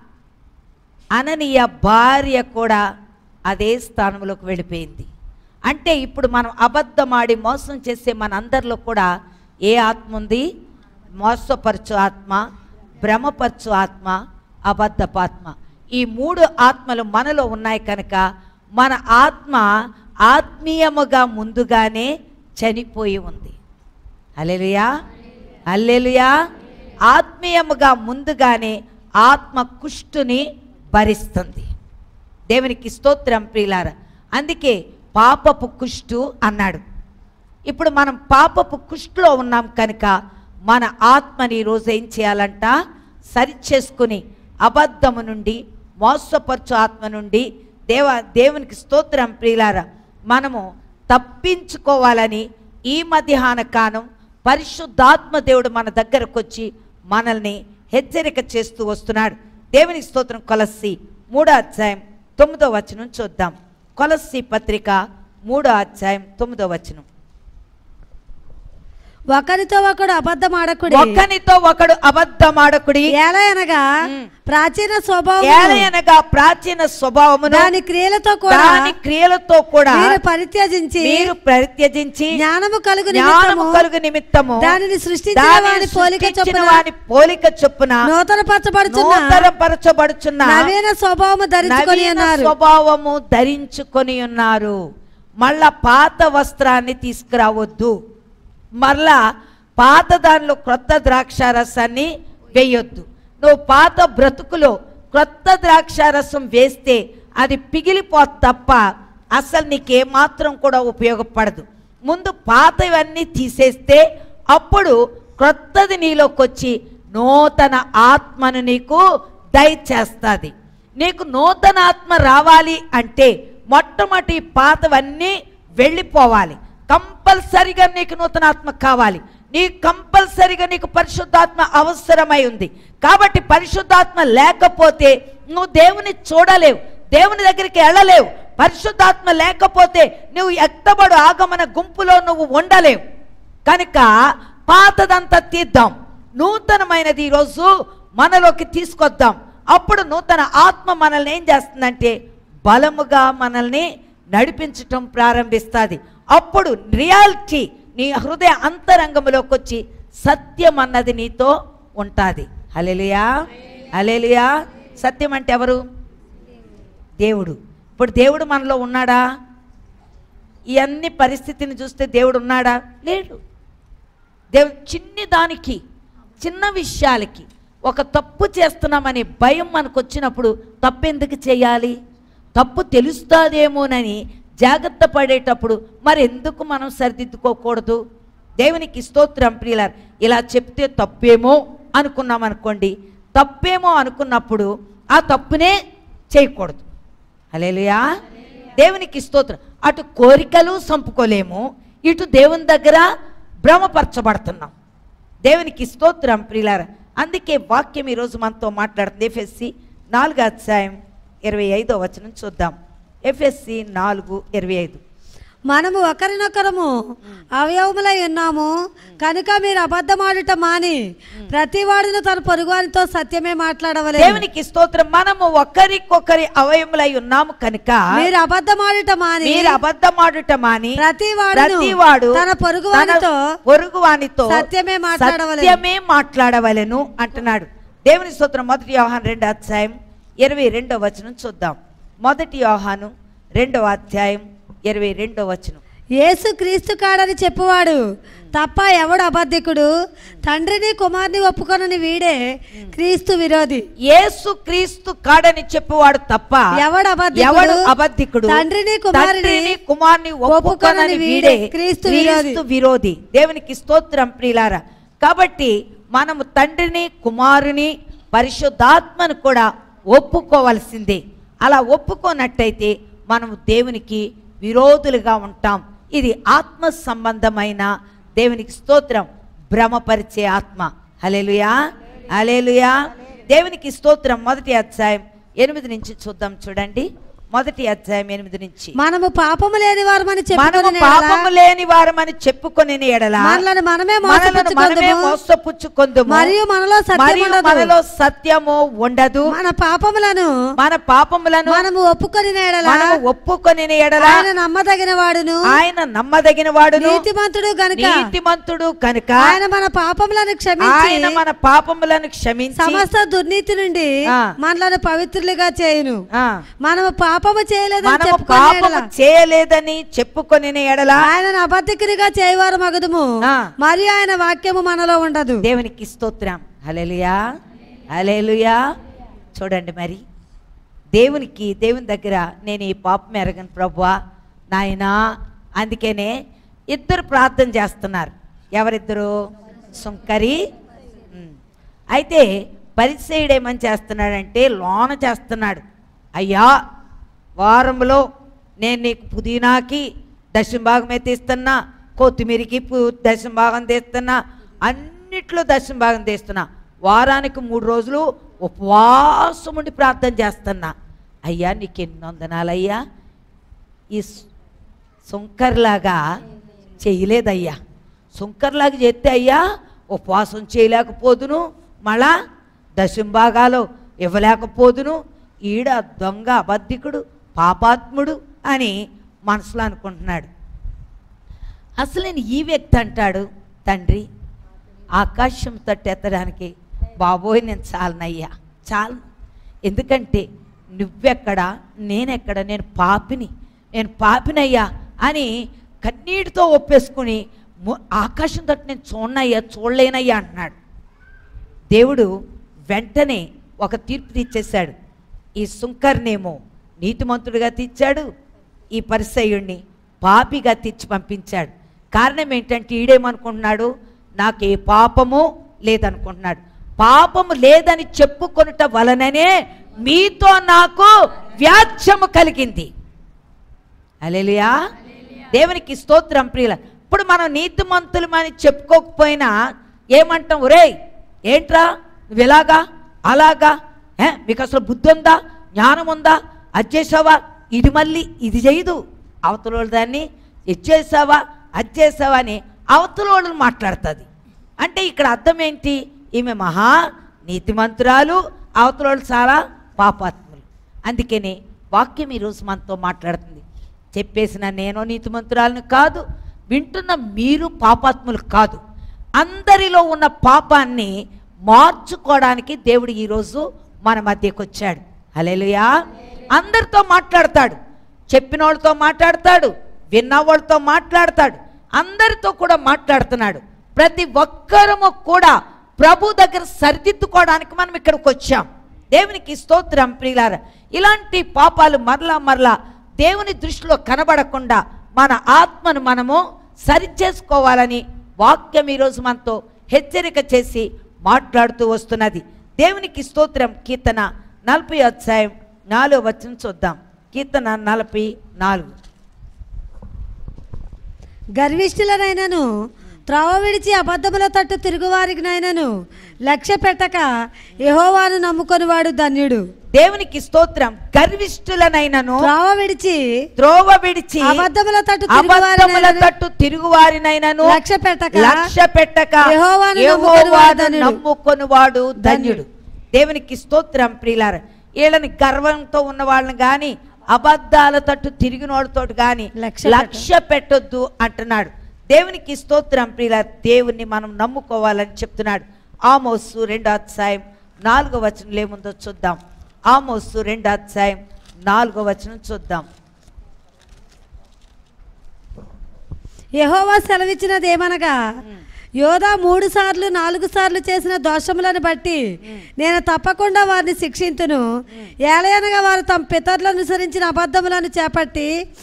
అననీయ భార్య కూడా అదే స్థానంలోకి వెళ్ళిపోయింది అంటే ఇప్పుడు మనం అబద్ధమాడి మోసం చేసే మన అందరిలో కూడా ఏ ఆత్మ ఉంది మోసపరచు ఆత్మ భ్రమపరచు ఆత్మ అబద్ధపు ఆత్మ ఈ మూడు ఆత్మలు మనలో ఉన్నాయి కనుక మన ఆత్మ ఆత్మీయముగా ముందుగానే చనిపోయి ఉంది అలెలుయా అల్లెలుయా ఆత్మీయముగా ముందుగానే ఆత్మ కుష్టుని భరిస్తుంది దేవునికి స్తోత్రం ప్రియులార అందుకే పాపపు కుష్టు అన్నాడు ఇప్పుడు మనం పాపపు కుష్టులో ఉన్నాం కనుక మన ఆత్మని ఈరోజు ఏం చేయాలంట సరి చేసుకుని అబద్ధము నుండి మోసపరచు ఆత్మ నుండి దేవ దేవునికి స్తోత్రం ప్రియులార మనము తప్పించుకోవాలని ఈ మధ్యాహ్న కాలం పరిశుద్ధాత్మ దేవుడు మన దగ్గరకు వచ్చి మనల్ని హెచ్చరిక చేస్తూ వస్తున్నాడు దేవునికి స్తోత్రం కొలస్సి మూడో అధ్యాయం తొమ్మిదో వచనం చూద్దాం కొలస్సి పత్రిక మూడో అధ్యాయం తొమ్మిదో వచనం ఒకరితో ఒకడు అబద్ధం ఆడకుడి ఒకనితో ఒకడు అబద్ధమాడకుడి ఎలా అనగా మ్. ప్రాచీన స్వభావం ఏలయనగా ప్రాచీన స్వభావమును దాని క్రియలతో కూడా దాని క్రియలతో కూడా మీరు పరిత్యజించి మీరు పరిత్యజించి జ్ఞానము కలుగు జ్ఞానము నిమిత్తము కలుగు నిమిత్తము దానిని సృష్టించిన దానిని వాని పోలిక సృష్టించిన చొప్పున వాని పోలిక చొప్పున నూతన పరచబడుచున్న నూతనపరచబడుచున్న నవీన స్వభావము ధరించుకొని నవీన ఉన్నారు స్వభావము ధరించుకొని ఉన్నారు మళ్ళా పాత వస్త్రాన్ని తీసుకురావద్దు మరలా పాత దానిలో క్రొత్త ద్రాక్షారసాన్ని వేయొద్దు నువ్వు పాత బ్రతుకులో క్రొత్త ద్రాక్షారసం వేస్తే అది పిగిలిపోతు తప్ప అసలు నీకేమాత్రం కూడా ఉపయోగపడదు ముందు పాతవన్నీ తీసేస్తే అప్పుడు క్రొత్తది నీలోకి వచ్చి నూతన ఆత్మను నీకు దయచేస్తుంది నీకు నూతన ఆత్మ రావాలి అంటే మొట్టమొదటి పాతవన్నీ వెళ్ళిపోవాలి కంపల్సరిగా నీకు నూతన ఆత్మ కావాలి నీ కంపల్సరిగా నీకు పరిశుద్ధాత్మ అవసరమై ఉంది కాబట్టి పరిశుద్ధాత్మ లేకపోతే నువ్వు దేవుని చూడలేవు దేవుని దగ్గరికి వెళ్ళలేవు పరిశుద్ధాత్మ లేకపోతే నువ్వు ఎత్తబడు ఆగమన గుంపులో నువ్వు ఉండలేవు కనుక పాతదంతా తీద్దాం నూతనమైనది ఈరోజు మనలోకి తీసుకొద్దాం అప్పుడు నూతన ఆత్మ మనల్ని ఏం చేస్తుందంటే బలముగా మనల్ని నడిపించటం ప్రారంభిస్తుంది అప్పుడు రియాలిటీ నీ హృదయ అంతరంగంలోకి వచ్చి సత్యం అన్నది నీతో ఉంటుంది హలెలుయా హలెలుయా సత్యం అంటే ఎవరు దేవుడు ఇప్పుడు దేవుడు మనలో ఉన్నాడా ఈ అన్ని పరిస్థితిని చూస్తే దేవుడు ఉన్నాడా లేడు దేవుడు చిన్ని దానికి చిన్న విషయాలకి ఒక తప్పు చేస్తున్నామనే భయం మనకు వచ్చినప్పుడు తప్పు ఎందుకు చేయాలి తప్పు తెలుస్తుందేమోనని జాగ్రత్త పడేటప్పుడు మరి ఎందుకు మనం సరిదిద్దుకోకూడదు దేవునికి స్తోత్రం ప్రియులారు ఇలా చెప్తే తప్పేమో అనుకున్నాం అనుకోండి తప్పేమో అనుకున్నప్పుడు ఆ తప్పునే చేయకూడదు హల్లెలూయా దేవునికి స్తోత్రం అటు కోరికలు సంపుకోలేము ఇటు దేవుని దగ్గర భ్రమపరచబడుతున్నాం దేవునికి స్తోత్రం ప్రియులార అందుకే వాక్యం ఈరోజు మనతో మాట్లాడుతుంది ఎఫ్ఎస్సి నాలుగు అధ్యాయం ఇరవై ఐదో వచనం చూద్దాం ఎఫ్ఎస్సి నాలుగు ఇరవై ఐదు మనము ఒకరినొకరము అవయవములై ఉన్నాము కనుక మీరు అబద్ధమాడుట మాని ప్రతివాడును తన పొరుగువానితో సత్యమే మాట్లాడవలేదు దేవునికి స్తోత్రం మనము ఒకరికొకరి అవయములై ఉన్నాము కనుక మీరు అబద్ధమాడుట మాని మీరు అబద్ధమాడుట మాని ప్రతివాడును ప్రతివాడు తన పొరుగువానితో పొరుగువానితో సత్యమే మాట్లాడవలెను. సత్యమే మాట్లాడవలెను అంటున్నాడు దేవుని స్తోత్రం మొదటి యోహాన్ రెండో అధ్యాయం ఇరవై రెండో వచనం చూద్దాం మొదటి యోహాను రెండవ అధ్యాయం ఇరవై రెండో వచనం యేసు క్రీస్తు కాడని చెప్పువాడు తప్ప ఎవడు అబద్ధికుడు తండ్రిని కుమార్ని ఒప్పుకొనని వీడే క్రీస్తు విరోధి యేసు క్రీస్తు కాడని చెప్పువాడు తప్ప ఎవడు అబద్ధికుడు? ఎవడు అబద్ధికుడు తండ్రిని కుమారుని తండ్రిని కుమార్ని ఒప్పుకొనని వీడే క్రీస్తు విరోధి. క్రీస్తు విరోధి దేవునికి స్తోత్రం ప్రియులారా కాబట్టి మనము తండ్రిని కుమారుని పరిశుద్ధాత్మను కూడా ఒప్పుకోవలసిందే అలా ఒప్పుకోనట్టయితే మనము దేవునికి విరోధులుగా ఉంటాం ఇది ఆత్మ సంబంధమైన దేవునికి స్తోత్రం భ్రమపరిచే ఆత్మ హలేలుయా హలేలుయా దేవునికి స్తోత్రం మొదటి అధ్యాయం ఎనిమిది నుంచి చూద్దాం చూడండి మొదటి అధ్యాయం ఎనిమిది నుంచి మనము పాపము లేని వారమని మనము చెప్పుకొని పాపము లేని వారమని చెప్పుకొని ఎడల మనలను మనమే మనలను మనమే మోసపుచ్చుకొందుము. మోసపుచ్చుకొందుము మరియు మనలో సత్యం మరియు ఉండదు. మనలో సత్యము ఉండదు మన పాపములను మన పాపములను మనము ఒప్పుకొని మనము ఒప్పుకొని ఎడల ఆయన నమ్మదగిన వాడును ఆయన నమ్మదగిన వాడును నీతిమంతుడు గనుక నీతిమంతుడు కనుక ఆయన మన పాపములను క్షమించి ఆయన మన పాపములను క్షమించి సమస్త దుర్నీతి నుండి ఆ. మనలను పవిత్రులుగా చేయును ఆ, మనము పాపము చేయలేదని మనము చెప్పుకొని పాపము ఎడల చేయలేదని చెప్పుకొని ఎడల ఆయనను అబద్ధికునిగా చేయవారు మగదుము ఆ. మరియు ఆయన వాక్యము మనలో ఉండదు దేవునికి స్తోత్రం హల్లెలూయా హల్లెలూయా చూడండి మరి దేవునికి దేవుని దగ్గర నేను ఈ పాపం ఎరగను ప్రభువా నాయనా అందుకనే ఇద్దరు ప్రార్థన చేస్తున్నారు ఎవరిద్దరు సుంకరి ఉమ్. అయితే పరిచయుడు ఏమని చేస్తున్నాడంటే లోన చేస్తున్నాడు అయ్యా వారంలో నేను నీకు పుదీనాకి దశం భాగం తీస్తున్నా కొత్తిమీరికి పు- దశం భాగం తీస్తున్నా అన్నిట్లో దశం భాగం తీస్తున్నా వారానికి మూడు రోజులు ఉపవాసం ఉండి ప్రార్థన చేస్తున్నా అయ్యా నీకు ఎన్ని వందనాలయ్యా ఈ సు- సుంకర్లాగా చేయలేదయ్యా సుంకర్లాగా చేస్తే అయ్యా ఉపవాసం చేయలేకపోదును మళ్ళా దశంభాగాలు ఇవ్వలేకపోదును ఈడ దొంగ అబద్ధికుడు పాపాత్ముడు అని మనసులో అనుకుంటున్నాడు అసలు నేను ఈ వ్యక్తి అంటాడు తండ్రి ఆకాశం తట్టెత్తడానికి బాబోయ్ నేను చాలనయ్యా చాలు ఎందుకంటే నువ్వెక్కడ నేనెక్కడ నేను పాపిని నేను పాపినయ్యా అని కన్నీటితో ఒప్పేసుకుని ము- ఆకాశం తట్టు నేను చూడనయ్యా చూడలేనయ్యా అంటున్నాడు దేవుడు వెంటనే ఒక తీర్పు తీర్చేశాడు ఈ సుంకర్నేమో నీతిమంతుడిగా తీర్చాడు ఈ పరిసయుణ్ణి పాపిగా తీర్చి పంపించాడు కారణం ఏంటంటే ఈడేమనుకుంటున్నాడు నాకు ఏ పాపము లేదనుకుంటున్నాడు పాపము లేదని చెప్పుకొనుట వలననే మీతో నాకు వ్యాధ్యము కలిగింది అలెలుయా దేవునికి స్తోత్రం ప్రియుల ఇప్పుడు మనం నీతిమంతులమని చెప్పుకోకపోయినా ఏమంటాం ఒరేయ్ ఏంట్రా నువ్వు ఇలాగా అలాగా ఏ మీకు అసలు బుద్ధి ఉందా జ్ఞానం ఉందా అది చేసావా ఇది మళ్ళీ ఇది చేయదు అవతల దాన్ని ఇది చేసావా అది చేసావా అని అవతల వాళ్ళని మాట్లాడుతుంది అంటే ఇక్కడ అర్థం ఏంటి ఈమె మహా నీతిమంతురాలు అవతల వాళ్ళు చాలా పాపాత్ములు అందుకని వాక్యం ఈరోజు మనతో మాట్లాడుతుంది చెప్పేసిన నేను నీతిమంతురాలను కాదు వింటున్న మీరు పాపాత్ములు కాదు అందరిలో ఉన్న పాపాన్ని మార్చుకోవడానికి దేవుడు ఈరోజు మన మధ్యకు వచ్చాడు హల్లెలూయా అందరితో మాట్లాడతాడు చెప్పిన వాళ్ళతో మాట్లాడతాడు విన్న వాళ్ళతో మాట్లాడతాడు అందరితో కూడా మాట్లాడుతున్నాడు ప్రతి ఒక్కరము కూడా ప్రభు దగ్గర సరిదిద్దుకోవడానికి మనం ఇక్కడికి వచ్చాం దేవునికి స్తోత్రం ప్రియులార ఇలాంటి పాపాలు మరలా మరలా దేవుని దృష్టిలో కనబడకుండా మన ఆత్మను మనము సరిచేసుకోవాలని వాక్యం ఈరోజు మనతో హెచ్చరిక చేసి మాట్లాడుతూ వస్తున్నది దేవునికి స్తోత్రం కీర్తన నలభై అధ్యాయం నాలుగు వచ్చిన చూద్దాం కీర్తన నలభై నాలుగు గర్విష్ఠులనైనను త్రోవ విడిచి అబద్ధముల తట్టు తిరుగువారికినైనను లక్ష్య పెట్టక యెహోవాను నమ్ముకొనివాడు ధన్యుడు దేవునికి స్తోత్రం గర్విష్ఠులనైనను త్రోవ విడిచి త్రోవ విడిచి అబద్ధముల తట్టు అబద్ధముల తిరుగువారినైనను తట్టు తిరుగువారినైనను లక్ష్య పెట్టక లక్ష్య పెట్టక యెహోవాను యెహోవాను నమ్ముకొనువాడు ధన్యుడు. నమ్ముకొనువాడు ధన్యుడు ధన్యుడు. దేవునికి స్తోత్రం ప్రియులార వీళ్ళని గర్వంతో ఉన్న వాళ్ళని గాని అబద్ధాల తట్టు తిరిగినోడితో గాని లక్ష్య పెట్ట- లక్ష్య పెట్టొద్దు అంటున్నాడు దేవునికి స్తోత్రం ప్రియుల దేవుణ్ణి మనం నమ్ముకోవాలని చెప్తున్నాడు ఆమోసు రెండో అధ్యాయం నాలుగో వచనం ఏముందో చూద్దాం ఆమోసు రెండో అధ్యాయం నాలుగో వచనం చూద్దాం యెహోవా సెలవిచ్చినదేమనగా యోధా మూడు సార్లు నాలుగు సార్లు చేసిన దోషములను బట్టి నేను తప్పకుండా వారిని శిక్షింతును ఏలయనగా వారు తమ పితరులను అనుసరించిన అబద్ధములను చేపట్టి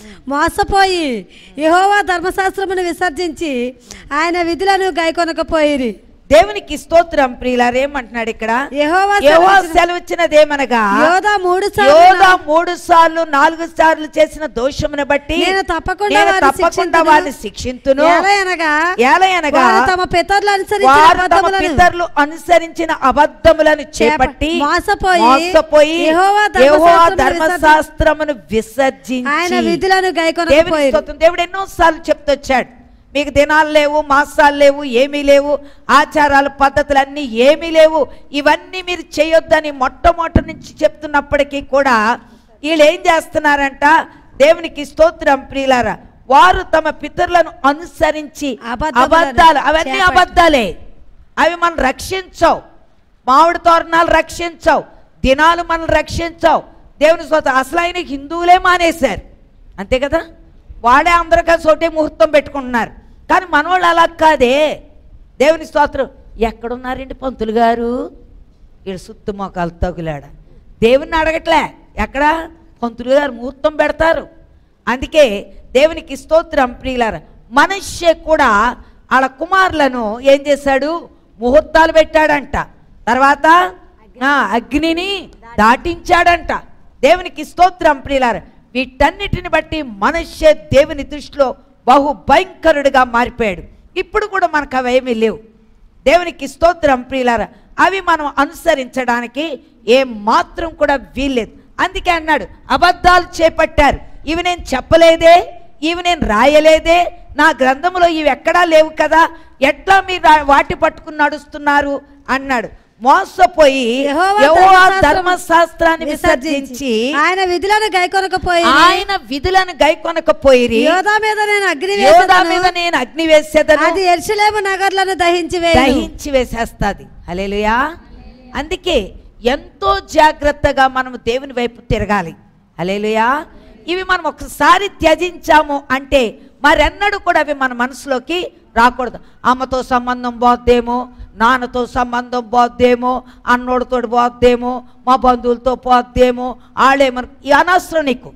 మోసపోయి యెహోవా ధర్మశాస్త్రమును విసర్జించి ఆయన విధులను గైకొనకపోయిరి దేవునికి స్తోత్రం ప్రియులారు ఏమంటున్నాడు ఇక్కడ యెహోవా యెహోవా సెలవిచ్చిన- సెలవిచ్చినదేమనగా యోధా మూడు యోధా సార్లు మూడు సార్లు నాలుగు సార్లు చేసిన దోషమును బట్టి నేను తప్పకుండా నేను వారిని తప్పకుండా శిక్షింతును. వారిని శిక్షింతును ఏలయనగా ఏలయనగా వారు తమ పితరులు అనుసరించిన వారు తమ అబద్ధములను పితరులు అనుసరించిన అబద్ధములను చేపట్టి మోసపోయి మోసపోయి యెహోవా యెహోవా ధర్మశాస్త్రమును ధర్మశాస్త్రమును విసర్జించి ఆయన విధులను దేవుని గైకొనకపోయిరి స్తోత్రం దేవుడు ఎన్నో సార్లు చెప్తొచ్చాడు మీకు దినాలు లేవు మాసాలు లేవు ఏమీ లేవు ఆచారాలు పద్ధతులు అన్నీ ఏమీ లేవు ఇవన్నీ మీరు చేయొద్దని మొట్టమొదటి నుంచి చెప్తున్నప్పటికీ కూడా వీళ్ళు ఏం చేస్తున్నారంట దేవునికి స్తోత్రం ప్రియులారా వారు తమ పితరులను అనుసరించి అబద్ధములను అబద్ధాలు అవన్నీ చేపట్టి. అబద్ధాలే అవి మనం రక్షించవు మామిడి తోరణాలు రక్షించవు దినాలు మనం రక్షించవు దేవుని స్తోత్రం అసలు ఆయన హిందువులే మానేశారు అంతే కదా వాడే అందరూ కలిసి ఒకటే ముహూర్తం పెట్టుకుంటున్నారు కానీ మనవాళ్ళు అలా కాదే దేవుని స్తోత్రం ఎక్కడున్నారండి పంతులు గారు ఇక్కడ సుత్తు మొక్కలు తగులాడ దేవుణ్ణి అడగట్లే ఎక్కడ పంతులు గారు ముహూర్తం పెడతారు అందుకే దేవునికి స్తోత్రం ప్రియులార మనుష్య కూడా వాళ్ళ కుమారులను ఏం చేశాడు ముహూర్తాలు పెట్టాడంట తర్వాత ఆ, అగ్నిని దాటించాడంట దేవునికి స్తోత్రం ప్రియులార వీటన్నిటిని బట్టి మనుష్య దేవుని దృష్టిలో బహు భయంకరుడిగా మారిపోయాడు ఇప్పుడు కూడా మనకు అవేమీ లేవు దేవునికి స్తోత్రం ప్రియులార అవి మనం అనుసరించడానికి ఏ మాత్రం కూడా వీల్లేదు అందుకే అన్నాడు అబద్ధాలు చేపట్టారు ఇవి నేను చెప్పలేదే ఇవి నేను రాయలేదే నా గ్రంథములో ఇవి ఎక్కడా లేవు కదా ఎట్లా మీరు రా- వాటి పట్టుకుని నడుస్తున్నారు అన్నాడు మోసపోయి యెహోవా యెహోవా ధర్మశాస్త్రము ధర్మశాస్త్రాన్ని విసర్జించి ఆయన విధులను గైకొనకపోయి ఆయన విధులను గైకొనకపోయిరి యోధా మీద నేను అగ్ని యోధా వేసేదను. మీద నేను అగ్ని వేసేదను అది ఎర్షలేము నగర్లను దహించి వేయును. దహించి వేసేస్తుంది హలేలుయా అందుకే ఎంతో జాగ్రత్తగా మనం దేవుని వైపు తిరగాలి హలేలుయా ఇవి మనం ఒకసారి త్యజించాము అంటే మరెన్నడూ కూడా అవి మన మనసులోకి రాకూడదు అమ్మతో సంబంధం పోద్దేమో నాన్నతో సంబంధం పోద్దేమో అన్నోడితో పోద్దేమో మా బంధువులతో పోద్దేమో వాళ్ళేమను ఈ అనవసరం నీకు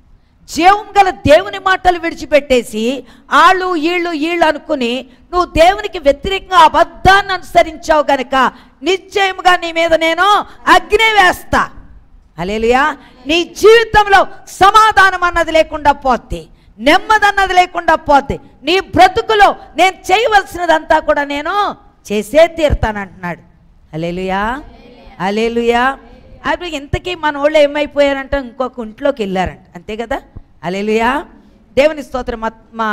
జీవం గల దేవుని మాటలు విడిచిపెట్టేసి ఆళ్ళు వీళ్ళు వీళ్ళు అనుకుని నువ్వు దేవునికి వ్యతిరేకంగా అబద్ధాన్ని అనుసరించావు గనక నిశ్చయముగా నీ మీద నేను అగ్ని వేస్తా అలేలుయా నీ జీవితంలో సమాధానం అన్నది లేకుండా పోద్ది నెమ్మది అన్నది లేకుండా పోద్ది నీ బ్రతుకులో నేను చేయవలసినదంతా కూడా నేను చేసే తీరుతానంటున్నాడు అలేలుయా అలేలుయా అప్పుడు ఇంతకీ మన వాళ్ళు ఏమైపోయారంట ఇంకొక ఇంట్లోకి వెళ్ళారంట అంతే కదా అలేలుయా దేవుని స్తోత్రం మా- మా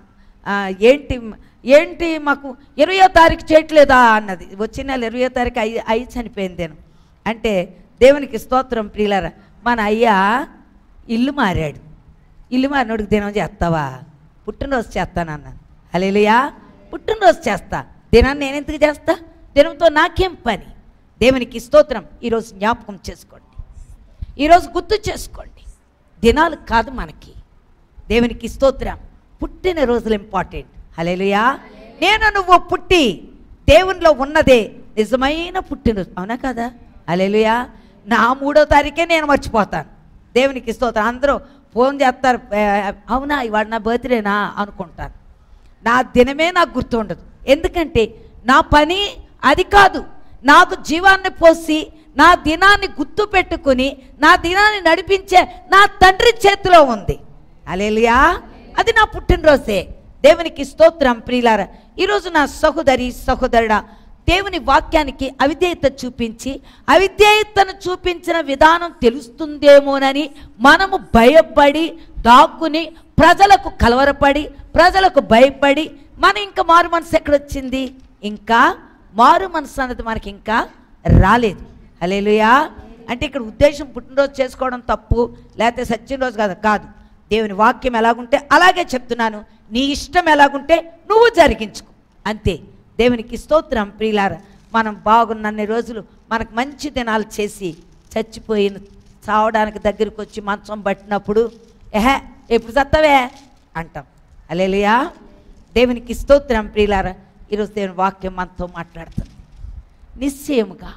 ఆ, ఏంటి ఏంటి మాకు ఇరవయో తారీఖు చేయట్లేదా అన్నది వచ్చిన నెల ఇరవయో తారీఖు అయ్యి అయ్యి చనిపోయింది నేను అంటే దేవునికి స్తోత్రం ప్రియులారా మన అయ్యా ఇల్లు మారాడు ఇల్లు మారినోడికి దినం చేస్తావా పుట్టినరోజు చేస్తానన్నాను అలేలుయా పుట్టినరోజు చేస్తా దినాన్ని నేను ఎందుకు చేస్తా దినంతో నాకేం పని దేవునికి స్తోత్రం ఈరోజు జ్ఞాపకం చేసుకోండి ఈరోజు గుర్తు చేసుకోండి దినాలు కాదు మనకి దేవునికి స్తోత్రం పుట్టిన రోజులు ఇంపార్టెంట్ హలేలుయా నేను నువ్వు పుట్టి దేవునిలో ఉన్నదే నిజమైన పుట్టినరోజు అవునా కదా హలేలుయా నా మూడో తారీఖే నేను మర్చిపోతాను దేవునికి స్తోత్రం అందరూ ఫోన్ చేస్తారు "ఏ, అవునా ఇవాళ నా బర్త్డేనా అనుకుంటాను నా దినమే నాకు గుర్తుండదు ఎందుకంటే నా పని అది కాదు నాకు జీవాన్ని పోసి నా దినాన్ని గుర్తు పెట్టుకుని నా దినాన్ని నడిపించే నా తండ్రి చేతిలో ఉంది అలేలియా అది నా పుట్టినరోజే దేవునికి స్తోత్రం ప్రియులార ఈరోజు నా సహోదరి సహోదరుడా దేవుని వాక్యానికి అవిధేయత చూపించి అవిధేయతను చూపించిన విధానం తెలుస్తుందేమోనని మనము భయపడి దాక్కుని ప్రజలకు కలవరపడి ప్రజలకు భయపడి మన ఇంకా మారు మనసు ఎక్కడొచ్చింది ఇంకా మారు మనసు అన్నది మనకి ఇంకా రాలేదు హలేలుయా అంటే ఇక్కడ ఉద్దేశం పుట్టినరోజు చేసుకోవడం తప్పు లేకపోతే సత్యం రోజు కాదు కాదు దేవుని వాక్యం ఎలాగుంటే అలాగే చెప్తున్నాను నీ ఇష్టం ఎలాగుంటే నువ్వు జరిగించుకో అంతే దేవునికి స్తోత్రం ప్రియులార మనం బాగున్నన్ని రోజులు మనకు మంచి దినాలు చేసి చచ్చిపోయిన చావడానికి దగ్గరికి వచ్చి మంచం పట్టినప్పుడు ఎహే ఎప్పుడు చత్తవే అంటాం అలేలుయా దేవునికి స్తోత్రం ప్రియులార ఈరోజు దేవుని వాక్యం మనతో మాట్లాడుతుంది నిశ్చయముగా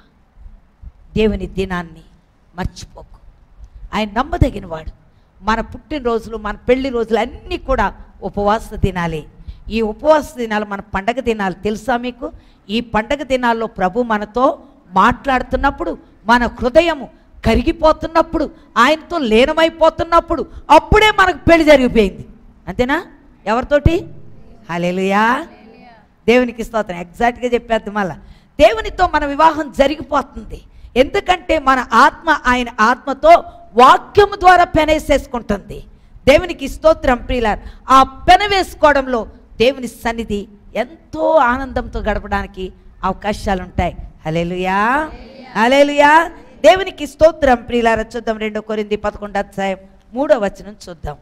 దేవుని దినాన్ని మర్చిపోకు ఆయన నమ్మదగినవాడు మన పుట్టినరోజులు మన పెళ్లి రోజులు అన్నీ కూడా ఉపవాస దినాలే ఈ ఉపవాస దినాలు మన పండగ దినాలు తెలుసా మీకు ఈ పండగ దినాల్లో ప్రభు మనతో మాట్లాడుతున్నప్పుడు మన హృదయము కరిగిపోతున్నప్పుడు ఆయనతో లీనమైపోతున్నప్పుడు అప్పుడే మనకు పెళ్లి జరిగిపోయింది అంతేనా ఎవరితోటి హలేలుయా దేవునికి స్తోత్రం ఎగ్జాక్ట్గా చెప్పేద్దు మళ్ళా దేవునితో మన వివాహం జరిగిపోతుంది ఎందుకంటే మన ఆత్మ ఆయన ఆత్మతో వాక్యము ద్వారా పెనేసేసుకుంటుంది దేవునికి స్తోత్రం ప్రియులార్ ఆ పెన వేసుకోవడంలో దేవుని సన్నిధి ఎంతో ఆనందంతో గడపడానికి అవకాశాలు ఉంటాయి హలేలుయా హలేలుయా దేవునికి స్తోత్రం ప్రియులార చూద్దాం రెండో కొరింది పదకొండు అధ్యాయం మూడో వచనం చూద్దాం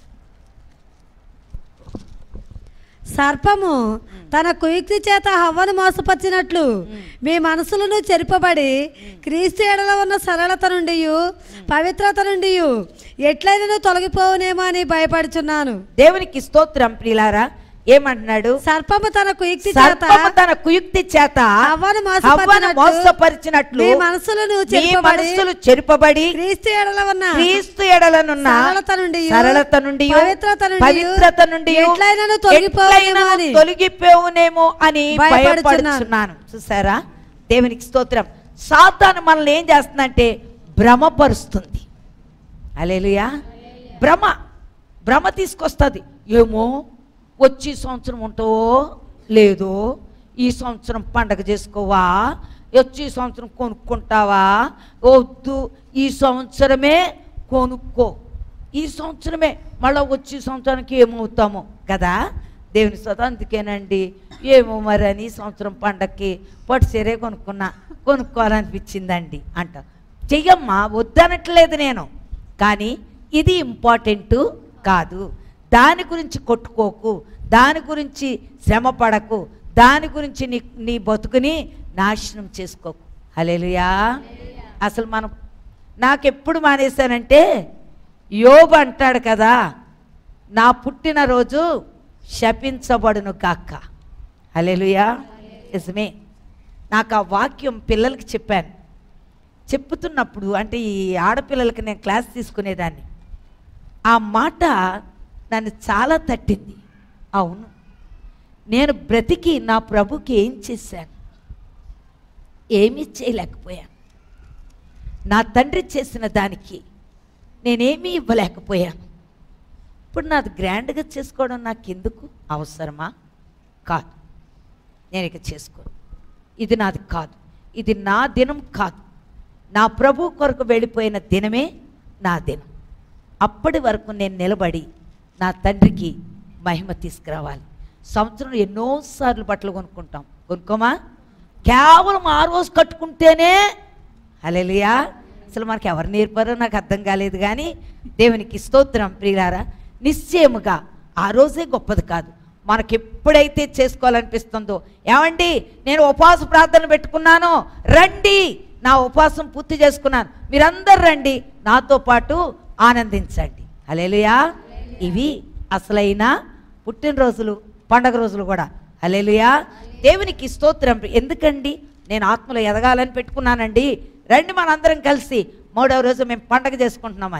సర్పము తన కుయుక్తి చేత హవ్వను మోసపరిచినట్లు మీ మనసులను చెరిపబడి క్రీస్తు ఎడల ఉన్న సరళత నుండి పవిత్రత నుండి ఎట్లయినను తొలగిపోవునేమో అని భయపడుచున్నాను దేవునికి స్తోత్రం ప్రియులారా ఏమంటున్నాడు సర్పము తన కుయుక్తి చేత సర్పము తన కుయుక్తి చేత హవ్వను హవ్వను మోసపరిచినట్లు మోసపరిచినట్లు మీ మనసులను మీ చెరిపబడి మనస్సులు చెరుపబడి క్రీస్తు ఎడల ఉన్న క్రీస్తు ఎడలనున్న సరళత నుండి సరళత నుండి పవిత్రత నుండి పవిత్రత నుండి ఎట్లైనను తొలగిపోవునేమో ఎట్లైనను అని తొలగిపోవునేమో అని భయపడుచున్నాను. భయపడుచున్నాను చూసారా దేవునికి స్తోత్రం సాతాను మనల్ని ఏం చేస్తుందంటే భ్రమపరుస్తుంది అలేలుయా భ్రమ భ్రమ తీసుకొస్తుంది ఏమో వచ్చి సంవత్సరం ఉంటావో లేదో ఈ సంవత్సరం పండగ చేసుకోవా వచ్చి ఈ సంవత్సరం కొనుక్కుంటావా వద్దు ఈ సంవత్సరమే కొనుక్కో ఈ సంవత్సరమే మళ్ళీ వచ్చి సంవత్సరానికి ఏమవుతామో కదా దేవుని స్వత అందుకేనండి ఏమో మరి అని ఈ సంవత్సరం పండగకి పట్టు సీరే కొనుక్కున్నా కొనుక్కోవాలనిపించిందండి అంట చెయ్యమ్మా వద్దనట్లేదు నేను కానీ ఇది ఇంపార్టెంట్ కాదు దాని గురించి కొట్టుకోకు దాని గురించి శ్రమ పడకు దాని గురించి నీ నీ బతుకుని నాశనం చేసుకోకు హలేలుయా అసలు మనం నాకెప్పుడు మానేశానంటే యోబు అంటాడు కదా నా పుట్టినరోజు శపించబడును కాక హలేలుయా నిజమే నాకు ఆ వాక్యం పిల్లలకి చెప్పాను చెప్పుతున్నప్పుడు అంటే ఈ ఆడపిల్లలకి నేను క్లాస్ తీసుకునేదాన్ని ఆ మాట నన్ను చాలా తట్టింది అవును నేను బ్రతికి నా ప్రభుకి ఏం చేశాను ఏమీ చేయలేకపోయాను నా తండ్రి చేసిన దానికి నేనేమీ ఇవ్వలేకపోయాను ఇప్పుడు నాది గ్రాండ్గా చేసుకోవడం నాకు ఎందుకు అవసరమా కాదు నేను ఇక చేసుకోను ఇది నాది కాదు ఇది నా దినం కాదు నా ప్రభు కొరకు వెళ్ళిపోయిన దినమే నా దినం అప్పటి వరకు నేను నిలబడి నా తండ్రికి మహిమ తీసుకురావాలి సంవత్సరం ఎన్నోసార్లు బట్టలు కొనుక్కుంటాం కొనుక్కోమా కేవలం ఆ రోజు కట్టుకుంటేనే హలేలియా అసలు మనకి ఎవరు నేర్పారో నాకు అర్థం కాలేదు కానీ దేవునికి స్తోత్రం ప్రియులారా నిశ్చయముగా ఆ రోజే గొప్పది కాదు మనకి ఎప్పుడైతే చేసుకోవాలనిపిస్తుందో ఏమండి నేను ఉపవాస ప్రార్థన పెట్టుకున్నాను రండి నా ఉపవాసం పూర్తి చేసుకున్నాను మీరందరు రండి నాతో పాటు ఆనందించండి హలేలుయా ఇవి అసలైన పుట్టినరోజులు పండగ రోజులు కూడా హలేలుయా దేవునికి స్తోత్రం ఎందుకండి నేను ఆత్మలో ఎదగాలని పెట్టుకున్నానండి రండి మనందరం కలిసి మూడవ రోజు మేము పండగ చేసుకుంటున్నామని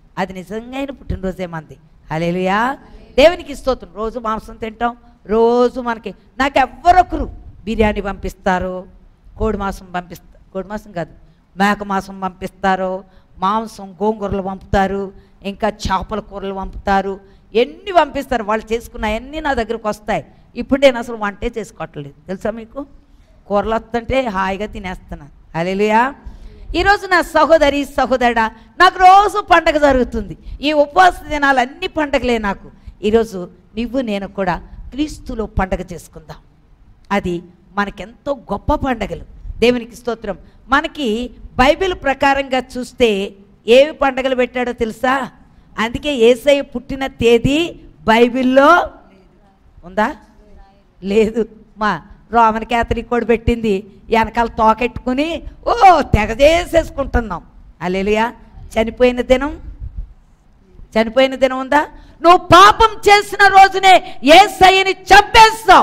అది నిజంగా పుట్టినరోజే మంది హలేలుయా దేవునికి స్తోత్రం రోజు మాంసం తింటాం రోజు మనకి నాకు ఎవ్వరొకరు బిర్యానీ పంపిస్తారు కోడి మాంసం పంపిస్తారు కోడి మాంసం కాదు మేక మాంసం పంపిస్తారు మాంసం గోంగూరలు పంపుతారు ఇంకా చేపల కూరలు పంపుతారు ఎన్ని పంపిస్తారు వాళ్ళు చేసుకున్న అన్నీ నా దగ్గరకు వస్తాయి ఇప్పుడు నేను అసలు వంటే చేసుకోవట్లేదు తెలుసా మీకు కూరలు వస్తుంటే హాయిగా తినేస్తున్నాను అలెలుయా ఈరోజు నా సహోదరి సహోదరుడా నాకు రోజు పండగ జరుగుతుంది ఈ ఉపవాస దినాలు అన్ని పండగలే నాకు ఈరోజు నువ్వు నేను కూడా క్రీస్తులో పండగ చేసుకుందాం అది మనకెంతో గొప్ప పండగలు దేవునికి స్తోత్రం మనకి బైబిల్ ప్రకారంగా చూస్తే ఏవి పండగలు పెట్టాడో తెలుసా అందుకే ఏసయ్య పుట్టిన తేదీ బైబిల్లో ఉందా లేదు మా రోమన్ క్యాథలిక్ కూడా పెట్టింది వెనకాల తోకెట్టుకుని ఓ తెగ చేసేసుకుంటున్నాం అల్లెలుయా చనిపోయిన దినం చనిపోయిన దినం ఉందా నువ్వు పాపం చేసిన రోజునే ఏ సయ్యని చంపేస్తావు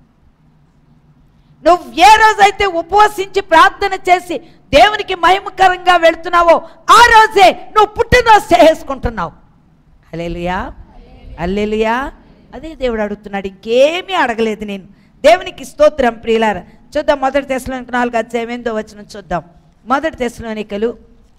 నువ్వు ఏ రోజైతే ఉపవసించి ప్రార్థన చేసి దేవునికి మహిమకరంగా వెళుతున్నావో ఆ రోజే నువ్వు పుట్టినరోజు చేసుకుంటున్నావు అల్లెలుయా అల్లెలుయా అదే దేవుడు అడుగుతున్నాడు ఇంకేమీ అడగలేదు నేను దేవునికి స్తోత్రం ప్రియులార చూద్దాం మొదటి తెశలోనికి నాలుగు అధ్యాయం ఏందో వచ్చిన చూద్దాం మొదటి తెశలోనికలు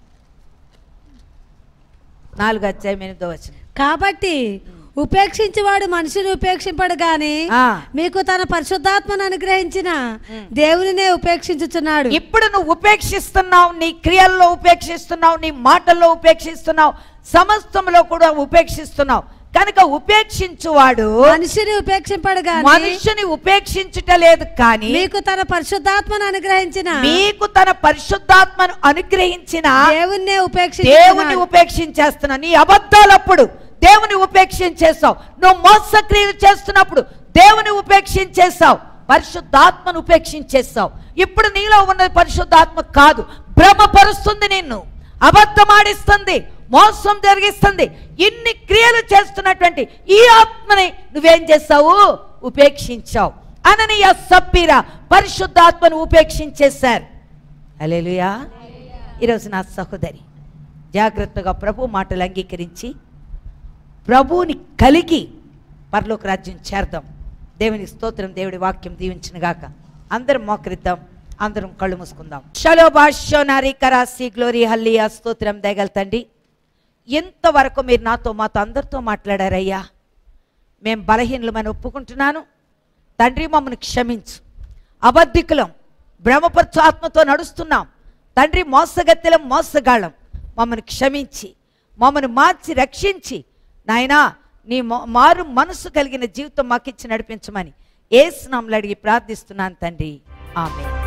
నాలుగు అధ్యాయం ఎనిమిదో వచ్చిన కాబట్టి ఉపేక్షించేవాడు మనిషిని ఉపేక్షింపడు గాని ఆ. మీకు తన పరిశుద్ధాత్మను అనుగ్రహించిన దేవునినే ఉపేక్షించుచున్నాడు ఇప్పుడు నువ్వు ఉపేక్షిస్తున్నావు నీ క్రియల్లో ఉపేక్షిస్తున్నావు నీ మాటల్లో ఉపేక్షిస్తున్నావు సమస్తంలో కూడా ఉపేక్షిస్తున్నావు కనుక ఉపేక్షించువాడు మనిషిని ఉపేక్షింపడు గాని మనుషుని ఉపేక్షించుట లేదు కానీ మీకు తన పరిశుద్ధాత్మను అనుగ్రహించిన మీకు తన పరిశుద్ధాత్మను అనుగ్రహించిన దేవునినే దేవుని ఉపేక్షించుచున్నాడు ఉపేక్షించేస్తున్నా నీ అబద్ధాలప్పుడు దేవుని ఉపేక్షించేస్తావు నువ్వు మోసక్రియలు చేస్తున్నప్పుడు దేవుని ఉపేక్షించేస్తావు పరిశుద్ధాత్మను ఉపేక్షించేస్తావు ఇప్పుడు నీలో ఉన్నది పరిశుద్ధాత్మ కాదు భ్రమపరుస్తుంది నిన్ను అబద్ధమాడిస్తుంది మోసం జరిగిస్తుంది ఇన్ని క్రియలు చేస్తున్నటువంటి ఈ ఆత్మని నువ్వేం చేస్తావు ఉపేక్షించావు అననీయ సప్పీర పరిశుద్ధాత్మను ఉపేక్షించేశారు అలేలుయా ఈరోజు నా సహోదరి జాగ్రత్తగా ప్రభు మాటలు అంగీకరించి ప్రభువుని కలిగి పరలోక రాజ్యం చేరదాం దేవుని స్తోత్రం దేవుడి వాక్యం దీవించిన గాక అందరం మోకరిద్దాం అందరం కళ్ళు మూసుకుందాం షలో భాష్యో నారీ కరాసి గ్లోరీ హల్లియా స్తోత్రం దయగలుతండి ఇంతవరకు మీరు నాతో మాతో అందరితో మాట్లాడారయ్యా మేము బలహీనలమని ఒప్పుకుంటున్నాను తండ్రి మమ్మల్ని క్షమించు అబద్ధికులం భ్రమపరచు ఆత్మతో నడుస్తున్నాం తండ్రి మోసగత్తెలం మోసగాళ్ళం మమ్మల్ని క్షమించి మమ్మల్ని మార్చి రక్షించి నాయనా నీ మో- మారు మనసు కలిగిన జీవితం మాకిచ్చి నడిపించమని ఏ స్నాములు అడిగి ప్రార్థిస్తున్నాను తండ్రి ఆమె